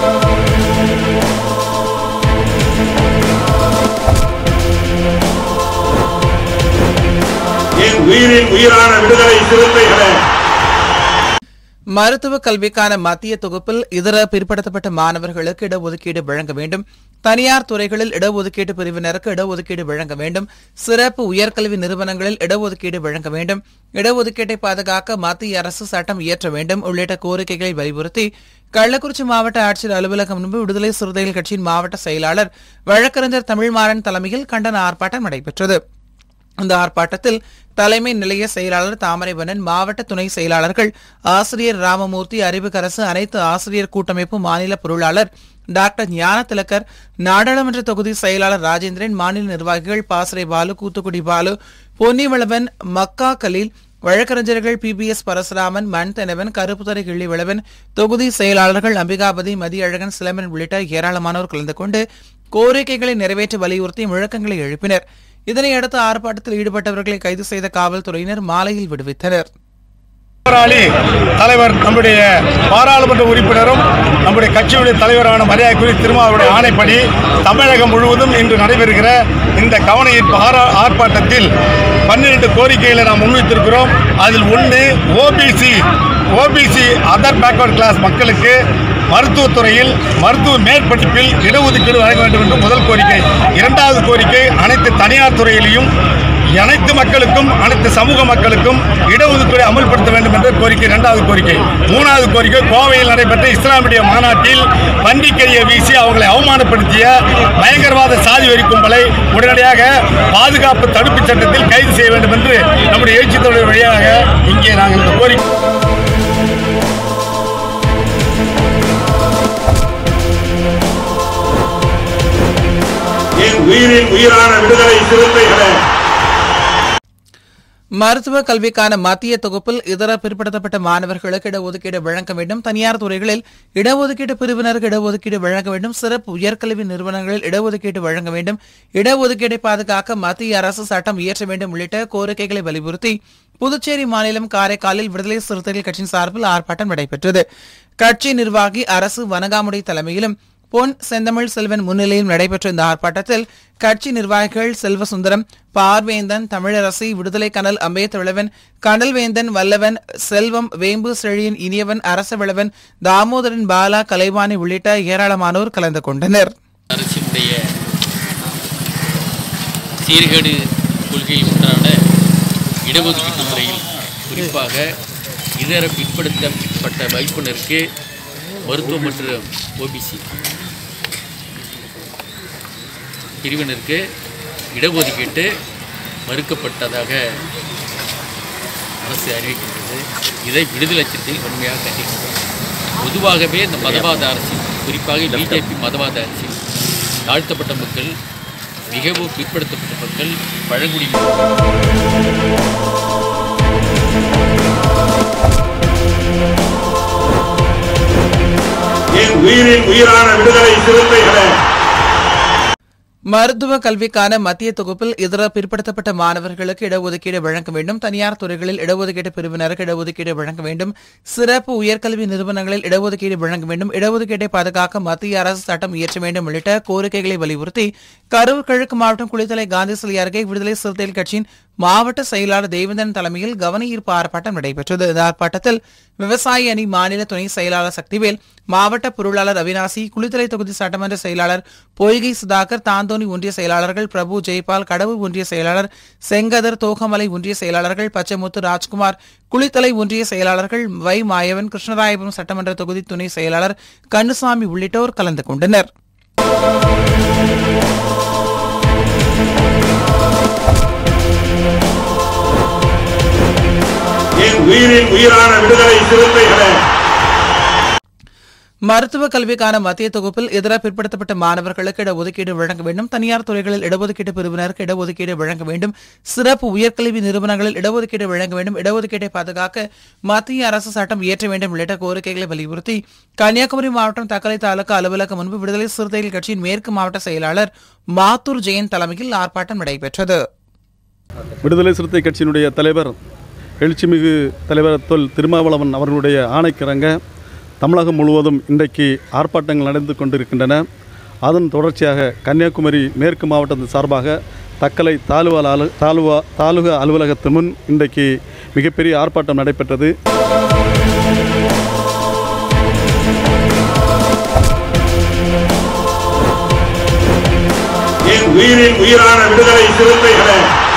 என் உயிரின் உயிரான விடுதலை சிறுத்தைகளே மருத்துவ கல்விக்கான மத்திய தொகுப்பில் இதர பிற்படுத்தப்பட்ட மாணவர்களுக்கு இடஒதுக்கீடு வழங்க வேண்டும் தனியார் துறைகளில் இடஒதுக்கீட்டு பிரிவினருக்கு இடஒதுக்கீடு வழங்க வேண்டும் சிறப்பு உயர்கல்வி நிறுவனங்களில் இடஒதுக்கீடு வழங்க வேண்டும் இடஒதுக்கீட்டை பாதுகாக்க மத்திய அரசு சட்டம் இயற்ற வேண்டும் உள்ளிட்ட கோரிக்கைகளை வலியுறுத்தி கள்ளக்குறிச்சி மாவட்ட ஆட்சியர் அலுவலகம் முன்பு விடுதலை சிறுத்தைகள் கட்சியின் மாவட்ட செயலாளர் வழக்கறிஞர் தமிழ்மாறன் தலைமையில் கண்டன ஆர்ப்பாட்டம் நடைபெற்றது இந்த ஆர்ப்பாட்டத்தில் தலைமை நிலைய செயலாளர் தாமரைவண்ணன் மாவட்ட துணை செயலாளர்கள் ஆசிரியர் ராமமூர்த்தி அறிவுக்கரசு அனைத்து ஆசிரியர் கூட்டமைப்பு மாநில பொருளாளர் டாக்டர் ஞான திலக்கர் நாடாளுமன்ற தொகுதி செயலாளர் ராஜேந்திரன் மாநில நிர்வாகிகள் பாசறை பாலு கூத்துக்குடி பாலு பொன்னிவளவன் மக்கா கலீல் வழக்கறிஞர்கள் பிபிஎஸ் பரசுராமன் மண்தெனவன் கருப்புத்துறை கிள்ளிவளவன் தொகுதி செயலாளர்கள் அம்பிகாபதி மதியழகன் சிலம்பன் உள்ளிட்ட ஏராளமானோர் கலந்து கொண்டு கோரிக்கைகளை நிறைவேற்ற வலியுறுத்தி முழக்கங்களை எழுப்பினர் இதனையடுத்து ஆர்ப்பாட்டத்தில் ஈடுபட்டவர்களை கைது செய்த காவல்துறையினர் மாலையில் விடுவித்தனர் போராளி தலைவர் நம்முடைய பாராளுமன்ற உறுப்பினரும் நம்முடைய கட்சியுடைய தலைவரான மரியாதைக்குரிய திருமாவளுடைய ஆணைப்படி தமிழகம் முழுவதும் இன்று நடைபெறுகிற இந்த கவன ஆர்ப்பாட்டத்தில் பன்னிரண்டு கோரிக்கைகளை நாம் முன்வைத்திருக்கிறோம் அதில் ஒன்று OBC OBC other backward class மக்களுக்கு மருத்துவத்துறையில் மருத்துவ மேற்படிப்பில் இடஒதுக்கீடு வழங்க வேண்டும் என்று முதல் கோரிக்கை இரண்டாவது கோரிக்கை அனைத்து தனியார் துறையிலையும் அனைத்து மக்களுக்கும் அனைத்து சமூக மக்களுக்கும் இடஒதுக்கீடு அமல்படுத்த வேண்டும் என்ற கோரிக்கை இரண்டாவது கோரிக்கை மூணாவது கோரிக்கை கோவையில் நடைபெற்ற இஸ்லாமிய மாநாட்டில் பண்டிகையை வீசி அவங்களை அவமானப்படுத்திய பயங்கரவாத சாதி வெறி கும்பலை உடனடியாக பாதுகாப்பு தடுப்புச் சட்டத்தில் கைது செய்ய வேண்டும் என்று நம்முடைய எழுச்சி தொழில் வழியாக இங்கே நாங்கள் இந்த கோரிக்கை என் உயிரின் உயிரான விடுதலை சிறுத்தைகளே மருத்துவ கல்விக்கான மத்திய தொகுப்பில் இதர பிற்படுத்தப்பட்ட மாணவர்களுக்கு இடஒதுக்கீடு வழங்க வேண்டும் தனியார் துறைகளில் இடஒதுக்கீடு பிரிவினருக்கு இடஒதுக்கீடு வழங்க வேண்டும் சிறப்பு உயர்கல்வி நிறுவனங்களில் இடஒதுக்கீடு வழங்க வேண்டும் இடஒதுக்கீட்டை பாதுகாக்க மத்திய அரசு சட்டம் இயற்ற வேண்டும் உள்ளிட்ட கோரிக்கைகளை வலியுறுத்தி புதுச்சேரி மாநிலம் காரைக்காலில் விடுதலை சிறுத்தைகள் கட்சியின் சார்பில் ஆர்ப்பாட்டம் நடைபெற்றது கட்சி நிர்வாகி அரசு வனகாமுடி தலைமையிலும் பொன் செந்தமிழ் செல்வன் முன்னிலையில் நடைபெற்ற இந்த ஆர்ப்பாட்டத்தில் கட்சி நிர்வாகிகள் செல்வசுந்தரம் பார்வேந்தன் தமிழரசி விடுதலை கனல் அம்பேத்தமிழவன் கனல்வேந்தன் வல்லவன் செல்வம் வேம்பு செழியன் இனியவன் அரசவிழவன் தாமோதரன் பாலா கலைவாணி உள்ளிட்ட ஏராளமானோர் கலந்து கொண்டனர் அரசினுடைய சீர்கேடு கொள்கையில் ஒன்றான இடஒதுக்கீட்டு முறையில் குறிப்பாக இதர பிற்படுத்தப்பட்ட வகுப்பினருக்கு மருத்துவம் மற்றும் ஓபிசி பிரிவினருக்கு இடஒதுக்கீட்டு மறுக்கப்பட்டதாக அரசு அறிவிக்கின்றது இதை விடுதலை சிறுத்தையில் வன்மையாக கண்டிக்கின்றோம் பொதுவாகவே இந்த மதவாத அரசியல் குறிப்பாக பிஜேபி மதவாத அரசியல் தாழ்த்தப்பட்ட மக்கள் மிகவும் பிற்படுத்தப்பட்ட மக்கள் பழங்குடியினர் என் உயிரின் உயிரான விடுதலை சிறுத்தைகளே மருத்துவ கல்விக்கான மத்திய தொகுப்பில் இதர பிற்படுத்தப்பட்ட மாணவர்களுக்கு இடஒதுக்கீடு வழங்க வேண்டும் தனியார் துறைகளில் இடஒதுக்கீடு பிரிவினருக்கு இடஒதுக்கீடு வழங்க வேண்டும் சிறப்பு உயர்கல்வி நிறுவனங்களில் இடஒதுக்கீடு வழங்க வேண்டும் இடஒதுக்கீட்டை பாதுகாக்க மத்திய அரசு சட்டம் இயற்ற வேண்டும் உள்ளிட்ட கோரிக்கைகளை வலியுறுத்தி கரூர் கிழக்கு மாவட்டம் குளித்தலை காந்தி சிலை அருகே விடுதலை சிறுத்தைகள் கட்சியின் மாவட்ட செயலாளர் தேவேந்திரன் தலைமையில் கவனஈர்ப்பு ஆர்ப்பாட்டம் நடைபெற்றது இந்த ஆர்ப்பாட்டத்தில் விவசாய அணி மாநில துணை செயலாளர் சக்திவேல் மாவட்ட பொருளாளர் அவினாசி குளித்தலை தொகுதி சட்டமன்ற செயலாளர் பொய்கை சுதாகர் தாந்தோணி ஒன்றிய செயலாளர்கள் பிரபு ஜெய்பால் கடவுர் ஒன்றிய செயலாளர் செங்கதர் தோகமலை ஒன்றிய செயலாளர்கள் பச்சைமுத்து ராஜ்குமார் குளித்தலை ஒன்றிய செயலாளர்கள் வை மாயவன் கிருஷ்ணராயபுரம் சட்டமன்ற தொகுதி துணை செயலாளர் கண்ணுசாமி உள்ளிட்டோர் கலந்து கொண்டனர் என் உயிரின் உயிரான விடுதலை சிறுத்தைகளே மருத்துவ கல்விக்கான மத்திய தொகுப்பில் இதர பிற்படுத்தப்பட்ட மாணவர்களுக்கு இடஒதுக்கீடு வழங்க வேண்டும் தனியார் துறைகளில் இடஒதுக்கீடு பிரிவினருக்கு இடஒதுக்கீடு வழங்க வேண்டும் சிறப்பு உயர்கல்வி நிறுவனங்களில் இடஒதுக்கீடு வழங்க வேண்டும் இடஒதுக்கீட்டை பாதுகாக்க மத்திய அரசு சட்டம் இயற்ற வேண்டும் உள்ளிட்ட கோரிக்கைகளை வலியுறுத்தி கன்னியாகுமரி மாவட்டம் தக்கலை தாலுகா அலுவலகம் முன்பு விடுதலை சிறுத்தைகள் கட்சியின் மேற்கு மாவட்ட செயலாளர் மாத்தூர் ஜெயன் தலைமையில் ஆர்ப்பாட்டம் நடைபெற்றது விடுதலை சிறுத்தை கட்சியினுடைய தலைவர் எழுச்சிமிகு தலைவர் தொல் திருமாவளவன் அவர்களுடைய ஆணைக்கிறங்க தமிழகம் முழுவதும் இன்றைக்கு ஆர்ப்பாட்டங்கள் நடந்து கொண்டிருக்கின்றன அதன் தொடர்ச்சியாக கன்னியாகுமரி மேற்கு மாவட்டத்தின் சார்பாக தக்கலை தாலுவா அலு தாலுவா தாலுகா அலுவலகத்து முன் இன்றைக்கு மிகப்பெரிய ஆர்ப்பாட்டம் நடைபெற்றது என் உயிரின் உயிரான விடுதலை சிறுத்தைகளே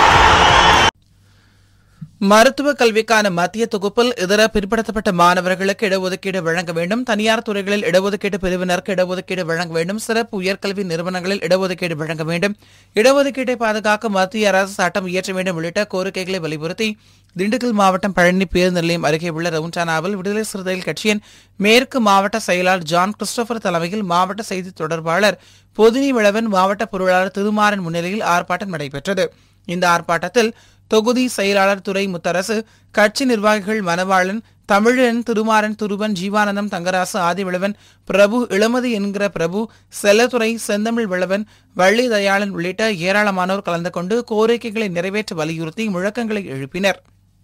மருத்துவ கல்விக்கான மத்திய தொகுப்பில் இதர பிற்படுத்தப்பட்ட மாணவர்களுக்கு இடஒதுக்கீடு வழங்க வேண்டும் தனியார் துறைகளில் இடஒதுக்கீடு பிரிவினருக்கு இடஒதுக்கீடு வழங்க வேண்டும் சிறப்பு உயர்கல்வி நிறுவனங்களில் இடஒதுக்கீடு வழங்க வேண்டும் இடஒதுக்கீட்டை பாதுகாக்க மத்திய அரசு சட்டம் இயற்ற வேண்டும் உள்ளிட்ட கோரிக்கைகளை வலியுறுத்தி திண்டுக்கல் மாவட்டம் பழனி பேருந்து நிலையம் அருகே உள்ள ரவுண்டானாவில் விடுதலை சிறுத்தைகள் கட்சியின் மேற்கு மாவட்ட செயலாளர் ஜான் கிறிஸ்டோபர் தலைமையில் மாவட்ட செய்தி தொடர்பாளர் பொதினி விளவன் மாவட்ட பொருளாளர் திருமாறன் முன்னிலையில் ஆர்ப்பாட்டம் நடைபெற்றது இந்த ஆர்ப்பாட்டத்தில் தொகுதி செயலாளர் துறை முத்தரசு கட்சி நிர்வாகிகள் மணவாளன் தமிழன் திருமாறன் துருவன் ஜீவானந்தம் தங்கராசு ஆதிவிளவன் பிரபு இளமதி என்கிற பிரபு செல்லத்துறை செந்தமிழ் விளவன் வள்ளி தயாளன் உள்ளிட்ட ஏராளமானோர் கலந்து கொண்டு கோரிக்கைகளை நிறைவேற்ற வலியுறுத்தி முழக்கங்களை எழுப்பினர்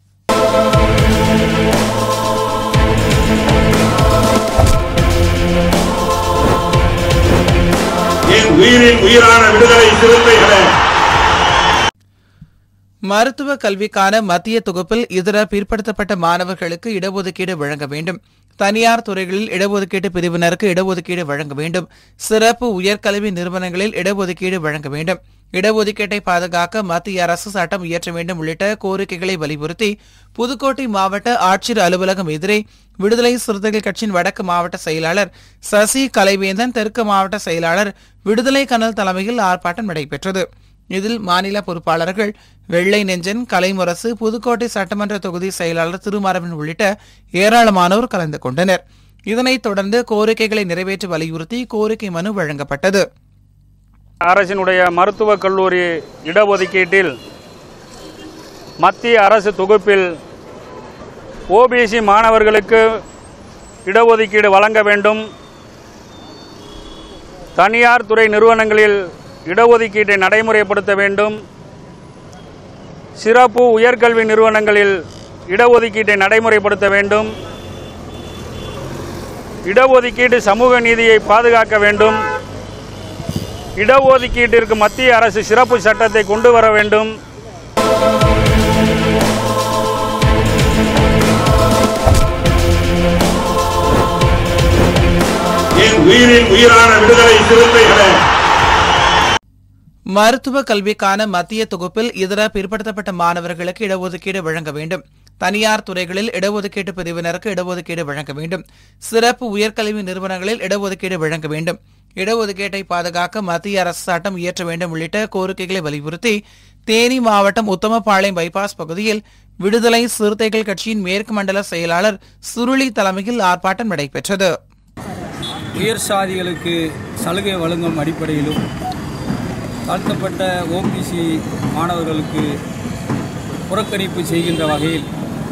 என் உயிரின் உயிரான விடுதலை சிறுத்தைகளே மருத்துவ கல்விக்கான மத்திய தொகுப்பில் இதர பிற்படுத்தப்பட்ட மாணவர்களுக்கு இடஒதுக்கீடு வழங்க வேண்டும் தனியார் துறைகளில் இடஒதுக்கீட்டு பிரிவினருக்கு இடஒதுக்கீடு வழங்க வேண்டும் சிறப்பு உயர்கல்வி நிறுவனங்களில் இடஒதுக்கீடு வழங்க வேண்டும் இடஒதுக்கீட்டை பாதுகாக்க மத்திய அரசு சட்டம் இயற்ற வேண்டும் உள்ளிட்ட கோரிக்கைகளை வலியுறுத்தி புதுக்கோட்டை மாவட்ட ஆட்சியர் அலுவலகம் எதிரே விடுதலை சிறுத்தைகள் கட்சியின் வடக்கு மாவட்ட செயலாளர் சசி கலைவேந்தன் தெற்கு மாவட்ட செயலாளர் விடுதலை கனல் தலைமையில் ஆர்ப்பாட்டம் நடைபெற்றது இதில் மாநில பொறுப்பாளர்கள் வெள்ளை நெஞ்சன் கலைமுரசு புதுக்கோட்டை சட்டமன்ற தொகுதி செயலாளர் திருமாரவன் உள்ளிட்ட ஏராளமானோர் கலந்து கொண்டனர் இதனைத் தொடர்ந்து கோரிக்கைகளை நிறைவேற்ற வலியுறுத்தி கோரிக்கை மனு வழங்கப்பட்டது அரசினுடைய மருத்துவக் கல்லூரி இடஒதுக்கீட்டில் மத்திய அரசு தொகுப்பில் ஓபிசி மாணவர்களுக்கு இடஒதுக்கீடு வழங்க வேண்டும் தனியார் துறை நிறுவனங்களில் இடஒதுக்கீட்டை நடைமுறைப்படுத்த வேண்டும் சிறப்பு உயர்கல்வி நிறுவனங்களில் இடஒதுக்கீட்டை நடைமுறைப்படுத்த வேண்டும் இடஒதுக்கீடு சமூக நீதியை பாதுகாக்க வேண்டும் இடஒதுக்கீட்டிற்கு மத்திய அரசு சிறப்பு சட்டத்தை கொண்டு வர வேண்டும் என் உயிரின் உயிரான விடுதலை சிறுத்தைகளே மருத்துவ கல்விக்கான மத்திய தொகுப்பில் இதர பிற்படுத்தப்பட்ட மாணவர்களுக்கு இடஒதுக்கீடு வழங்க வேண்டும் தனியார் துறைகளில் இடஒதுக்கீட்டு பிரிவினருக்கு இடஒதுக்கீடு வழங்க வேண்டும் சிறப்பு உயர்கல்வி நிறுவனங்களில் இடஒதுக்கீடு வழங்க வேண்டும் இடஒதுக்கீட்டை பாதுகாக்க மத்திய அரசு சட்டம் இயற்ற வேண்டும் உள்ளிட்ட கோரிக்கைகளை வலியுறுத்தி தேனி மாவட்டம் உத்தமபாளையம் பைபாஸ் பகுதியில் விடுதலை சிறுத்தைகள் கட்சியின் மேற்கு மண்டல செயலாளர் சுருளி தலைமையில் ஆர்ப்பாட்டம் நடைபெற்றது உயர் சாதிகளுக்கு சலுகை வழங்கும் அடிப்படையிலும் தாழ்த்தப்பட்ட ஓபிசி மாணவர்களுக்கு புறக்கணிப்பு செய்கின்ற வகையில்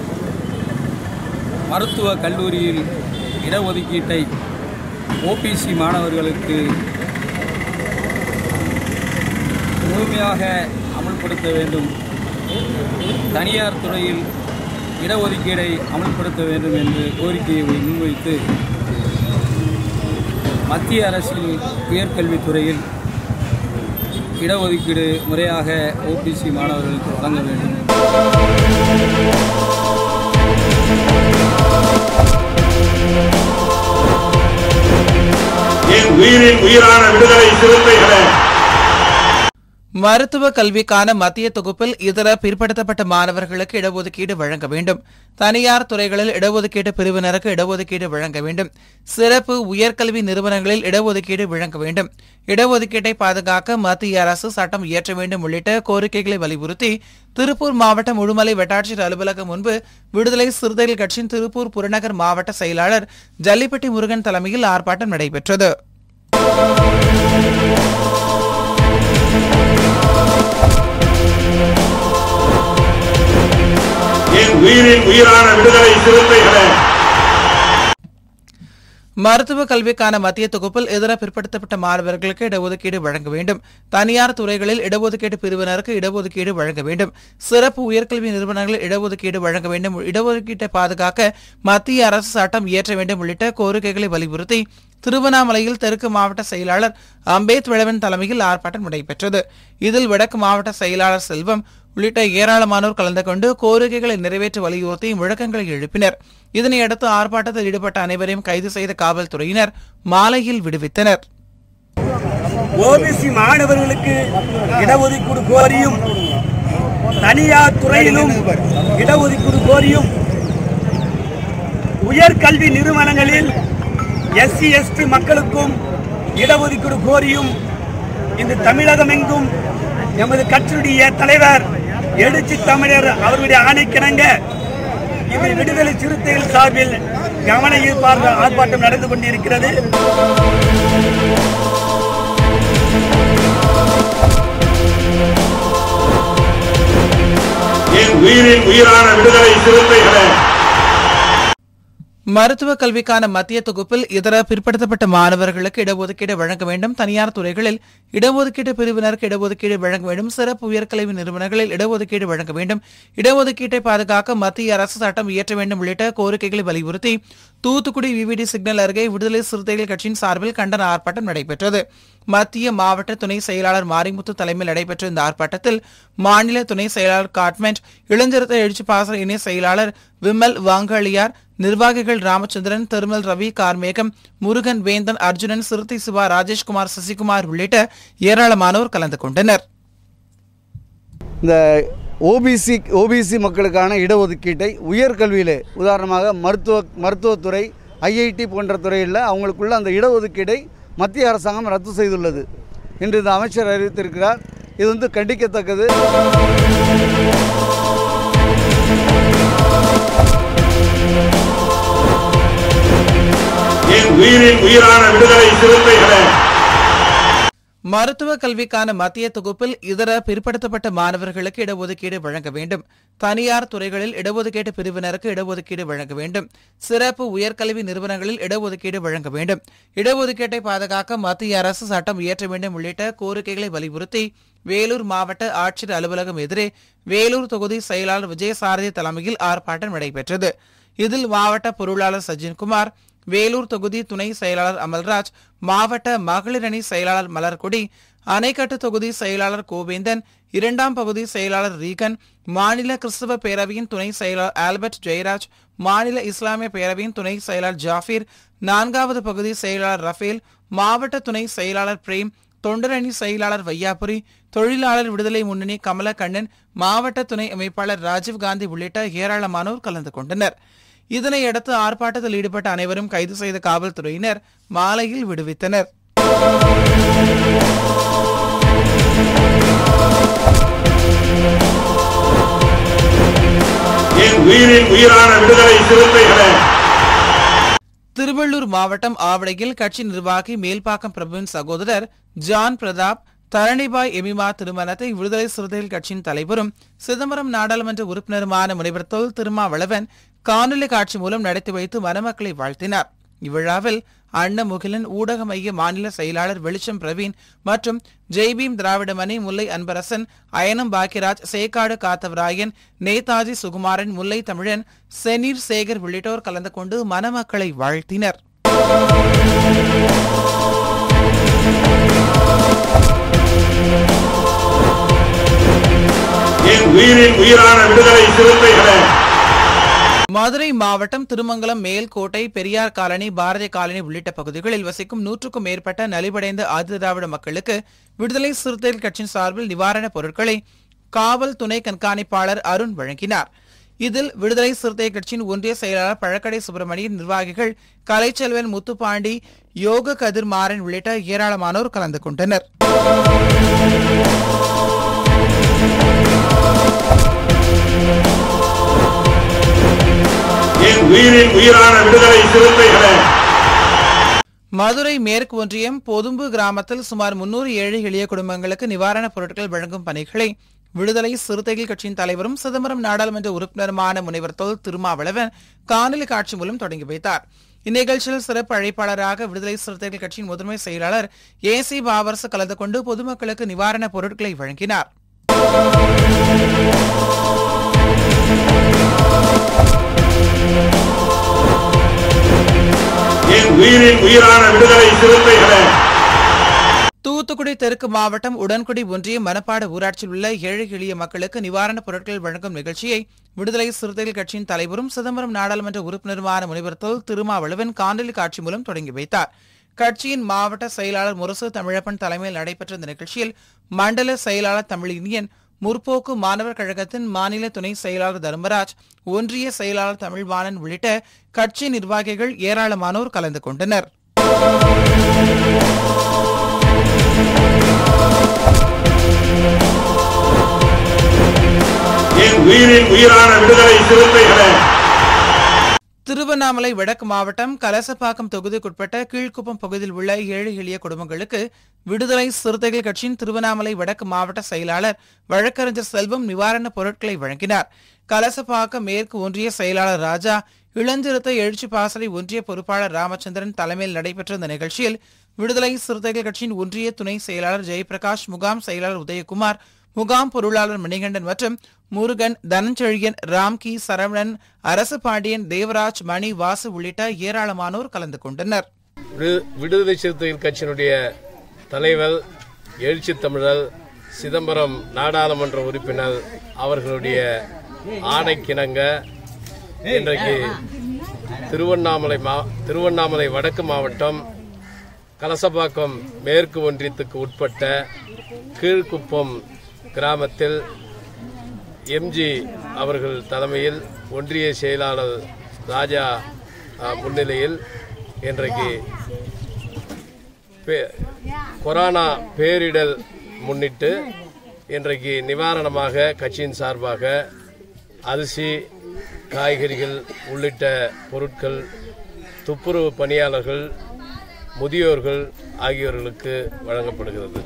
மருத்துவ கல்லூரியில் இடஒதுக்கீட்டை ஓபிசி மாணவர்களுக்கு முழுமையாக அமல்படுத்த வேண்டும் தனியார் துறையில் இடஒதுக்கீடை அமல்படுத்த வேண்டும் என்று கோரிக்கையை முன்வைத்து மத்திய அரசின் உயர்கல்வித்துறையில் இடஒதுக்கீடு முறையாக ஓபிசி மாணவர்களுக்கு வழங்க வேண்டும் என் உயிரின் உயிரான விடுதலை சிறுத்தைகளே மருத்துவ கல்விக்கான மத்திய தொகுப்பில் இதர பிற்படுத்தப்பட்ட மாணவர்களுக்கு இடஒதுக்கீடு வழங்க வேண்டும் தனியார் துறைகளில் இடஒதுக்கீட்டு பிரிவினருக்கு இடஒதுக்கீடு வழங்க வேண்டும் சிறப்பு உயர்கல்வி நிறுவனங்களில் இடஒதுக்கீடு வழங்க வேண்டும் இடஒதுக்கீட்டை பாதுகாக்க மத்திய அரசு சட்டம் இயற்ற வேண்டும் உள்ளிட்ட கோரிக்கைகளை வலியுறுத்தி திருப்பூர் மாவட்டம் முழுமலை வட்டாட்சியர் அலுவலகம் முன்பு விடுதலை சிறுத்தைகள் கட்சியின் திருப்பூர் புறநகர் மாவட்ட செயலாளர் ஜல்லிப்பட்டி முருகன் தலைமையில் ஆர்ப்பாட்டம் நடைபெற்றது என் உயிரின் உயிரான விடுதலை சிறுத்தைகளே மருத்துவ கல்விக்கான மத்திய தொகுப்பில் இதர பிற்படுத்தப்பட்ட மாணவர்களுக்கு இடஒதுக்கீடு வழங்க வேண்டும் தனியார் துறைகளில் இடஒதுக்கீடு பிரிவினருக்கு இடஒதுக்கீடு வழங்க வேண்டும் சிறப்பு உயர்கல்வி நிறுவனங்களில் இடஒதுக்கீடு வழங்க வேண்டும் இடஒதுக்கீட்டை பாதுகாக்க மத்திய அரசு சட்டம் இயற்ற வேண்டும் உள்ளிட்ட கோரிக்கைகளை வலியுறுத்தி திருவண்ணாமலையில் தெற்கு மாவட்ட செயலாளர் அம்பேத் விளவன் தலைமையில் ஆர்ப்பாட்டம் நடைபெற்றது இதில் வடக்கு மாவட்ட செயலாளர் செல்வம் உள்ளிட்ட ஏராளமானோர் கலந்து கொண்டு கோரிக்கைகளை நிறைவேற்ற வலியுறுத்தி முழக்கங்களை எழுப்பினர் இதனையடுத்து ஆர்ப்பாட்டத்தில் ஈடுபட்ட அனைவரையும் கைது செய்த காவல்துறையினர் மாலையில் விடுவித்தனர் ஓபிசி மாணவர்களுக்கு இடஒதுக்கீடு கோரியும் தனியார் துறையிலும் இடஒதுக்கீடு கோரியும் உயர்கல்வி நிறுவனங்களில் எஸ்சி எஸ்டி மக்களுக்கும் இடஒதுக்கீடு கோரியும் இந்த தமிழகமெங்கும் எமது கட்சியுடைய தலைவர் எழுச்சி தமிழர் அவருடைய ஆணைக்கிணங்க இது விடுதலை சிறுத்தைகள் சார்பில் கவன ஈர்ப்பார்ந்த ஆர்ப்பாட்டம் நடந்து கொண்டிருக்கிறது என் உயிரின் உயிரான விடுதலை சிறுத்தைகளே மருத்துவ கல்விக்கான மத்திய தொகுப்பில் இதர பிற்படுத்தப்பட்ட மாணவர்களுக்கு இடஒதுக்கீடு வழங்க வேண்டும் தனியார் துறைகளில் இடஒதுக்கீட்டு பிரிவினருக்கு இடஒதுக்கீடு வழங்க வேண்டும் சிறப்பு உயர்கல்வி நிறுவனங்களில் இடஒதுக்கீடு வழங்க வேண்டும் இடஒதுக்கீட்டை பாதுகாக்க மத்திய அரசு சட்டம் இயற்ற வேண்டும் உள்ளிட்ட கோரிக்கைகளை வலியுறுத்தி தூத்துக்குடி விவிடி சிக்னல் அருகே விடுதலை சிறுத்தைகள் கட்சியின் சார்பில் கண்டன ஆர்ப்பாட்டம் நடைபெற்றது மத்திய மாவட்ட துணை செயலாளர் மாரிமுத்து தலைமையில் நடைபெற்ற இந்த ஆர்ப்பாட்டத்தில் மாநில துணை செயலாளர் காட்மெண்ட் இளஞ்சிறுத்தை எழுச்சி பாசற இணை செயலாளர் விமல் வாங்காளியார் நிர்வாகிகள் ராமச்சந்திரன் திருமல் ரவி கார்மேகம் முருகன் வேந்தன் அர்ஜுனன் சிறுத்தை சிவா ராஜேஷ்குமார் சசிகுமார் உள்ளிட்ட ஏராளமானோர் கலந்து கொண்டனர் இந்த ஓபிசி ஓபிசி மக்களுக்கான இடஒதுக்கீட்டை உயர்கல்வியில் உதாரணமாக மருத்துவ மருத்துவத்துறை ஐஐடி போன்ற துறையில் அவங்களுக்குள்ள அந்த இடஒதுக்கீடை மத்திய அரசாங்கம் ரத்து செய்துள்ளது என்று இந்த அமைச்சர் அறிவித்திருக்கிறார் இது வந்து கண்டிக்கத்தக்கது என் உயிரின் உயிரான விடுதலை சிறுத்தைகளே மருத்துவ கல்விக்கான மத்திய தொகுப்பில் இதர பிற்படுத்தப்பட்ட மாணவர்களுக்கு இடஒதுக்கீடு வழங்க வேண்டும் தனியார் துறைகளில் இடஒதுக்கீட்டு பிரிவினருக்கு இடஒதுக்கீடு வழங்க வேண்டும் சிறப்பு உயர்கல்வி நிறுவனங்களில் இடஒதுக்கீடு வழங்க வேண்டும் இடஒதுக்கீட்டை பாதுகாக்க மத்திய அரசு சட்டம் இயற்ற வேண்டும் உள்ளிட்ட கோரிக்கைகளை வலியுறுத்தி வேலூர் மாவட்ட ஆட்சியர் அலுவலகம் எதிரே வேலூர் தொகுதி செயலாளர் விஜயசாரதி தலைமையில் ஆர்ப்பாட்டம் நடைபெற்றது இதில் மாவட்ட பொருளாளர் சஜின்குமார் வேலூர் தொகுதி துணை செயலாளர் அமல்ராஜ் மாவட்ட மகளிர் அணி செயலாளர் மலர்கொடி அணைக்கட்டு தொகுதி செயலாளர் கோவேந்தன் இரண்டாம் பகுதி செயலாளர் ரீகன் மாநில கிறிஸ்தவ பேரவையின் துணை செயலாளர் ஆல்பர்ட் ஜெயராஜ் மாநில இஸ்லாமிய பேரவையின் துணை செயலாளர் ஜாஃபீர் நான்காவது பகுதி செயலாளர் ரஃபேல் மாவட்ட துணை செயலாளர் பிரேம் தொண்டரணி செயலாளர் வையாபுரி தொழிலாளர் விடுதலை முன்னணி கமலக்கண்ணன் மாவட்ட துணை அமைப்பாளர் ராஜீவ்காந்தி உள்ளிட்ட ஏராளமானோர் கலந்து கொண்டனர் இதனையடுத்து ஆர்ப்பாட்டத்தில் ஈடுபட்ட அனைவரும் கைது செய்த காவல்துறையினர் மாலையில் விடுவித்தனர் என் உயிரின் உயிரான விடுதலை சிறுத்தைகளே திருவள்ளூர் மாவட்டம் ஆவடையில் கட்சி நிர்வாகி மேல்பாக்கம் பிரபுவின் சகோதரர் ஜான் பிரதாப் தரணிபாய் எமிமா திருமணத்தை விடுதலை சிறுத்தைகள் கட்சியின் தலைவரும் சிதம்பரம் நாடாளுமன்ற உறுப்பினருமான முனைவர் தொல் திருமாவளவன் காணொலி காட்சி மூலம் நடத்தி வைத்து மணமக்களை வாழ்த்தினார் இவ்விழாவில் அன்னமுகிலன் ஊடக மைய மாநில செயலாளர் வெளிச்சம் பிரவீன் மற்றும் ஜெய்பீம் திராவிடமணி முல்லை அன்பரசன் அயனம் பாக்கியராஜ் சேக்காடு காத்தவராயன் நேதாஜி சுகுமாரன் முல்லை தமிழன் செனீர் சேகர் உள்ளிட்டோர் கலந்து கொண்டு மணமக்களை வாழ்த்தினர் என் உயிரின் உயிரான விடுதலை சிறுத்தைகளே மதுரை மாவட்டம் திருமங்கலம் மேல்கோட்டை பெரியார் காலனி பாரதி காலனி உள்ளிட்ட பகுதிகளில் வசிக்கும் நூற்றுக்கும் மேற்பட்ட நலிவடைந்த ஆதிதிராவிட மக்களுக்கு விடுதலை சிறுத்தைகள் கட்சியின் சார்பில் நிவாரணப் பொருட்களை காவல் துணை கண்காணிப்பாளர் அருண் வழங்கினார் இதில் விடுதலை சிறுத்தை கட்சியின் ஒன்றிய செயலாளர் பழக்கடை சுப்பிரமணியன் நிர்வாகிகள் கலைச்செல்வன் முத்துப்பாண்டி யோக கதிர்மாறன் உள்ளிட்ட ஏராளமானோர் கலந்து கொண்டனர் என் உயிரின் உயிரான விடுதலை சிறுத்தைகளே மதுரை மேற்கு ஒன்றியம் பொதும்பு கிராமத்தில் சுமார் முன்னூறு ஏழை எளிய குடும்பங்களுக்கு நிவாரணப் பொருட்கள் வழங்கும் பணிகளை விடுதலை சிறுத்தைகள் கட்சியின் தலைவரும் சிதம்பரம் நாடாளுமன்ற உறுப்பினருமான முனைவர் தொல் திருமாவளவன் காணொலி காட்சி மூலம் தொடங்கி வைத்தார் இந்நிகழ்ச்சியில் சிறப்பு அழைப்பாளராக விடுதலை சிறுத்தைகள் கட்சியின் முதன்மை செயலாளர் ஏ சி பாவரசு கலந்து கொண்டு பொதுமக்களுக்கு நிவாரணப் பொருட்களை வழங்கினார் என் உயிரின் உயிரான விடுதலை சிறுத்தைகளே தூத்துக்குடி தெற்கு மாவட்டம் உடன்குடி ஒன்றிய மணப்பாடு ஊராட்சியில் உள்ள ஏழை எளிய மக்களுக்கு நிவாரணப் பொருட்கள் வழங்கும் நிகழ்ச்சியை விடுதலை சிறுத்தைகள் கட்சியின் தலைவரும் சிதம்பரம் நாடாளுமன்ற உறுப்பினருமான முனைவர் தொல் திருமாவளவன் காணொலி காட்சி மூலம் தொடங்கி வைத்தார் கட்சியின் மாவட்ட செயலாளர் முரசு தமிழப்பன் தலைமையில் நடைபெற்ற இந்த நிகழ்ச்சியில் மண்டல செயலாளர் தமிழினியன் முற்போக்கு மாணவர் கழகத்தின் மாநில துணை செயலாளர் தர்மராஜ் ஒன்றிய செயலாளர் தமிழ்வாணன் உள்ளிட்ட கட்சி நிர்வாகிகள் ஏராளமானோர் கலந்து கொண்டனர் என் உயிரின் உயிரான விடுதலை சிறுத்தைகளே திருவண்ணாமலை வடக்கு மாவட்டம் கலசப்பாக்கம் தொகுதிக்குட்பட்ட கீழ்க்குப்பம் பகுதியில் உள்ள ஏழை எளிய குடும்பங்களுக்கு விடுதலை சிறுத்தைகள் கட்சியின் திருவண்ணாமலை வடக்கு மாவட்ட செயலாளர் வழக்கறிஞர் செல்வம் நிவாரணப் பொருட்களை வழங்கினார் கலசப்பாக்கம் மேற்கு ஒன்றிய செயலாளர் ராஜா இளஞ்சிறுத்தை எழுச்சி பாசறை ஒன்றிய பொறுப்பாளர் ராமச்சந்திரன் தலைமையில் நடைபெற்ற இந்த நிகழ்ச்சியில் விடுதலை சிறுத்தைகள் கட்சியின் ஒன்றிய துணை செயலாளர் ஜெயபிரகாஷ் முகாம் செயலாளர் உதயகுமார் முகாம் பொருளாளர் மணிகண்டன் மற்றும் முருகன் தனஞ்செழியன் ராம்கி சரவணன் அரசு பாண்டியன் தேவராஜ் மணி வாசு உள்ளிட்ட ஏராளமானோர் கலந்து கொண்டனர் விடு- விடுதலை சிறுத்தைகள் கட்சியினுடைய தலைவர் எழுச்சி தமிழர் சிதம்பரம் நாடாளுமன்ற உறுப்பினர் அவர்களுடைய ஆணைக்கிணங்க இன்றைக்கு திருவண்ணாமலை மா திருவண்ணாமலை வடக்கு மாவட்டம் கலசப்பாக்கம் மேற்கு ஒன்றியத்துக்கு உட்பட்ட கீழ்குப்பம் கிராமத்தில் எம்ஜி அவர்கள் தலைமையில் ஒன்றிய செயலாளர் ராஜா அஹ், முன்னிலையில் இன்றைக்கு பே- கொரோனா பேரிடர் முன்னிட்டு இன்றைக்கு நிவாரணமாக கட்சியின் சார்பாக அரிசி காய்கறிகள் உள்ளிட்ட பொருட்கள் துப்புரவு பணியாளர்கள் முதியோர்கள் ஆகியோர்களுக்கு வழங்கப்படுகிறது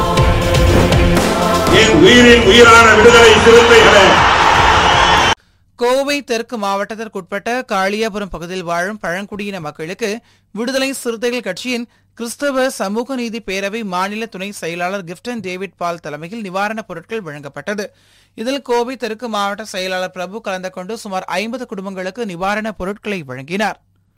என் உயிரின் உயிரான விடுதலை சிறுத்தைகளே கோவை தெற்கு மாவட்டத்திற்குட்பட்ட காளியாபுரம் பகுதியில் வாழும் பழங்குடியின மக்களுக்கு விடுதலை சிறுத்தைகள் கட்சியின் கிறிஸ்தவ சமூக நீதி பேரவை மாநில துணை செயலாளர் கிப்டன் டேவிட் பால் தலைமையில் நிவாரணப் பொருட்கள் வழங்கப்பட்டது இதில் கோவை தெற்கு மாவட்ட செயலாளர் பிரபு கலந்து கொண்டு சுமார் ஐம்பது குடும்பங்களுக்கு நிவாரணப் பொருட்களை வழங்கினார்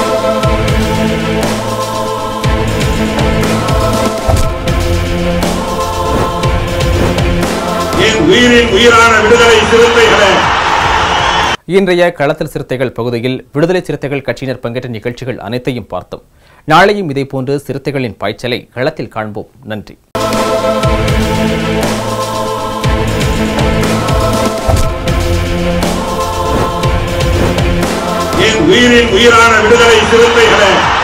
என் உயிரின் உயிரான விடுதலை சிறுத்தைகளே இன்றைய களத்தில் சிறுத்தைகள் பகுதியில் விடுதலை சிறுத்தைகள் கட்சியினர் பங்கேற்ற நிகழ்ச்சிகள் அனைத்தையும் பார்த்தோம் நாளையும் இதேபோன்று சிறுத்தைகளின் பாய்ச்சலை களத்தில் காண்போம் நன்றி என் உயிரின் உயிரான விடுதலை சிறுத்தைகளே